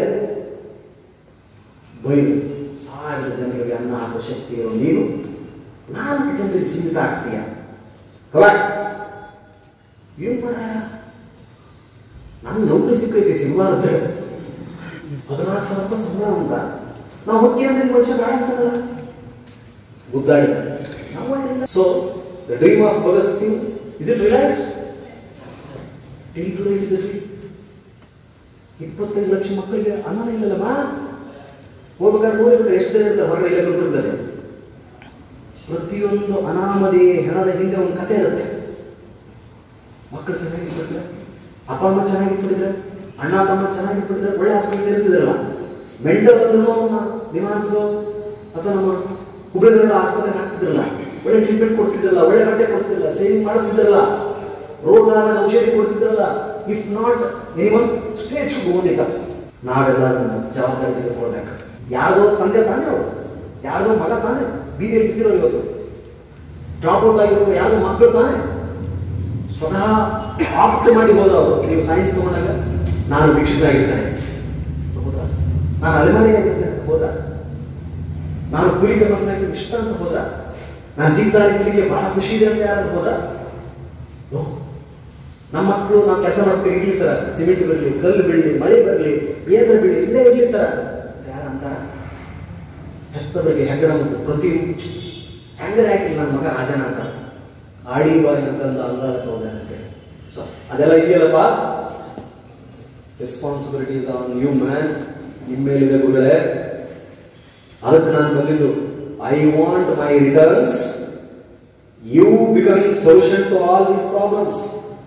ಬೈದು ಸಾವಿರ ಜನರಿಗೆ ಅನ್ನ ಹಾಕೋ ಶಕ್ತಿ ಇರೋ ನೀನು ನಾಲ್ಕು ಜನರಿಗೆ ಸೀಮಿತ ಆಗ್ತೀಯ ಕರೆಕ್ಟ್ ಏನು ಮಾಡ ನನ್ನ ನೌಕರಿ ಸಿಕ್ಕೈತಿ ಸಿಗಬಾರ್ದು ಹದಿನಾಲ್ಕು ಸಾವಿರ ರೂಪಾಯಿ ಸಂಬಳ ಅಂತ ನಾವು ಹೋಗಿ ಅಂದ್ರೆ ಮನುಷ್ಯ ಬೇಡ ಅಂತಾರಲ್ಲ ಗುದ್ದಾಡಿದ so the dream of Bhagat Singh is it realised till today is it ಇಪ್ಪತ್ತೈದು ಲಕ್ಷ ಮಕ್ಕಳಿಗೆ ಅನ್ನನೇ ಇಲ್ಲಲ್ಲಮ್ಮ ಹೋಗ್ಬೇಕಾದ್ರೆ ನೋಡ್ಬೇಕಾದ್ರೆ ಎಷ್ಟು ಜನ ಇರ್ತಾರೆ ಹೊರಗಡೆ ಇಲ್ಲ ಬಿಟ್ಟಿರ್ತಾರೆ ಪ್ರತಿಯೊಂದು ಅನಾಮಧೇಯ ಹೆಣದ ಹಿಂದೆ ಒಂದು ಕಥೆ ಇರುತ್ತೆ ಮಕ್ಕಳು ಚೆನ್ನಾಗಿರ್ಬಿಟ್ರೆ ಅಪ್ಪ ಅಮ್ಮ ಚೆನ್ನಾಗಿರ್ಬಿಟ್ಟಿದ್ರೆ ಅಣ್ಣ ತಮ್ಮ ಚೆನ್ನಾಗಿರ್ಬಿಟ್ಟಿದ್ರೆ ಒಳ್ಳೆ ಹಾಸ್ಪಿಟಲ್ ಸೇರಿಸ್ತಿದ್ರಲ್ಲ ಮೆಂಟಲ್ ಅಂದ್ರೂ ಅವನ್ನ ನಿವಾನ್ಸ್ಗೋ ಅಥವಾ ನಮ್ಮ ಹುಬ್ಳಿದ್ರ ಆಸ್ಪತ್ರೆಗೆ ಹಾಕ್ತಿದ್ರಲ್ಲ ಒಳ್ಳೆ ಟ್ರೀಟ್ಮೆಂಟ್ ಕೊಡಿಸ್ತಿದ್ರಲ್ಲ ಒಳ್ಳೆ ಬಟ್ಟೆ ಕೊಡಿಸ್ತಿದ್ರಲ್ಲ ಸೇವಿಂಗ್ ಮಾಡಿಸ್ತಿದ್ರಲ್ಲ ರೋಗ ಔಷಧಿ ಕೊಡ್ತಿದ್ರಲ್ಲ if not any one state should own it ನಾವೆಲ್ಲ ಅದನ್ನ ಜವಾಬ್ದಾರಿ ತೆಗೆದುಕೊಳ್ಬೇಕು ಯಾರ್ದೋ ತಂದೆ ತಾನೇ ಅವರು ಯಾರ್ದೋ ಮಗ ತಾನೇ ಬೀದಿಯಲ್ಲಿ ಬಿದ್ದಿರೋರು ಇವತ್ತು ಡ್ರಾಪ್ ಔಟ್ ಆಗಿರೋ ಯಾರ್ದೋ ಮಕ್ಕಳು ತಾನೇ ಸ್ವತಃ ಆಪ್ಟ್ ಮಾಡಿ ಹೋದ್ರು ಅವರು ನೀವು ಸೈನ್ಸ್ ತಗೊಂಡಾಗ ನಾನು ಭಿಕ್ಷುಕರಾಗಿರ್ತೇನೆ ಹೌದಾ ನಾನು ಅಲೆಮಾರಿ ಆಗಿರ್ತೇನೆ ಹೌದಾ ನಾನು ಕೂಲಿ ಕರ್ನಾಟಕ ಇಷ್ಟ ಅಂತ ಹೋದ್ರ ನಾನು ಜೀತಾಳಿಗಳಿಗೆ ಬಹಳ ಖುಷಿ ಇದೆ ಅಂತ ಯಾರು ಹೋದ್ರ ಓ, ನಮ್ಮ ಮಕ್ಕಳು ನಾವು ಕೆಲಸ ಮಾಡ್ತೀವಿ ಇರ್ಲಿ ಸರ್ ಸಿಮೆಂಟ್ ಬರಲಿ ಕಲ್ಲು ಬೀಳಲಿ ಮಳೆ ಬರಲಿ ಏನಾರ ಬೀಳಲಿ ಇಲ್ಲೇ ಇರ್ಲಿ ಸರ್ ಯಾರ ಅಂತ ಹೆತ್ತವರಿಗೆ ಹೆಗ್ಗಣ ಮತ್ತು ಪ್ರತಿ ಹೆಂಗರ ಹಾಕಿಲ್ಲ ನನ್ನ ಮಗ ರಾಜನ ಅಂತ ಆಡಿ ಬಾಯಿ ಅಂತಂದ ಅಂಗಾಲ ಹೋದಂತೆ ಸೊ ಅದೆಲ್ಲ ಇದೆಯಲ್ಲಪ್ಪ ರೆಸ್ಪಾನ್ಸಿಬಿಲಿಟೀಸ್ ಆನ್ ಯು ಮ್ಯಾನ್ ನಿಮ್ಮ ಮೇಲಿದೆ ಗುರುಗಳೇ ಅದಕ್ಕೆ ನಾನು ಬಂದಿದ್ದು I want my returns you becoming solution to all these problems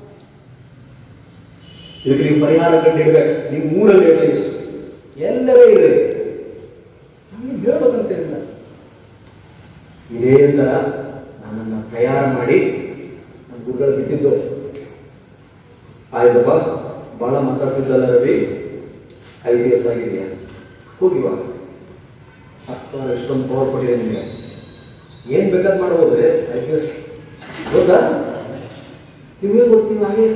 ಇದಕ್ಕೆ ನೀವು ಪರಿಹಾರ ಕಂಡಿಡ್ಬೇಕು ನೀವು ಮೂರಲ್ಲಿ ಅಟ್ಲೀಸ್ಟ್ ಎಲ್ಲರೇ ಇರಿ ನಮಗೆ ಹೇಳ್ಬೇಕಂತೇನಿಲ್ಲ ಇದೇ ತರ ನನ್ನನ್ನು ತಯಾರು ಮಾಡಿ ನನ್ನ ಗುರುಗಳು ಬಿಟ್ಟಿದ್ದು ಆಯ್ತಪ್ಪ ಬಹಳ ಮಾತಾಡ್ತಿದ್ದಲ್ಲ ರವಿ ಐ ಪಿ ಎಸ್ ಆಗಿದೆಯಾ ಹೋಗಿವಾ ಹತ್ತು ಎಷ್ಟೊಂದು ಪವರ್ ಕೊಟ್ಟಿದೆ ನಿಮಗೆ ಏನ್ ಬೇಕಾದ್ ಮಾಡ್ಬೋದ್ರಿ ಐ ಪಿ ಎಸ್ ಗೊತ್ತಾ ನಿಮಗೆ ಗೊತ್ತೀವಿ ಹಾಗೆ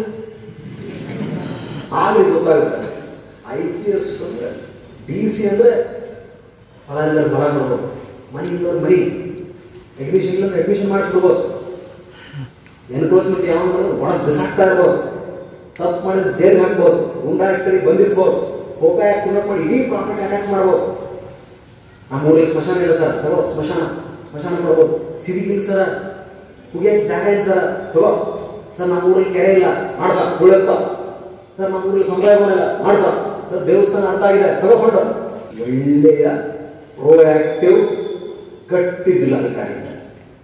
ಆಗಲಿ ಗೊತ್ತಾಗುತ್ತೆ ಐ ಪಿ ಎಸ್ ಅಂದ್ರೆ ಡಿ ಸಿ ಅಂದ್ರೆ ಫಲ ಎಲ್ಲರೂ ಬಲ ಕೊಡ್ಬೋದು ಮನಿ ಇಲ್ಲವ್ರು ಮನಿ ಅಡ್ಮಿಷನ್ ಇಲ್ಲ ಅಡ್ಮಿಷನ್ ಮಾಡಿಸ್ಬಿಡ್ಬೋದು ಎನ್ಕ್ರೋಚ್ಮೆಂಟ್ ಯಾವ ಮಾಡೋದು ಒಳಗೆ ಬಿಸಾಕ್ತಾ ಇರ್ಬೋದು ತಪ್ಪು ಮಾಡಿದ್ರೆ ಜೈಲ್ಗೆ ಹಾಕ್ಬೋದು ಗುಂಡಾ ಕಡೆ ಬಂಧಿಸ್ಬೋದು ಕೋಕಾ ಯಾಕೆ ಮಾಡಿ ಇಡೀ ಪ್ರಾಫಿಟ್ ಅಟ್ಯಾಚ್ ಮಾಡ್ಬೋದು ನಮ್ಮ ಊರಿಗೆ ಸ್ಮಶಾನ ಇಲ್ಲ ಸರ್ ತಗೋ ಸ್ಮಶಾನ ಸ್ಮಶಾನ ಕೊಡ್ಬೋದು ಸಿರಿಗಿಲ್ಲ ಸರ್ ಕುಗಿಯಕ್ಕೆ ಜಾಗ ಇಲ್ಲ ಸರ್ ತಗೋ ಸರ್ ನಮ್ಮ ಊರಲ್ಲಿ ಕೆರೆ ಇಲ್ಲ ಮಾಡ್ಸ ಉಳ್ಳಪ್ಪ ಸರ್ ನಮ್ಮ ಊರಲ್ಲಿ ಸಮುದಾಯ ಭವನ ಇಲ್ಲ ಮಾಡ್ಸ ಸರ್ ದೇವಸ್ಥಾನ ಅರ್ಥ ಆಗಿದೆ ತಗೋಕೊಂಡು ಒಳ್ಳೆಯ ಪ್ರೋಆಕ್ಟಿವ್ ಗಟ್ಟಿ ಜಿಲ್ಲಾಧಿಕಾರಿ ಇದ್ದಾರೆ.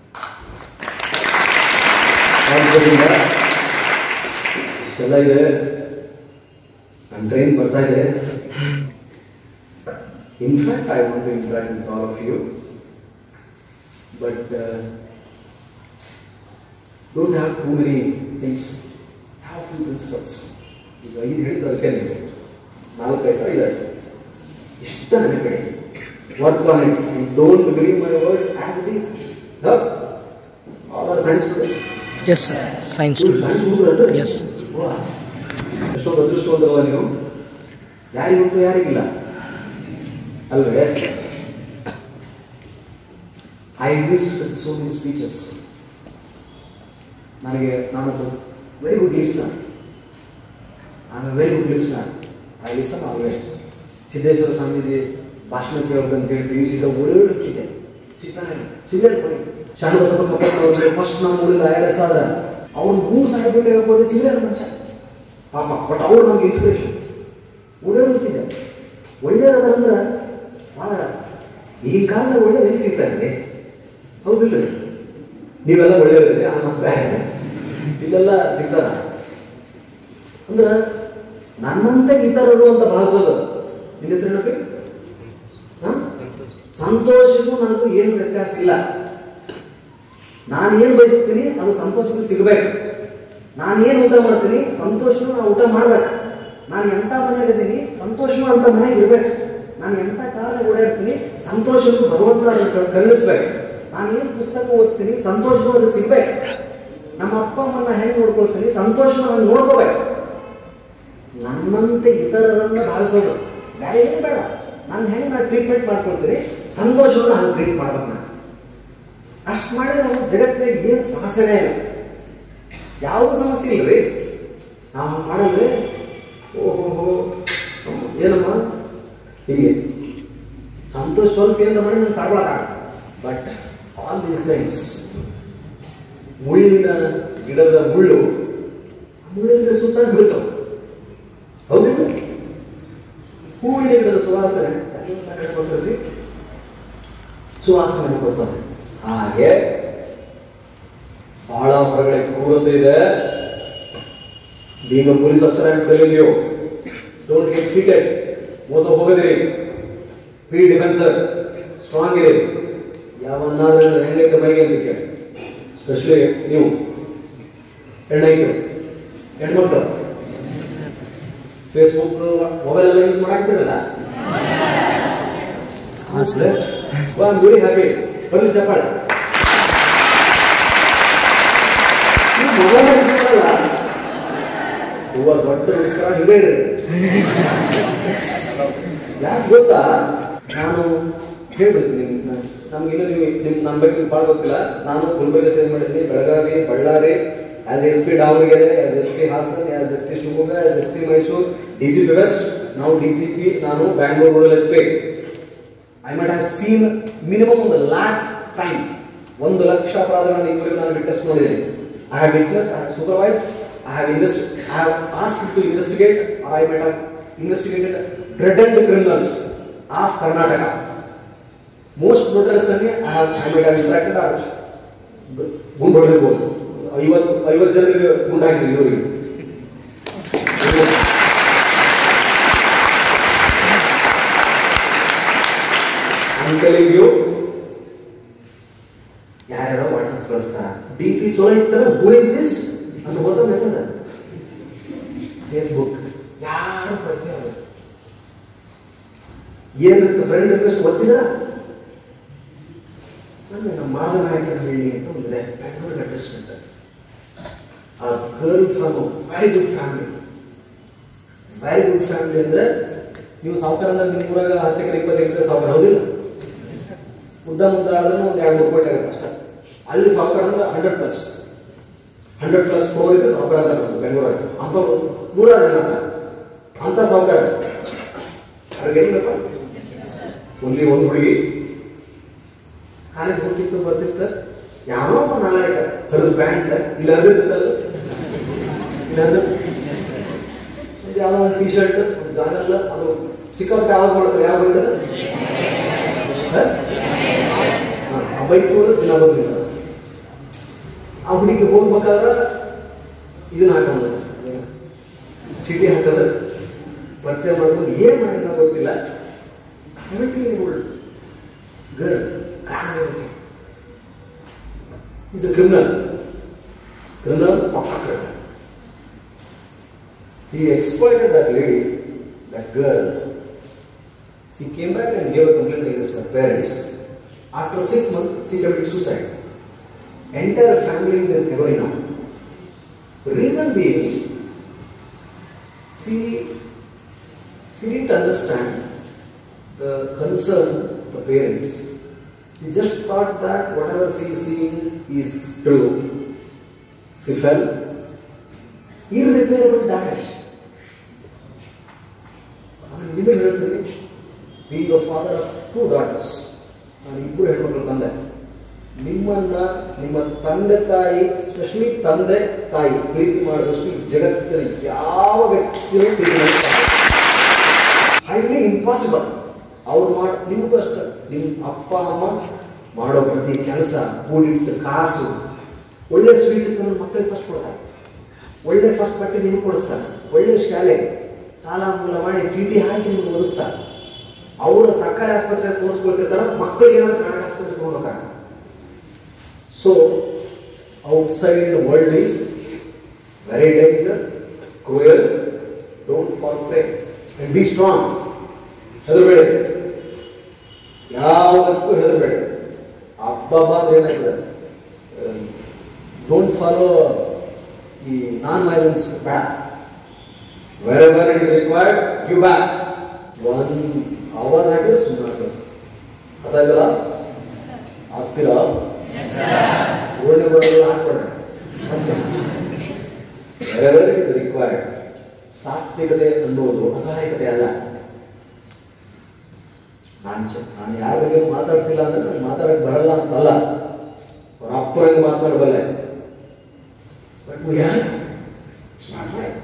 ಆದ್ದರಿಂದ ಇಷ್ಟೆಲ್ಲ ಇದೆ ನನ್ನ ಟ್ರೈನ್ ಬರ್ತಾ ಇದೆ in fact I want to interact with all of you but don't have too many things have few principles ಈಗ ಐದು ಹೇಳ್ತಾ ಅದಕ್ಕೆ ನೀವು ನಾಲ್ಕೈದು ಐದಾಯ್ತು ಇಷ್ಟ ನೆನಪಿಡಿ work on it don't believe my words as it is all are science students Yes, sir. Science student. Yes. ಎಷ್ಟೊಂದು ಅದೃಷ್ಟವಂತರಲ್ಲ ನೀವು ಯಾರಿಗುಂಟು ಯಾರಿಗಿಲ್ಲ ಅಲ್ವೇ I miss so many speeches ನನಗೆ ನಾನೊಂದು very good listener I am very good listener I listen always Siddheshwara Swamiji ಭಾಷಣ ಕೇಳೋದಂತ ಹೇಳಿ ಟಿ ವಿ ಸೀದಾ ಓಡಾಡುತ್ತಿದೆ ಸಿಗ್ತಾನೆ ಸಿಗರೇಟ್ ಕೊಡಿ ಶಾಣಬಸಪ್ಪ ಕಪ್ಪಸ್ವಾಮಿ ಫಸ್ಟ್ ನಮ್ಮ ಊರಿಂದ ಐ ಆರ್ ಎಸ್ ಆದ ಅವ್ರು ಮೂರು ಸಾವಿರ ಬಿಟ್ಟು ಹೋಗೋದು ಸಿಗರೇಟ್ ಮನುಷ್ಯ ಪಾಪ ಬಟ್ ಅವ್ರು ನಮ್ಗೆ ಇನ್ಸ್ಪಿರೇಷನ್ ಓಡಾಡುತ್ತಿದೆ ಒಳ್ಳೆಯದಂದ್ರೆ ಭಾಳ ಈ ಕಾಲದಲ್ಲಿ ಒಳ್ಳೆ ಎಲ್ಲಿ ಸಿಗ್ತಾರೆ ಹೌದಿಲ್ಲ ನೀವೆಲ್ಲ ಒಳ್ಳೆಯದಿದೆ ಆ ಮತ್ತೆ ಬೇರೆ ಇಲ್ಲೆಲ್ಲ ಸಿಗ್ತಾರ ಅಂದ್ರೆ ನನ್ನಂತೆ ಇತರರು ಅಂತ ಭಾವಿಸೋದು ನಿನ್ನ ಹೆಸರು ಏನಪ್ಪಿ? ಹ? ಸಂತೋಷಕ್ಕೂ ನನಗೂ ಏನು ವ್ಯತ್ಯಾಸ ಇಲ್ಲ ನಾನು ಏನು ಬಯಸ್ತೀನಿ ಅದು ಸಂತೋಷಕ್ಕೂ ಸಿಗ್ಬೇಕು ನಾನು ಏನು ಊಟ ಮಾಡ್ತೀನಿ ಸಂತೋಷನೂ ನಾನು ಊಟ ಮಾಡ್ಬೇಕು ನಾನು ಎಂಥ ಮನೆಯಾಗಿದ್ದೀನಿ ಸಂತೋಷನೂ ಅಂತ ಮನೆಗೆ ಇರ್ಬೇಕು ನಾನು ಎಂಥ ಕಾರಣ ಓಡಾಡ್ತೀನಿ ಸಂತೋಷಕ್ಕೂ ಭಗವಂತ ಅದನ್ನ ಕ- ಕರುಣಿಸ್ಬೇಕು ನಾನು ಏನು ಪುಸ್ತಕ ಓದ್ತೀನಿ ಸಂತೋಷನೂ ಅದು ಸಿಗ್ಬೇಕು ನಮ್ಮ ಅಪ್ಪ ಅಮ್ಮನ ಹೆಂಗೆ ನೋಡ್ಕೊಳ್ತೀನಿ ಸಂತೋಷನ ನಾನು ನೋಡ್ಕೋಬೇಕು ನನ್ನಂತೆ ಇತರರನ್ನ ಭಾವಿಸೋದು ಬೇರೆ ಏನು ಬೇಡ ನಾನು ಹೆಂಗೆ ನಾನು ಟ್ರೀಟ್ಮೆಂಟ್ ಮಾಡ್ಕೊಳ್ತೀನಿ ಸಂತೋಷವನ್ನು ನಾನು ಟ್ರೀಟ್ ಮಾಡ್ಬೇಕು ನಾನು ಅಷ್ಟು ಮಾಡಿದ್ರೆ ನಮ್ಮ ಜಗತ್ತಿನಾಗ ಏನು ಸಮಸ್ಯೆನೇ ಇಲ್ಲ ಯಾವ ಸಮಸ್ಯೆ ಇಲ್ರಿ ನಾವು ಹಂಗ್ ಮಾಡಲ್ರಿ ಓಹೋ ಏನಮ್ಮ ಹೀಗೆ ಸಂತೋಷ ಸ್ವಲ್ಪ ಏನಾರ ಮಾಡಿ ನಾನು ತಗೊಳಕ್ಕಾಗ ಬಟ್ ಆಲ್ ದೀಸ್ ಥಿಂಗ್ಸ್ ಮುಳ್ಳಿನ ಗಿಡದ ಮುಳ್ಳು ಮುಳ್ಳಿನ ಸುತ್ತ ಬೀಳ್ತಾವ ಹೌದಿಲ್ಲ ಹೂವಿನ ಗಿಡದ ಸುವಾಸನೆ ಎಲ್ಲ ಕಡೆ ಪಸರಿಸಿ ಸುವಾಸನೆ ಕೊಡ್ತಾರೆ ಹಾಗೆ ಬಹಳ ಹೊರಗಡೆ ಕ್ರೂರತೆ ಇದೆ ಬೀಂಗ್ ಪೊಲೀಸ್ ಅಫ್ಸರ್ ಅಂತ ಕಲಿ ನೀವು ಡೋಂಟ್ ಗೆಟ್ ಚೀಟೆಡ್ ಮೋಸ ಹೋಗದಿರಿ ಬಿ ಡಿಫೆನ್ಸರ್ ಸ್ಟ್ರಾಂಗ್ ಇರಿ ಯಾವನ್ನಾದ್ರೂ ಹೆಂಗೈತೆ ಮೈಗೆ ಅಂತ ಕೇಳಿ ಸ್ಪೆಷಲಿ ನೀವು ಹೆಣ್ಣೈತು ಹೆಣ್ಮಕ್ಳು ಫೇಸ್ಬುಕ್ ಮೊಬೈಲ್ ಎಲ್ಲ ಯೂಸ್ ಮಾಡಾಕ್ತಿರಲ್ಲ ಹಾಂ ಸರ್ ವೆರಿ ಹ್ಯಾಪಿ ಬನ್ನಿ ಚಪ್ಪಾಳೆ ನೀವು ಮೊಬೈಲ್ ಹಿಡ್ಕೊಂಡಲ್ಲ ಹೂವ ದೊಡ್ಡ ನಮಸ್ಕಾರ ಹಿಂಗೆ ಇದೆ ಯಾಕೆ ಗೊತ್ತಾ ನಾನು ಹೇಳ್ಬಿಡ್ತೀನಿ ನಮ್ಗೆ ಇನ್ನೂ ನೀವು ನಿಮ್ ನನ್ನ ಬಗ್ಗೆ ಭಾಳ ಗೊತ್ತಿಲ್ಲ ನಾನು ಗುಲ್ಬರ್ಗ ಸೇವೆ ಮಾಡಿದ್ದೀನಿ Belagavi Ballari as S P Davanagere as S P Hassan as S P Shivamogga as S P Mysuru D C P west ನಾವು ಡಿ ಸಿ ಪಿ ನಾನು Bangalore rural S P I must have seen minimum ಒಂದು ಲ್ಯಾಕ್ ಕ್ರೈಮ್ ಒಂದು ಲಕ್ಷ ಅಪರಾಧಗಳನ್ನು ಇದುವರೆಗೂ ನಾನು ವಿಟ್ನೆಸ್ ನೋಡಿದ್ದೇನೆ I have witness I have supervise I have invest I have ask to investigate I must have investigated dreaded criminals of Karnataka most notorious ಅಲ್ಲಿ I have I must have interacted or ಗುಂಡು ಹೊಡೆದಿರ್ಬೋದು ಐವತ್ತು ಐವತ್ತು ಜನರಿಗೆ ಗುಂಡಾಗಿದ್ದೀವಿ ಇವರಿಗೆ I'm telling you, ಯಾರ್ಯಾರೋ WhatsApp ಕಳಿಸ್ತಾರ D P ಚಲೋ ಇರ್ತಾರ ಹೂ ಇಸ್ ದಿಸ್ ಅಂತ ಗೊತ್ತ ಮೆಸೇಜ್ ಫೇಸ್ಬುಕ್ ಯಾರು ಪರಿಚಯ ಆಗಲ್ಲ. ಏನಿರುತ್ತೆ ಫ್ರೆಂಡ್ ರಿಕ್ವೆಸ್ಟ್ ಗೊತ್ತಿಲ್ಲ ನನಗೆ ನಮ್ಮ ಮಾದನಾಯಕನ ಹೇಳಿ ಅಂತ ಒಂದಿದೆ ಬೆಂಗಳೂರಿಗೆ adjustment a girl from very good family very good family ಅಂದ್ರೆ ನೀವು ಸಾವುಕಾರ ಅಂದ್ರೆ ನಿಮ್ಮ ಊರಾಗ ಹತ್ತು ಎಕರೆ ಇಪ್ಪತ್ತು ಎಕರೆ ಸಾವುಕಾರ ಹೌದಿಲ್ಲ ಉದ್ದ ಮುದ್ದ ಆದ್ರೂ ಒಂದು ಎರಡು ಮೂರು ಕೋಟಿ ಆಗುತ್ತೆ ಅಷ್ಟೇ ಅಲ್ಲಿ ಸಾವುಕಾರ ಅಂದ್ರೆ hundred plus hundred plus floor ಇದೆ ಸಾವುಕಾರ ಅಂತ ನಮ್ದು ಬೆಂಗಳೂರಾಗ ಅಂಥವ್ರು ನೂರಾರು ಜನ ಅದಾರ. ಅಂತ ಸಾವುಕಾರ ಅವ್ರಿಗೆ ಏನಿಲ್ಲಪ್ಪ ಒಂದೇ ಒಂದು ಹುಡುಗಿ ಕಾಲೇಜ್ ಹೋಗ್ತಿತ್ತು ಬರ್ತಿತ್ತು ಯಾವೋ ಒಬ್ಬ ನಾಲಾಯಕ ಹರಿದು ಪ್ಯಾಂಟ್ ಇಲ್ಲಿ ಹರಿದಿರ್ತಲ್ಲ ಇಲ್ಲಿ ಹರಿದು ಇದು ಯಾವುದೋ ಒಂದು ಟಿ ಶರ್ಟ್ ಒಂದು ಗಾಗಲ್ಲ ಅದು ಸಿಕ್ಕಾಪಟ್ಟೆ ಆವಾಜ್ ಮಾಡಿದ್ರೆ ಯಾವ ಬೈತದ ಹ? ಹ, ಆ ಬೈಕ್ ಕೂಡ ದಿನ ಬಂದಿಲ್ಲ ಆ ಹುಡುಗಿ ಹೋಗ್ಬೇಕಾದ್ರೆ ಇದನ್ನ ಹಾಕೊಂಡ ಚೀಟಿ ಹಾಕದ ಪರಿಚಯ ಮಾಡ್ಕೊಂಡು ಏನ್ ಮಾಡಿದ ಗೊತ್ತಿಲ್ಲ seventeen old girl is a criminal criminal ಪಕ್ಕ criminal He exploited that lady, that girl. She came back and gave a complaint against her parents. After six months, she committed suicide. Entire family is in agony now. The reason being, she, she didn't understand the concern of the parents. She just thought that whatever she is seeing is true. She fell. Irreparable damage. ನಾನು ನಿಮಗೆ ಹೇಳ್ತೀನಿ being a father of two daughters ನಾನು ಇಬ್ಬರು ಹೆಣ್ಮಕ್ಳು ತಂದೆ ನಿಮ್ಮನ್ನ ನಿಮ್ಮ ತಂದೆ ತಾಯಿ ಸ್ಪೆಷಲಿ ತಂದೆ ತಾಯಿ ಪ್ರೀತಿ ಮಾಡಿದಷ್ಟು ಈ ಜಗತ್ತಿನ ಯಾವ ವ್ಯಕ್ತಿಯೂ ಪ್ರೀತಿ ಹೈಲಿ ಇಂಪಾಸಿಬಲ್ ಅವ್ರು ಮಾಡಿ ನಿಮಗೂ ಅಷ್ಟೇ ನಿಮ್ಮ ಅಪ್ಪ ಅಮ್ಮ ಮಾಡೋ ಪ್ರತಿ ಕೆಲಸ ಕೂಡಿಟ್ಟು ಕಾಸು ಒಳ್ಳೆ ಸ್ವೀಟ್ ನನ್ನ ಮಕ್ಕಳಿಗೆ ಫಸ್ಟ್ ಕೊಡ್ತಾರೆ ಒಳ್ಳೆ ಫಸ್ಟ್ ಬಟ್ಟೆ ನಿಮ್ಗೆ ಕೊಡಿಸ್ತಾರೆ ಒಳ್ಳೆ ಶಾಲೆ ಸಾಲ ಮೂಲ ಮಾಡಿ ಚೀಟಿ ಹಾಕಿ ನಿಮ್ಗೆ ಓದಿಸ್ತಾರೆ ಅವರು ಸರ್ಕಾರಿ ಆಸ್ಪತ್ರೆ ತೋರಿಸ್ಕೊಳ್ತಿರ್ತಾರೆ ಮಕ್ಕಳಿಗೆ ಏನಾದ್ರು ಪ್ರೈವೇಟ್ ಆಸ್ಪತ್ರೆ ತಗೊಂಡೋಗ್ತಾರೆ so outside world is very danger cruel don't fall prey and be strong ಹೆದರಬೇಡಿ ಯಾವುದಕ್ಕೂ ಹೆದರಬೇಡಿ ಹಬ್ಬ ಅಂದ್ರೆ ಏನಾಗ್ತದೆ ಡೋಂಟ್ ಫಾಲೋ ಈ ನಾನ್ ವೈಲೆನ್ಸ್ ಬೇಡ wherever it is required give back one ಆವಾಜ್ ಹಾಕಿದ್ರೆ ಸುಮ್ಮನೆ ಆಗ್ತದೆ ಅದಾಗಲ್ಲ ಆಗ್ತೀರಾ ಓಲ್ಡ್ ಬರೋದು ಹಾಕ್ಬೇಡ wherever it is required ಸಾತ್ವಿಕತೆ ಅನ್ನೋದು ಅಸಹಾಯಕತೆ ಅಲ್ಲ ನಾನು ಚ ನಾನು ಯಾರ ಬಗ್ಗೆ ಮಾತಾಡ್ತಿಲ್ಲ ಅಂದ್ರೆ ನನಗೆ ಮಾತಾಡಕ್ಕೆ ಬರಲ್ಲ ಅಂತಲ್ಲ ಅವ್ರ ಅಪ್ಪರಂಗೆ ಮಾತಾಡಬಲ್ಲೆ but we are it's not right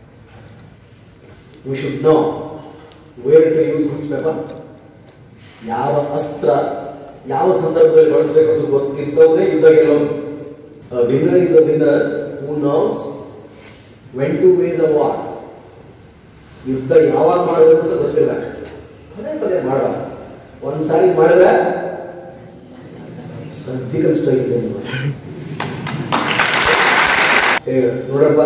we should know where to use good weapon ಯಾವ ಅಸ್ತ್ರ ಯಾವ ಸಂದರ್ಭದಲ್ಲಿ ಬಳಸಬೇಕು ಅಂತ ಗೊತ್ತಿದ್ದವನೇ ಯುದ್ಧ ಗೆಲ್ಲೋದು winner is a winner who knows when to wage a war ಯುದ್ಧ ಯಾವಾಗ ಮಾಡಬೇಕು ಅಂತ ಗೊತ್ತಿರ್ಬೇಕು ಪದೇ ಪದೇ ಮಾಡಬಾರ್ದು ಒಂದ್ಸಾರಿ ಮಾಡಿದ್ರೆ ಸರ್ಜಿಕಲ್ ಸ್ಟ್ರೈಕ್ ಇದೆ ನಿಮ್ಮ. ಏ ನೋಡಪ್ಪ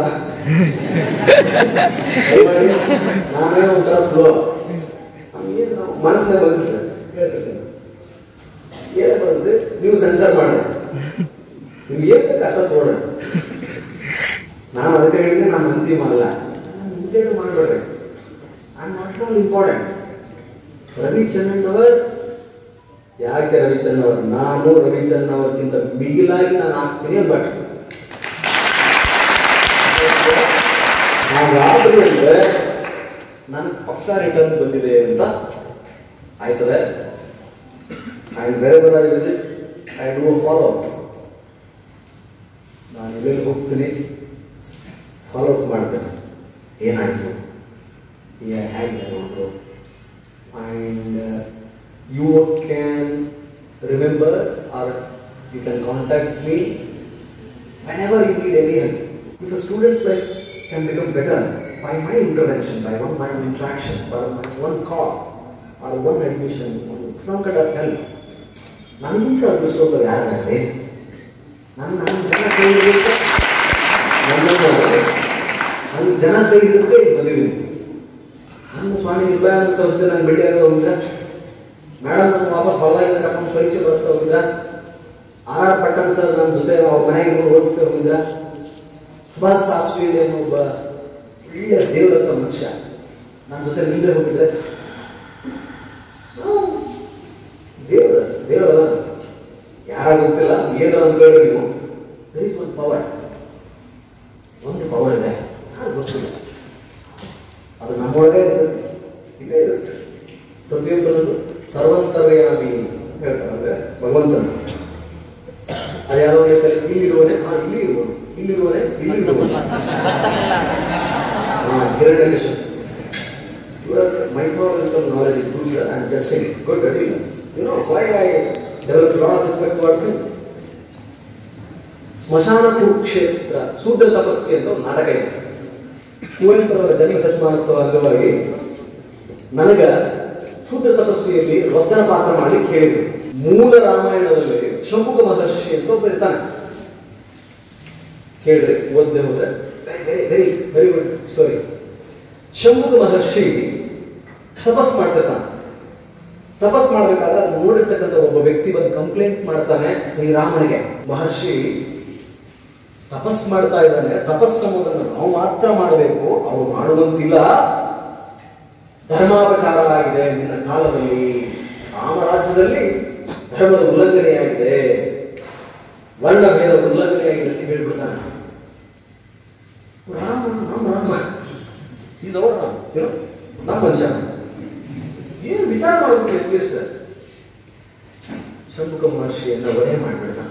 ದಯಮಾಡಿ ನಾನೇ ಒಂಥರ ಫ್ಲೋ ನಮ್ಗೆ ನಾವು ಮನಸ್ಸಿನ ಬಂದಿಲ್ಲ ಹೇಳ್ತಿರ್ತೀನಿ ಏನೇ ಬಂದ್ರೆ ನೀವು ಸೆನ್ಸರ್ ಮಾಡಿ ನಿಮ್ಗೆ ಏನು ಕಷ್ಟ ತೋಡ ನಾನು ಅದಕ್ಕೆ ಹೇಳಿದ್ರೆ ನಾನು ಅಂತಿಮ ಅಲ್ಲ ಇಂಟೇನು ಮಾಡಬೇಡ್ರಿ I not all important Ravichandran ಅವರ್ ಯಾಕೆ ರವಿಚಂದ್ರನ್ ಅವರು ನಾನು ರವಿಚಂದ್ರನ್ ಅವರ್ಗಿಂತ ಬಿಗಿಲಾಗಿ ನಾನು ಆಗ್ತೀನಿ ಅನ್ಬೇಕು ಹಾಗಾದ್ರಿ ಅಂದ್ರೆ ನನ್ನ ಪಕ್ಕ ರಿಟರ್ನ್ ಬಂದಿದೆ ಅಂತ ಆಯ್ತದೆ and wherever I visit I do follow up ನಾನು ಎಲ್ಲೆಲ್ಲಿ ಹೋಗ್ತೀನಿ ಫಾಲೋ ಅಪ್ ಮಾಡ್ತೇನೆ ಏನಾಯ್ತು ಹೇಗೆ ನೋಡು and uh, you can remember or you can contact me whenever you need any help. If a student's life can become better by my intervention, by one my interaction, by my one call, or one admission, or some kind of help, ನನಗಿಂತ ಅದೃಷ್ಟವಂತ ಯಾರಾಗಲಿ ನಾನು ನಾನು ಜನ ಕೈ ಹಿಡಿಯುತ್ತೆ ನನ್ನನ್ನು ನನ್ನ ಜನ ಕೈ ಹಿಡಿದುತ್ತೆ ಇಲ್ಲಿ ಬಂದಿದ್ದೀನಿ ನನ್ನ ಸ್ವಾಮಿ ನಿರ್ಭಯಾನಂದ ಸಂಸ್ಥೆ ನಾನು ಭೇಟಿ ಆಗ ಹೋಗಿದ್ರ ಮೇಡಮ್ ನಾನು ವಾಪಸ್ ಹೊರದಾಗಿಂದ ಕರ್ಕೊಂಡು ಪರೀಕ್ಷೆ ಬರೆಸ್ತಾ ಹೋಗಿದ್ರ ಆರ್ ಆರ್ ಪಟ್ಟಣ್ ಸರ್ ನನ್ನ ಜೊತೆ ಅವ್ರ ಮನೆಗೆ ಬಂದು ಓದಿಸ್ತಾ ಹೋಗಿದ್ರ ಸುಭಾಷ್ ಶಾಸ್ತ್ರಿ ಅನ್ನೋ ಒಬ್ಬ ಒಳ್ಳೆಯ ದೇವರತ್ತ ಮನುಷ್ಯ ನನ್ನ ಜೊತೆ ನಿಲ್ಲದೆ ಹೋಗಿದ್ರೆ ನಾವು ದೇವರ ದೇವರ ಯಾರ ಗೊತ್ತಿಲ್ಲ ಏನು ಅನ್ಬೇಡ್ರಿ ನೀವು ದರ್ ಇಸ್ ಒನ್ ಪವರ್ ಒಂದು ಪವರ್ ಇದೆ ಯಾರು ಗೊತ್ತಿಲ್ಲ ಅದು ನಮ್ಮೊಳಗೆ ಇರ್ತದೆ ಇಲ್ಲೇ ಇರುತ್ತೆ ಪ್ರತಿಯೊಬ್ಬರನ್ನು ಸರ್ವಂತರ್ಯಾಮಿ ಅಂತ ಹೇಳ್ತಾರೆ ಅಂದ್ರೆ ಭಗವಂತನ ಅದು ಯಾರೋ ಹೇಳ್ತಾರೆ ಇಲ್ಲಿರುವನೆ ಹಾ ಇಲ್ಲಿ ಇರುವನು ಇಲ್ಲಿರುವನೆ ಇಲ್ಲಿ ಇರುವನು ಹಾ Hiranyakashipu Your micrological knowledge is good, sir. I'm just saying, good, good. You know why I developed a lot of respect towards him? ಸ್ಮಶಾನ ಕುರುಕ್ಷೇತ್ರ ಶೂದ್ರ ತಪಸ್ವಿ ಅಂತ ಒಂದು ನಾಟಕ ಇದೆ ಕುವೆಂಪುರವರ ಜನ್ಮ ಶತಮಾನೋತ್ಸವ ಅಂಗವಾಗಿ ನನಗ ಶೂದ್ರ ತಪಸ್ವಿಯಲ್ಲಿ ರೊದ್ದನ ಪಾತ್ರ ಮಾಡಲಿಕ್ಕೆ ಹೇಳಿದ್ರು ಮೂಲ ರಾಮಾಯಣದಲ್ಲಿ ಶಂಭುಕ ಮಹರ್ಷಿ ಅಂತ ಒಬ್ಬ ಇರ್ತಾನೆ ಕೇಳಿದ್ರೆ ಓದ್ದೆ ಹೋದ್ರೆ very very very good story Shambuka Maharshi ತಪಸ್ ಮಾಡ್ತಿರ್ತಾನೆ ತಪಸ್ ಮಾಡ್ಬೇಕಾದ್ರೆ ಅದು ನೋಡಿರ್ತಕ್ಕಂಥ ಒಬ್ಬ ವ್ಯಕ್ತಿ ಬಂದು ಕಂಪ್ಲೇಂಟ್ ಮಾಡ್ತಾನೆ ಶ್ರೀರಾಮನಿಗೆ ಮಹರ್ಷಿ ತಪಸ್ ಮಾಡ್ತಾ ಇದ್ದಾನೆ ತಪಸ್ ಎಂಬುದನ್ನು ನಾವು ಮಾತ್ರ ಮಾಡಬೇಕು ಅವ್ರು ಮಾಡುವಂತಿಲ್ಲ ಧರ್ಮಾಪಚಾರ ಆಗಿದೆ ನಿನ್ನ ಕಾಲದಲ್ಲಿ ರಾಮರಾಜ್ಯದಲ್ಲಿ ಧರ್ಮದ ಉಲ್ಲಂಘನೆಯಾಗಿದೆ ವರ್ಣಭೇದ ಉಲ್ಲಂಘನೆಯಾಗಿದೆ ಅಂತ ಹೇಳ್ಬಿಡ್ತಾನೆ ರಾಮ ರಾಮ ರಾಮ ಈಸ್ ಅವರ್ ರಾಮ ಏನೋ ನಮ್ಮ ಮನುಷ್ಯ ಏನು ವಿಚಾರ ಮಾಡಬೇಕು ಅಟ್ಲೀಸ್ಟ್ ಶಂಭುಕ ಮಹರ್ಷಿಯನ್ನ ವಧೆ ಮಾಡಿಬಿಡ್ತಾನೆ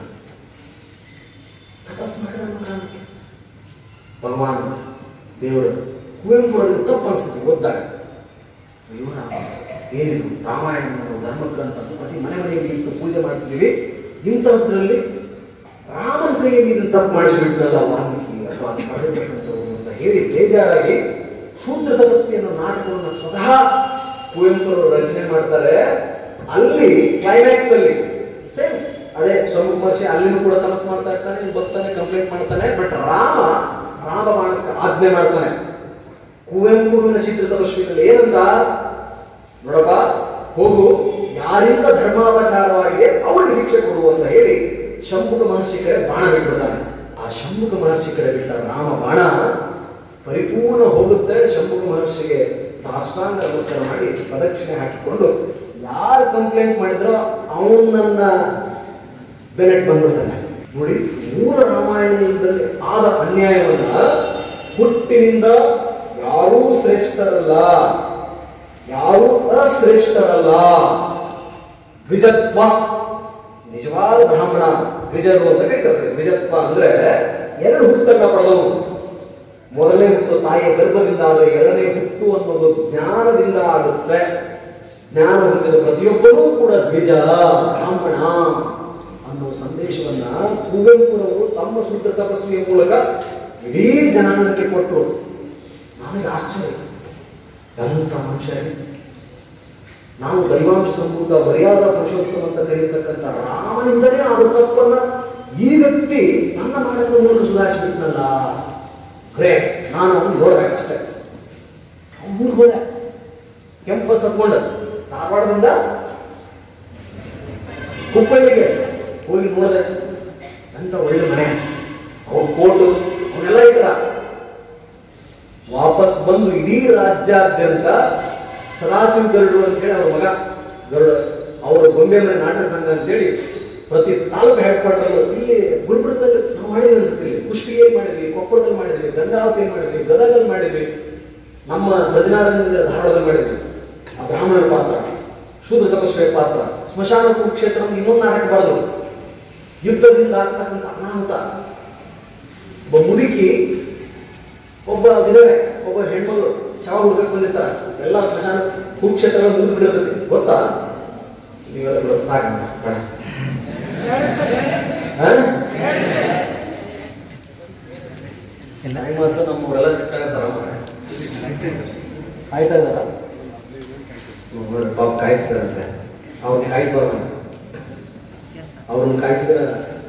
ತಪಸ್ ಮಾಡಿದ ಕಾರಣಕ್ಕೆ ಭಗವಾನ್ ದೇವರು ಕುವೆಂಪುರಲ್ಲಿ ತಪ್ಪು ಅನಿಸ್ತದೆ ಓದ್ದಾಗ ಅಯ್ಯೋ ರಾಮ ಏನಿದು ರಾಮಾಯಣ ಅನ್ನೋ ಧರ್ಮಗ್ರಂಥ ಅಂತ ಪ್ರತಿ ಮನೆ ಮನೆಯಲ್ಲಿ ಇಟ್ಟು ಪೂಜೆ ಮಾಡ್ತೀವಿ ಇಂಥದ್ರಲ್ಲಿ ರಾಮನ ಕೈಯಲ್ಲಿ ಇದನ್ನು ತಪ್ಪು ಮಾಡಿಸಿಬಿಟ್ರಲ್ಲ ವಾಲ್ಮೀಕಿ ಅಥವಾ ಅದು ಮಾಡಿರ್ತಕ್ಕಂಥವ್ರು ಅಂತ ಹೇಳಿ ಬೇಜಾರಾಗಿ ಶೂದ್ರ ತಪಸ್ವಿ ಅನ್ನೋ ನಾಟಕವನ್ನು ಸ್ವತಃ ಕುವೆಂಪುರವರು ರಚನೆ ಮಾಡ್ತಾರೆ ಅಲ್ಲಿ ಕ್ಲೈಮ್ಯಾಕ್ಸ್ ಅಲ್ಲಿ ಸೇಮ್ ಅದೇ ಸ್ವರೂಪ ಮಹರ್ಷಿ ಅಲ್ಲಿನೂ ಕೂಡ ತಪಸ್ ಮಾಡ್ತಾ ಇರ್ತಾನೆ ಇಲ್ಲಿ ಬರ್ತಾನೆ ಕಂಪ್ಲೇಂಟ್ ಮಾಡ್ತಾನೆ ಬಟ್ ರಾಮ ರಾಮ ಮಾಡಕ್ಕೆ ಆಜ್ಞೆ ಮಾಡ್ತಾನೆ ಕುವೆಂಪುವಿನ ಚಿತ್ರ ತಪಸ್ವಿನಲ್ಲಿ ಏನಂತ ನೋಡಪ್ಪ ಹೋಗು ಯಾರಿಂದ ಧರ್ಮಾಪಚಾರವಾಗಿದೆ ಅವರಿಗೆ ಶಿಕ್ಷೆ ಕೊಡು ಅಂತ ಹೇಳಿ ಶಂಭುಕ ಮಹರ್ಷಿ ಕಡೆ ಬಾಣ ಬಿಟ್ಬಿಡ್ತಾನೆ ಆ ಶಂಭುಕ ಮಹರ್ಷಿ ಕಡೆ ಬಿಟ್ಟ ರಾಮ ಬಾಣ ಪರಿಪೂರ್ಣ ಹೋಗುತ್ತೆ ಶಂಭುಕ ಮಹರ್ಷಿಗೆ ಸಾಷ್ಟಾಂಗ ನಮಸ್ಕಾರ ಮಾಡಿ ಪ್ರದಕ್ಷಿಣೆ ಹಾಕಿಕೊಂಡು ಯಾರು ಕಂಪ್ಲೇಂಟ್ ಮಾಡಿದ್ರೋ ಅವನನ್ನ ಬೆನೆಟ್ ಬಂದ್ಬಿಡ್ತಾನೆ ನೋಡಿ ಮೂಲ ರಾಮಾಯಣದಲ್ಲಿ ಆದ ಅನ್ಯಾಯವನ್ನ ಹುಟ್ಟಿನಿಂದ ಯಾರೂ ಶ್ರೇಷ್ಠರಲ್ಲ ಯಾರೂ ಅಶ್ರೇಷ್ಠರಲ್ಲ ದ್ವಿಜತ್ವ ನಿಜವಾದ ಬ್ರಾಹ್ಮಣ ದ್ವಿಜರು ಅಂತ ಕರೀತಾರೆ ದ್ವಿಜತ್ವ ಅಂದ್ರೆ ಎರಡು ಹುಟ್ಟನ್ನ ಪಡೆದವರು ಮೊದಲನೇ ಹುಟ್ಟು ತಾಯಿಯ ಗರ್ಭದಿಂದ ಆದರೆ ಎರಡನೇ ಹುಟ್ಟು ಅನ್ನೋದು ಜ್ಞಾನದಿಂದ ಆಗುತ್ತೆ ಜ್ಞಾನ ಹೊಂದಿದ ಪ್ರತಿಯೊಬ್ಬರೂ ಕೂಡ ದ್ವಿಜ ಬ್ರಾಹ್ಮಣ ಅನ್ನೋ ಸಂದೇಶವನ್ನ ಕುವೆಂಪುರವರು ತಮ್ಮ ಸೂತ್ರ ತಪಸ್ವಿಯ ಮೂಲಕ ಇಡೀ ಜನಾಂಗಕ್ಕೆ ಕೊಟ್ಟರು ನನಗೆ ಆಶ್ಚರ್ಯ ಎಂಥ ಮನುಷ್ಯ ಇದು. ನಾವು ದೈವಾಂಶ ಸಂಭೂತ ಮರ್ಯಾದ ಪುರುಷೋತ್ತಮ ಅಂತ ಕರೀತಕ್ಕಂಥ ರಾಮನಿಂದಲೇ ಆದ ತಪ್ಪನ್ನ ಈ ವ್ಯಕ್ತಿ ನನ್ನ ಮಾಡಿದ ಮೂಲಕ ಸುಧಾರಿಸಿಬಿಟ್ನಲ್ಲ ಗ್ರೇಟ್ ನಾನು ಅವನು ನೋಡ್ಬೇಕಷ್ಟೇ ಅವ್ನು ಊರಿಗೆ ಹೋದೆ ಕೆಂಪಸ್ ಹತ್ಕೊಂಡ ಧಾರವಾಡದಿಂದ ಹುಬ್ಬಳ್ಳಿಗೆ ಹೋಗಿ ನೋಡಿದೆ ಅಂತ ಒಳ್ಳೆ ಮನೆ ಅವ್ರ ಕೋಟು ಅವನ್ನೆಲ್ಲ ಇಟ್ಟ ವಾಪಸ್ ಬಂದು ಇಡೀ ರಾಜ್ಯಾದ್ಯಂತ ಸದಾಶಿವ ಗರುಡು ಅಂತ ಹೇಳಿ ಅವ್ರ ಮಗ ಗರುಡ ಅವರ ಗೊಂಬೆ ಮನೆ ನಾಟಕ ಸಂಘ ಅಂತೇಳಿ ಪ್ರತಿ ತಾಲೂಕು ಹೆಡ್ ಕ್ವಾರ್ಟರ್ ಇಲ್ಲಿ ಗುಲ್ಬರ್ಗದಲ್ಲಿ ನಾವು ಮಾಡಿದ್ವಿ ಅನ್ಸುತ್ತೆ ಇಲ್ಲಿ ಕುಷ್ಟಗಿಯಲ್ಲಿ ಮಾಡಿದ್ವಿ ಕೊಪ್ಪಳದಲ್ಲಿ ಮಾಡಿದ್ವಿ ಗಂಗಾವತಿಯಲ್ಲಿ ಮಾಡಿದ್ವಿ ಗದಗಲ್ಲಿ ಮಾಡಿದ್ವಿ ನಮ್ಮ ಸಜನಾರಂಗದ ಧಾರವಾಡದಲ್ಲಿ ಮಾಡಿದ್ವಿ ಆ ಬ್ರಾಹ್ಮಣರ ಪಾತ್ರ ಶೂದ್ರ ತಪಸ್ವಿಯ ಪಾತ್ರ ಸ್ಮಶಾನ ಕುರುಕ್ಷೇತ್ರ ಅಂತ ಇನ್ನೊಂದು ನಾಟಕ ಬರೆದು ಯುದ್ಧದಿಂದ ಆಗ್ತಕ್ಕಂಥ ಅನಾಹುತ ಒಬ್ಬ ಮುದುಕಿ ಒಬ್ಬ ವಿಧವೆ ಒಬ್ಬ ಹೆಣ್ಮಗಳು ಶವ ಹುಡುಗಕ್ಕೆ ಬಂದಿರ್ತಾರೆ ಎಲ್ಲ ಸ್ಮಶಾನ ಕುರುಕ್ಷೇತ್ರ ಮುಗಿದು ಬಿಡಿರ್ತೈತಿ ಗೊತ್ತಾ ನೀವೆಲ್ಲ ಬಿಡೋದು ಸಾಕು ಬೇಡ ಹಾ? ಟೈಮ್ ಆಯ್ತು ನಮ್ಮವರೆಲ್ಲ ಸಿಟ್ಟಾಗತ್ತಾರ ಆಯ್ತಾ ಇದಾರ ನೋಡಿ ಪಾಪ ಕಾಯ್ತಾರಂತೆ ಅವ್ರನ್ನ ಕಾಯಿಸ್ಬಾರ ಅವ್ರನ್ನ ಕಾಯಿಸಿದ್ರೆ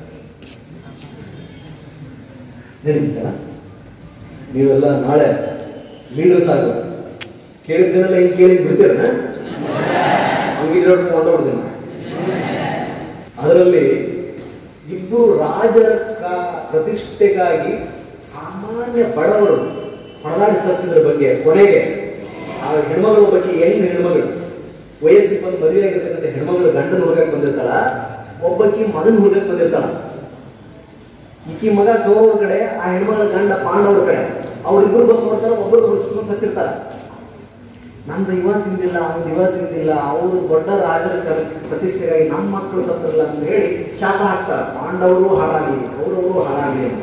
ನಡೀತಲ್ಲ ನೀವೆಲ್ಲ ನಾಳೆ ಲೀಡರ್ಸ್ ಆಗ ಕೇಳಿದ್ದನ್ನೆಲ್ಲ ಹಿಂಗೆ ಕೇಳಿ ಬಿಡ್ತೀರನ ಹಂಗಿದ್ರೆ ಕೊಂಡೋಗ್ಬಿಡ್ತೀನಿ ಅದರಲ್ಲಿ ಇಬ್ಬರು ರಾಜರ ಕ- ಪ್ರತಿಷ್ಠೆಗಾಗಿ ಸಾಮಾನ್ಯ ಬಡವರು ಹೊಡೆದಾಡಿ ಸತ್ತಿದ್ರ ಬಗ್ಗೆ ಕೊನೆಗೆ ಆ ಹೆಣ್ಮಗಳ ಬಗ್ಗೆ ಹೆಣ್ಣು ಹೆಣ್ಮಗಳು ವಯಸ್ಸಿಗೆ ಬಂದು ಮದುವೆ ಆಗಿರ್ತಕ್ಕಂಥ ಹೆಣ್ಮಗಳು ಗಂಡನ ಹುಡುಗಕ್ಕೆ ಬಂದಿರ್ತಾಳ ಒಬ್ಬಕಿ ಮಗನ ಹುಡುಗಕ್ಕೆ ಬಂದಿರ್ತಾಳ ಈಕಿ ಮಗ ಕೌರವ್ರ ಕಡೆ ಆ ಹೆಣ್ಮಗಳ ಗಂಡ ಪಾಂಡವ್ರ ಕಡೆ ಅವ್ರಿಬ್ರು ಬಂದು ನೋಡ್ತಾರೆ ಒಬ್ಬರು ಸುಮ್ಮನೆ ಸತ್ತಿರ್ತಾರ ನಂದು ಇವ ತಿಂದಿಲ್ಲ ಅವ್ನು ಇವ ತಿಂದಿಲ್ಲ ಅವರು ದೊಡ್ಡ ರಾಜರ ಕರ- ಪ್ರತಿಷ್ಠೆಗಾಗಿ ನಮ್ಮ ಮಕ್ಕಳು ಸತ್ತಿರಲ್ಲ ಅಂತ ಹೇಳಿ ಶಾಪ ಹಾಕ್ತಾರೆ ಪಾಂಡವರು ಹಾಳಾಗಲಿ ಕೌರವರು ಹಾಳಾಗಲಿ ಅಂತ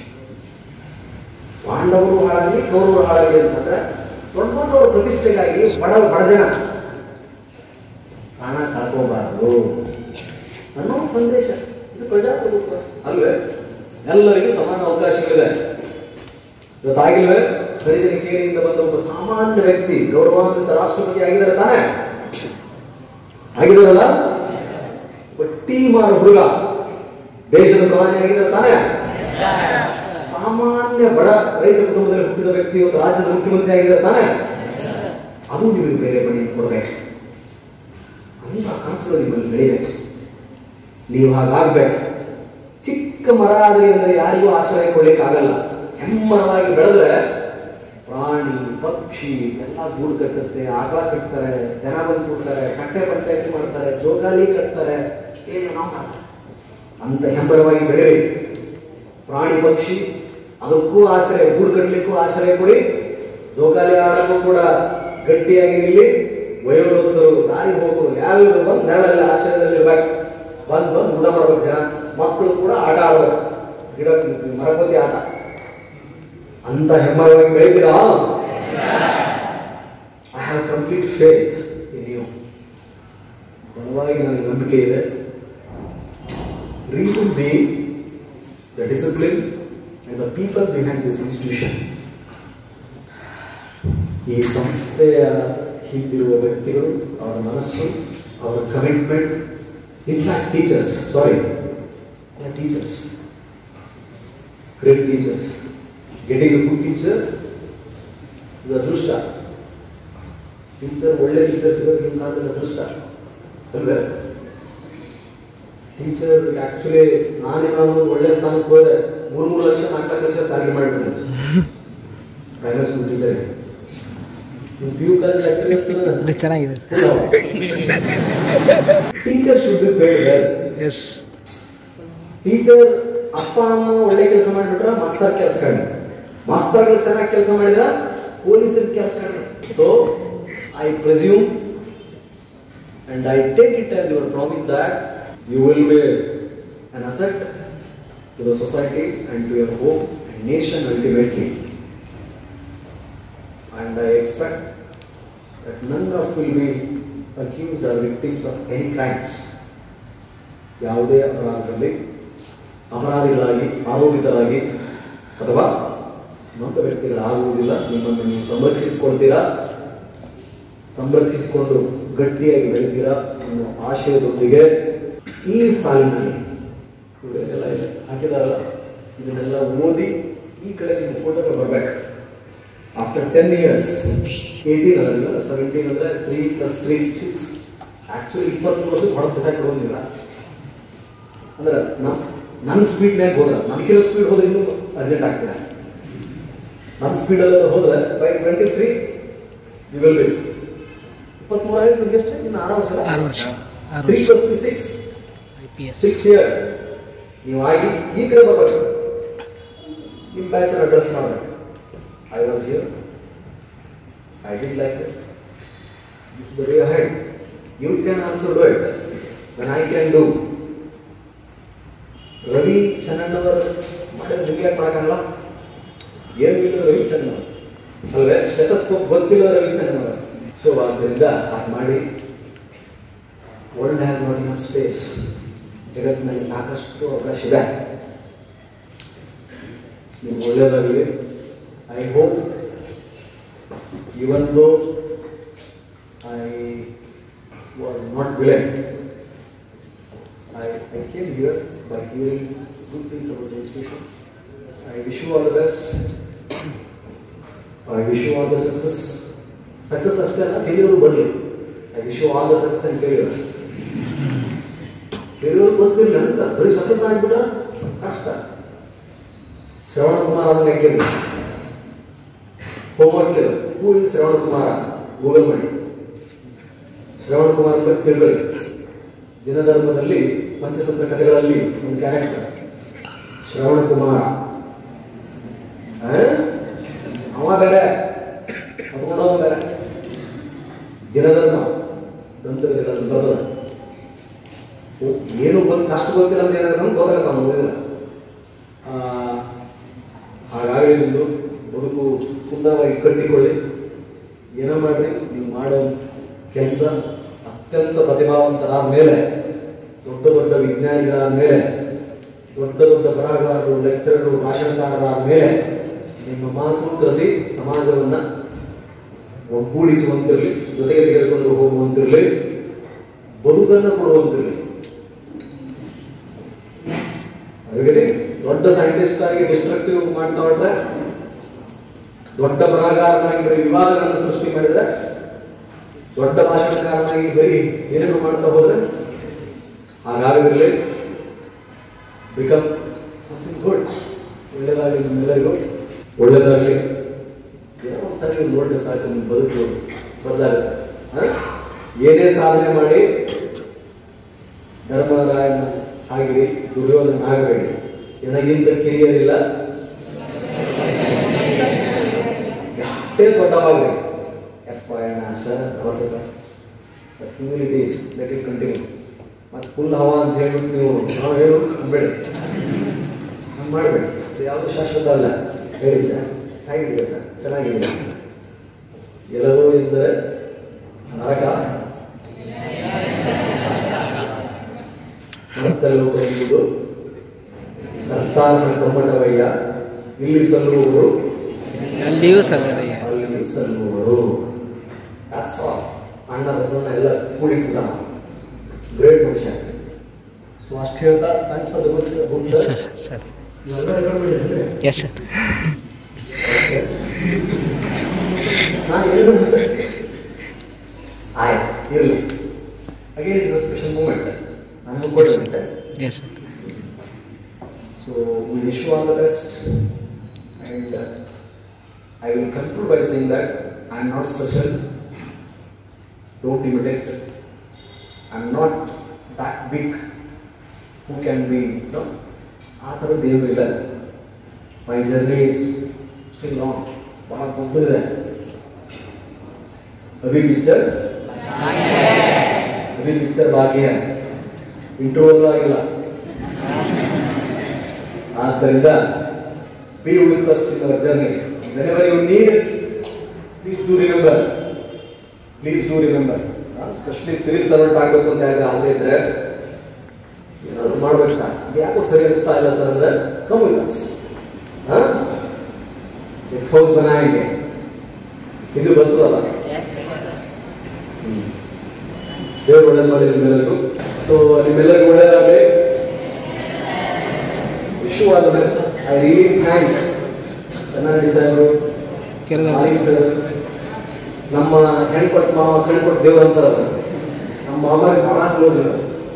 ಪಾಂಡವರು ಹಾಳಾಗಲಿ ಕೌರವರು ಹಾಳಾಗಲಿ ಅಂತಂದ್ರೆ ದೊಡ್ಡ ದೊಡ್ಡವ್ರ ಪ್ರತಿಷ್ಠೆಗಾಗಿ ಬಡ ಬಡ ಜನ ಪ್ರಾಣ ಕಳ್ಕೋಬಾರದು ಅನ್ನೋ ಒಂದು ಸಂದೇಶ ಇದು ಪ್ರಜಾಪ್ರಭುತ್ವ ಅಲ್ವೇ ಎಲ್ಲರಿಗೂ ಸಮಾನ ಅವಕಾಶಗಳಿದೆ ಇವತ್ತಾಗಿಲ್ವೇ ಹರಿಜನ ಕೇರಿಯಿಂದ ಬಂದ ಒಬ್ಬ ಸಾಮಾನ್ಯ ವ್ಯಕ್ತಿ ಗೌರವಾನ್ವಿತ ರಾಷ್ಟ್ರಪತಿ ಆಗಿದ್ದಾರೆ ತಾನೇ ಆಗಿದಾರಲ್ಲ ಒಬ್ಬ ಟೀಮಾರ್ ಹುಡುಗ ದೇಶದ ಪ್ರಧಾನಿ ಆಗಿದ್ದಾರೆ ತಾನೇ ಸಾಮಾನ್ಯ ಬಡ ರೈತ ಕುಟುಂಬದಲ್ಲಿ ಹುಟ್ಟಿದ ವ್ಯಕ್ತಿ ಇವತ್ತು ರಾಜ್ಯದ ಮುಖ್ಯಮಂತ್ರಿ ಆಗಿದ್ದಾರೆ ತಾನೇ ಅದು ನಿಮಗೆ ಬೇರೆ ಮನೆಯಿಂದ ಕೊಡಬೇಕು ಅಂತ ಕನಸುಗಳು ನಿಮ್ಮಲ್ಲಿ ಬೆಳಿಬೇಕು ನೀವು ಹಾಗಾಗ್ಬೇಕು ಚಿಕ್ಕ ಮರ ಆದ್ರೆ ಅಂದ್ರೆ ಯಾರಿಗೂ ಆಶ್ರಯ ಕೊಡ್ಲಿಕ್ಕೆ ಆಗಲ್ಲ ಹೆಮ್ಮರವಾಗಿ ಬೆಳೆದ್ರೆ ಪ್ರಾಣಿ ಪಕ್ಷಿ ಎಲ್ಲ ಗೂಡು ಕಟ್ಟುತ್ತೆ ಆಕಳ ಕಟ್ತಾರೆ ಜನ ಬಂದು ಕೊಡ್ತಾರೆ ಕಟ್ಟೆ ಪಂಚಾಯತಿ ಮಾಡ್ತಾರೆ ಜೋಗಾಲಿ ಕಟ್ತಾರೆ ಏನೇನೋ ಮಾಡ್ತಾರೆ ಅಂತ ಹೆಮ್ಮರವಾಗಿ ಬೆಳೆಯಿರಿ ಪ್ರಾಣಿ ಪಕ್ಷಿ ಅದಕ್ಕೂ ಆಶ್ರಯ ಗೂಡು ಕಟ್ಟಲಿಕ್ಕೂ ಆಶ್ರಯ ಕೊಡಿ ಜೋಕಾಲಿ ಆಡಕ್ಕೂ ಕೂಡ ಗಟ್ಟಿಯಾಗಿ ನಿಲ್ಲಿ ವಯೋವೃದ್ಧರು ದಾರಿ ಹೋಗೋರು ಯಾರು ಬಂದು ನೆಲದಲ್ಲಿ ಆಶ್ರಯದಲ್ಲಿರ್ಬೇಕು ಬಂದು ಬಂದು ಊಟ ಮಾಡ್ಬೇಕು ಜನ ಮಕ್ಕಳು ಕೂಡ ಆಟ ಆಡ್ಬೇಕು ಗಿಡ ಮರಕೋತಿ ಆಟ ಅಂತ ಹೆಮ್ಮರವಾಗಿ ಬೆಳಿತೀರಾ I have complete faith in you ಬಲವಾಗಿ ನನಗೆ ನಂಬಿಕೆ ಇದೆ reason being the discipline and the people behind this institution. ಈ ಸಂಸ್ಥೆಯ ಹಿಂದಿರುವ ವ್ಯಕ್ತಿಗಳು ಅವರ ಮನಸ್ಸು ಅವರ commitment in fact teachers sorry teachers great teachers getting a good teacher is ಅದೃಷ್ಟ ಟೀಚರ್ ಒಳ್ಳೆ ಟೀಚರ್ ಸಿಗೋದು ನಿಮ್ಮ ಕಾಲದಲ್ಲಿ ಅದೃಷ್ಟ ಅಲ್ವೇ ಟೀಚರ್ ಆಕ್ಚುಲಿ ನಾನೇ ನಾನು ಒಳ್ಳೆ ಸ್ಥಾನಕ್ಕೆ ಹೋದ್ರೆ ಮೂರು ಮೂರು ಲಕ್ಷ ನಾಲ್ಕು ಲಕ್ಷ ಸಾರಿಗೆ ಮಾಡಿಬಿಡ್ತೀನಿ primary school teacher P U college actually ಇದು ಚೆನ್ನಾಗಿದೆ teacher should be paid well yes teacher ಅಪ್ಪ ಅಮ್ಮ ಒಳ್ಳೆ ಕೆಲಸ ಮಾಡಿಬಿಟ್ರೆ ಮಾಸ್ತರ್ ಕೆಲಸ ಕಡಿಮೆ ಮಾಸ್ತರ್ಗಳು ಚೆನ್ನಾಗಿ ಕೆಲಸ ಮಾಡಿದ ಪೊಲೀಸರ ಕೆಲಸ ಕಡಿಮೆ so I presume and I take it as your promise that you will be an asset to the society and to your home and nation ultimately. And I expect that none of will be accused or victims of any crimes. ಯಾವುದೇ ಅಪರಾಧದಲ್ಲಿ ಅಪರಾಧಿಗಳಾಗಿ ಆರೋಪಿತರಾಗಿ ಅಥವಾ ಮತ ವ್ಯಕ್ತಿಗಳಾಗುವುದಿಲ್ಲ ನಿಮ್ಮನ್ನು ನೀವು ಸಂರಕ್ಷಿಸಿಕೊಳ್ತೀರಾ ಸಂರಕ್ಷಿಸಿಕೊಂಡು ಗಟ್ಟಿಯಾಗಿ ಬೆಳಿತೀರಾ ಅನ್ನೋ ಆಶಯದೊಂದಿಗೆ ಈ ಸಾಲಿನಲ್ಲಿ ಇವರೆಲ್ಲ ಇದೆ ಹಾಕಿದಾರಲ್ಲ ಇದನ್ನೆಲ್ಲ ಓದಿ ಈ ಕಡೆ ನಿಮ್ಮ ಫೋಟೋಗಳು ಬರ್ಬೇಕು ಆಫ್ಟರ್ ಟೆನ್ ಇಯರ್ಸ್ ಏಯ್ಟೀನ್ ಅಲ್ಲ ಸೆವೆಂಟೀನ್ ಅಂದ್ರೆ three plus three six actually ಇಪ್ಪತ್ಮೂರು ವರ್ಷಕ್ಕೆ ಹೊಡೆದು ಬಿಸಾಕಿ ಹೋಗಿಲ್ಲ ಅಂದ್ರೆ ನಮ್ ನನ್ನ ಸ್ಪೀಡ್ನಾಗ ಹೋದ್ರೆ ನಮ್ಗಿರೋ ಸ್ಪೀಡ್ ಹೋದ್ರೆ ಇನ್ನೂ ಅರ್ಜೆಂಟ್ ಆಗ್ತದೆ ನಮ್ಮ ಸ್ಪೀಡಲ್ಲಿ ಹೋದ್ರೆ by twenty three you will be ಇಪ್ಪತ್ಮೂರು ಆಯ್ತು ನಿಮ್ಗೆ ಎಷ್ಟು ಇನ್ನು ಆರು ವರ್ಷ ಆರು ವರ್ಷ ಆರು ತ್ರೀ ವರ್ಷ plus six I P S six year ನೀವು ಆಗಿ ಈ ಕಡೆ ಬರ್ಬೇಕು ನಿಮ್ಮ ಬ್ಯಾಚ್ ಅಡ್ರೆಸ್ ಮಾಡಬೇಕು I was here I did like this this the way head you can also do it when I can do Ravi Channannavar ಮಾಡಿದ್ರೆ ನಿಮ್ಗೆ ಯಾಕೆ ಮಾಡೋಕ್ಕಾಗಲ್ಲ ಏನು ಇಲ್ಲ ರವಿ ಚನ್ನಣ್ಣವರು ಅಲ್ವೇ ಸ್ಟೆಟಸ್ಕೋಪ್ ಗೊತ್ತಿಲ್ಲ ರವಿ ಚನ್ನಣ್ಣವರ ಸೊ ಆದ್ದರಿಂದ ಹಾಗೆ ಮಾಡಿ world has not enough space ಜಗತ್ತಿನಲ್ಲಿ ಸಾಕಷ್ಟು ಅವಕಾಶ ಇದೆ ನಿಮ್ಗೆ ಒಳ್ಳೆಯದಾಗಲಿ I hope even though I was not villain I, I came here by hearing good things about the institution. I wish you all the best. I wish you all the success. Success ಅಷ್ಟೇ ಅಲ್ಲ failure ಬರಲಿ I wish you all the success and failure failure ಬರ್ತಿರ್ಲಿ ಅಂತ ಬರೀ success ಆಗ್ಬಿಟ್ರೆ ಕಷ್ಟ ಶ್ರವಣ ಕುಮಾರ್ ಅದನ್ನ ಕೇಳಿ ಹೋಮ್ವರ್ಕ್ ಇದು ಹೂ ಇಸ್ ಶ್ರವಣ ಕುಮಾರ ಗೂಗಲ್ ಮಾಡಿ ಶ್ರವಣ ಕುಮಾರ್ ಬಗ್ಗೆ ತಿಳ್ಕೊಳ್ಳಿ ಜಿನಧರ್ಮದಲ್ಲಿ ಪಂಚತಂತ್ರ ಕಥೆಗಳಲ್ಲಿ ಒಂದು ಕ್ಯಾರೆಕ್ಟರ್ ಶ್ರವಣ ಕುಮಾರ ಆ? ಅವ ಬೇರೆ ಅದ್ಕೊಂಡವ ಬೇರೆ ಜಿನಧರ್ಮ ದಂತಕಥೆಗಳಲ್ಲಿ ಬರೋದ ಏನು ಬಂದು ಕಷ್ಟ ಗೊತ್ತಿಲ್ಲ ಅಂತ ಏನಾದ್ರು ನಮ್ಗೆ ಗೊತ್ತಾಗತ್ತ ನೋಡಿದ್ರೆ ಹಾಗಾಗಿ ನಿಮ್ಮದು ಬದುಕು ಸುಂದರವಾಗಿ ಕಟ್ಟಿಕೊಳ್ಳಿ ಏನೋ ಮಾಡ್ರಿ ನೀವು ಮಾಡೋ ಕೆಲಸ ಅತ್ಯಂತ ಪ್ರತಿಭಾವಂತರಾದ ಮೇಲೆ ದೊಡ್ಡ ದೊಡ್ಡ ವಿಜ್ಞಾನಿಗಳಾದ ಮೇಲೆ ದೊಡ್ಡ ದೊಡ್ಡ ಬರಹಗಾರರು ಲೆಕ್ಚರರು ಭಾಷಣಕಾರರಾದ ಮೇಲೆ ನಿಮ್ಮ ಮಾತು ಕೃತಿ ಸಮಾಜವನ್ನ ಒಗ್ಗೂಡಿಸುವಂತಿರಲಿ ಜೊತೆಗೆ ತೆಗೆದುಕೊಂಡು ಹೋಗುವಂತಿರಲಿ ಬದುಕನ್ನು ಕೊಡುವಂತಿರಲಿ ಅದಕ್ಕೆ ದೊಡ್ಡ ಸೈಂಟಿಸ್ಟ್ ಆಗಿ ಡಿಸ್ಟ್ರಕ್ಟಿವ್ ಮಾಡ್ತಾ ದೊಡ್ಡ ಬರಹಗಾರನಾಗಿ ಬರೀ ವಿವಾದಗಳನ್ನು ಸೃಷ್ಟಿ ಮಾಡಿದ್ರೆ ದೊಡ್ಡ ಭಾಷಣಕಾರನಾಗಿ ಬರೀ ಏನೇನು ಮಾಡ್ತಾ ಹೋದ್ರೆ ಹಾಗಾಗಿರಲಿ ಬಿಕಮ್ ಸಮಥಿಂಗ್ ಗುಡ್ ಒಳ್ಳೇದಾಗಲಿ ನಿಮ್ಮೆಲ್ಲರಿಗೂ ಒಳ್ಳೇದಾಗಲಿ ಏನೋ ಒಂದ್ಸರಿ ನೀವು ನೋಡಿದ್ರೆ ಸಾಕು ನಿಮ್ಮ ಬದುಕು ಬದಲಾಗುತ್ತೆ ಹ? ಏನೇ ಸಾಧನೆ ಮಾಡಿ ಧರ್ಮರಾಯನ ಆಗಿರಿ ದುರ್ಯೋಧನ ಆಗಬೇಡಿ ನನಗಿಂತ ಕೆರಿಯರ್ ಇಲ್ಲ ಎಷ್ಟೇ ದೊಡ್ಡವಾಗಲಿ ಯಪ್ಪ ಎಣ್ಣ ಸರ್ ನಮಸ್ತೆ sir humility let it continue ಮತ್ತು ಫುಲ್ ಹವಾ ಅಂತ ಹೇಳ್ಬಿಟ್ಟು ನೀವು ನಾವು ಹೇಳು ಬೇಡಿ ಹಂಗೆ ಮಾಡಬೇಡಿ ಇದು ಯಾವುದು ಶಾಶ್ವತ ಅಲ್ಲ ಹೇಳಿ ಸರ್ ಹೇಗಿದೆ ಸರ್ ಚೆನ್ನಾಗಿದೆ ಎಲ್ಲವೂ ಇದ್ದರೆ ನರಕ ಮತ್ತೆ ಲೋಕ ಎಂಬುದು ಕರ್ತಾರನ ಕಮ್ಮಟವಯ್ಯ ಇಲ್ಲಿ ಸಲ್ಲುವವರು ಅಲ್ಲಿಯೂ ಸಲ್ಲದಯ್ಯ ಅಲ್ಲಿ ಸಲ್ಲುವರು That's all. ಅಣ್ಣ ಬಸವಣ್ಣ ಎಲ್ಲ ಕೂಡಿಟ್ಬಿಟ್ಟ ಗ್ರೇಟ್ ಮನುಷ್ಯ ಸೊ ಅಷ್ಟು ಹೇಳ್ತಾ thanks for the good good yes sir sir sir ಇವೆಲ್ಲ ಹೇಳ್ಬಿಟ್ಟಿದ್ರೆ ಎಸ್ ಸರ್ ನಾನು ಏನು ಆಯ್ತು ಇರಲಿ again is a special moment ನನಗೂ ಕೊಟ್ಟಿರುತ್ತೆ yes sir So we wish you all the best, and uh, I will conclude by saying that I am not special. Don't imitate. I am not that big. Who can be? No. ಆ ಥರ ದೇವರಿಲ್ಲ my journey is still long ಬಹಳ ದೊಡ್ಡದಿದೆ ಅಭಿ picture ಅಭಿ picture ಭಾಗ್ಯ interval ಆಗಿಲ್ಲ ಆದ್ದರಿಂದ be with us in our journey whenever you need please do remember please do remember specially civil servant ಆಗಬೇಕು ಅಂತ ಯಾರಿಗೆ ಆಸೆ ಇದ್ರೆ ಏನಾದ್ರು ಮಾಡ್ಬೇಕು ಸರ್ ಯಾಕೋ ಸರಿ ಅನಿಸ್ತಾ ಇಲ್ಲ ಸರ್ ಅಂದ್ರೆ ಕಮ್ ವಿತ್ ಅಸ್ ಹೌಸ್ ಮನಾಯಿಗೆ ಇದು ಬರ್ತದಲ್ಲ ಹ್ಮ್. ದೇವ್ರು ಒಳ್ಳೇದು ಮಾಡಿ ನಿಮ್ಮೆಲ್ಲರಿಗೂ ಸೊ ನಿಮ್ಮೆಲ್ಲರಿಗೂ ಒಳ್ಳೇದಾಗಲಿ wish you all the best I really thank Kannadi ಸಾಹೇಬರು ಕೆರದಲ್ಲಿ ಮಾಲಿಕ್ ಸರ್ ನಮ್ಮ ಹೆಣ್ಕೊಟ್ಟು ಮಾವ ಕಣ್ಕೊಟ್ಟು ದೇವ್ರು ಅಂತಾರಲ್ಲ ನಮ್ಮ ಮಾಮನಿಗೆ ಬಹಳ ಕ್ಲೋಸ್ ಇದೆ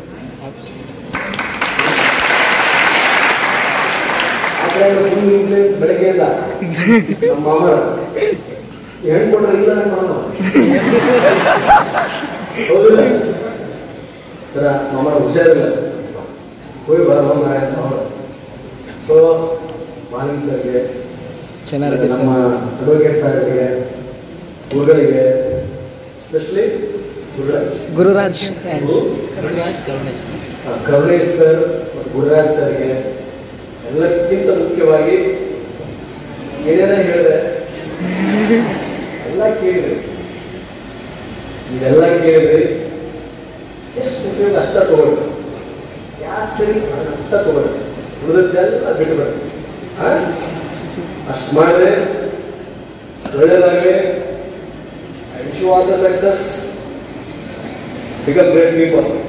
ಆ ಕಡೆ ಫುಲ್ ಇನ್ಫ್ಲೂಯೆನ್ಸ್ ಬೆಳಗ್ಗೆಯಿಂದ ನಮ್ಮ ಮಾಮ ಹೆಣ್ಕೊಟ್ರೆ ಇಲ್ಲ ನನ್ನ ಮಾಮ ಹೌದಿಲ್ಲ ಸರ ಮಾಮ ಹುಷಾರಿಲ್ಲ ಹೋಗಿ ಬರಲ್ಲ ನಾಳೆ ಅಂತ ಅವರು ಸೊ ಮಾಲಿಕ್ ಸರ್ಗೆ ಚೆನ್ನಾಗಿದೆ ನಮ್ಮ ಸರ್ ಅಡ್ವೊಕೇಟ್ ಸಾಹೇಬರಿಗೆ ಗುರುಗಳಿಗೆ ಸ್ಪೆಷಲಿ ಗುರುಗಳಿಗೆ ಗುರುರಾಜ್ ಗುರು ಆ, ಕರುಣೇಶ್ ಸರ್ ಮತ್ತು ಗುರುರಾಜ್ ಸರ್ಗೆ ಎಲ್ಲಕ್ಕಿಂತ ಮುಖ್ಯವಾಗಿ ಏನೇನೋ ಹೇಳಿದೆ ಎಲ್ಲ ಕೇಳಿದ್ರಿ ಇದೆಲ್ಲ ಕೇಳಿದ್ರಿ ಎಷ್ಟು ಉಪಯೋಗ ಅಷ್ಟ ತಗೊಳ್ರಿ ಯಾರು ಸರಿ ಅದನ್ನ ಅಷ್ಟ ತಗೊಳ್ರಿ ಉಳಿದದ್ದೆಲ್ಲ ಬಿಟ್ಬಿಡ್ರಿ ಅಷ್ಟು ಮಾಡಿದ್ರೆ ಒಳ್ಳೇದಾಗಲಿ I wish you all the success become great people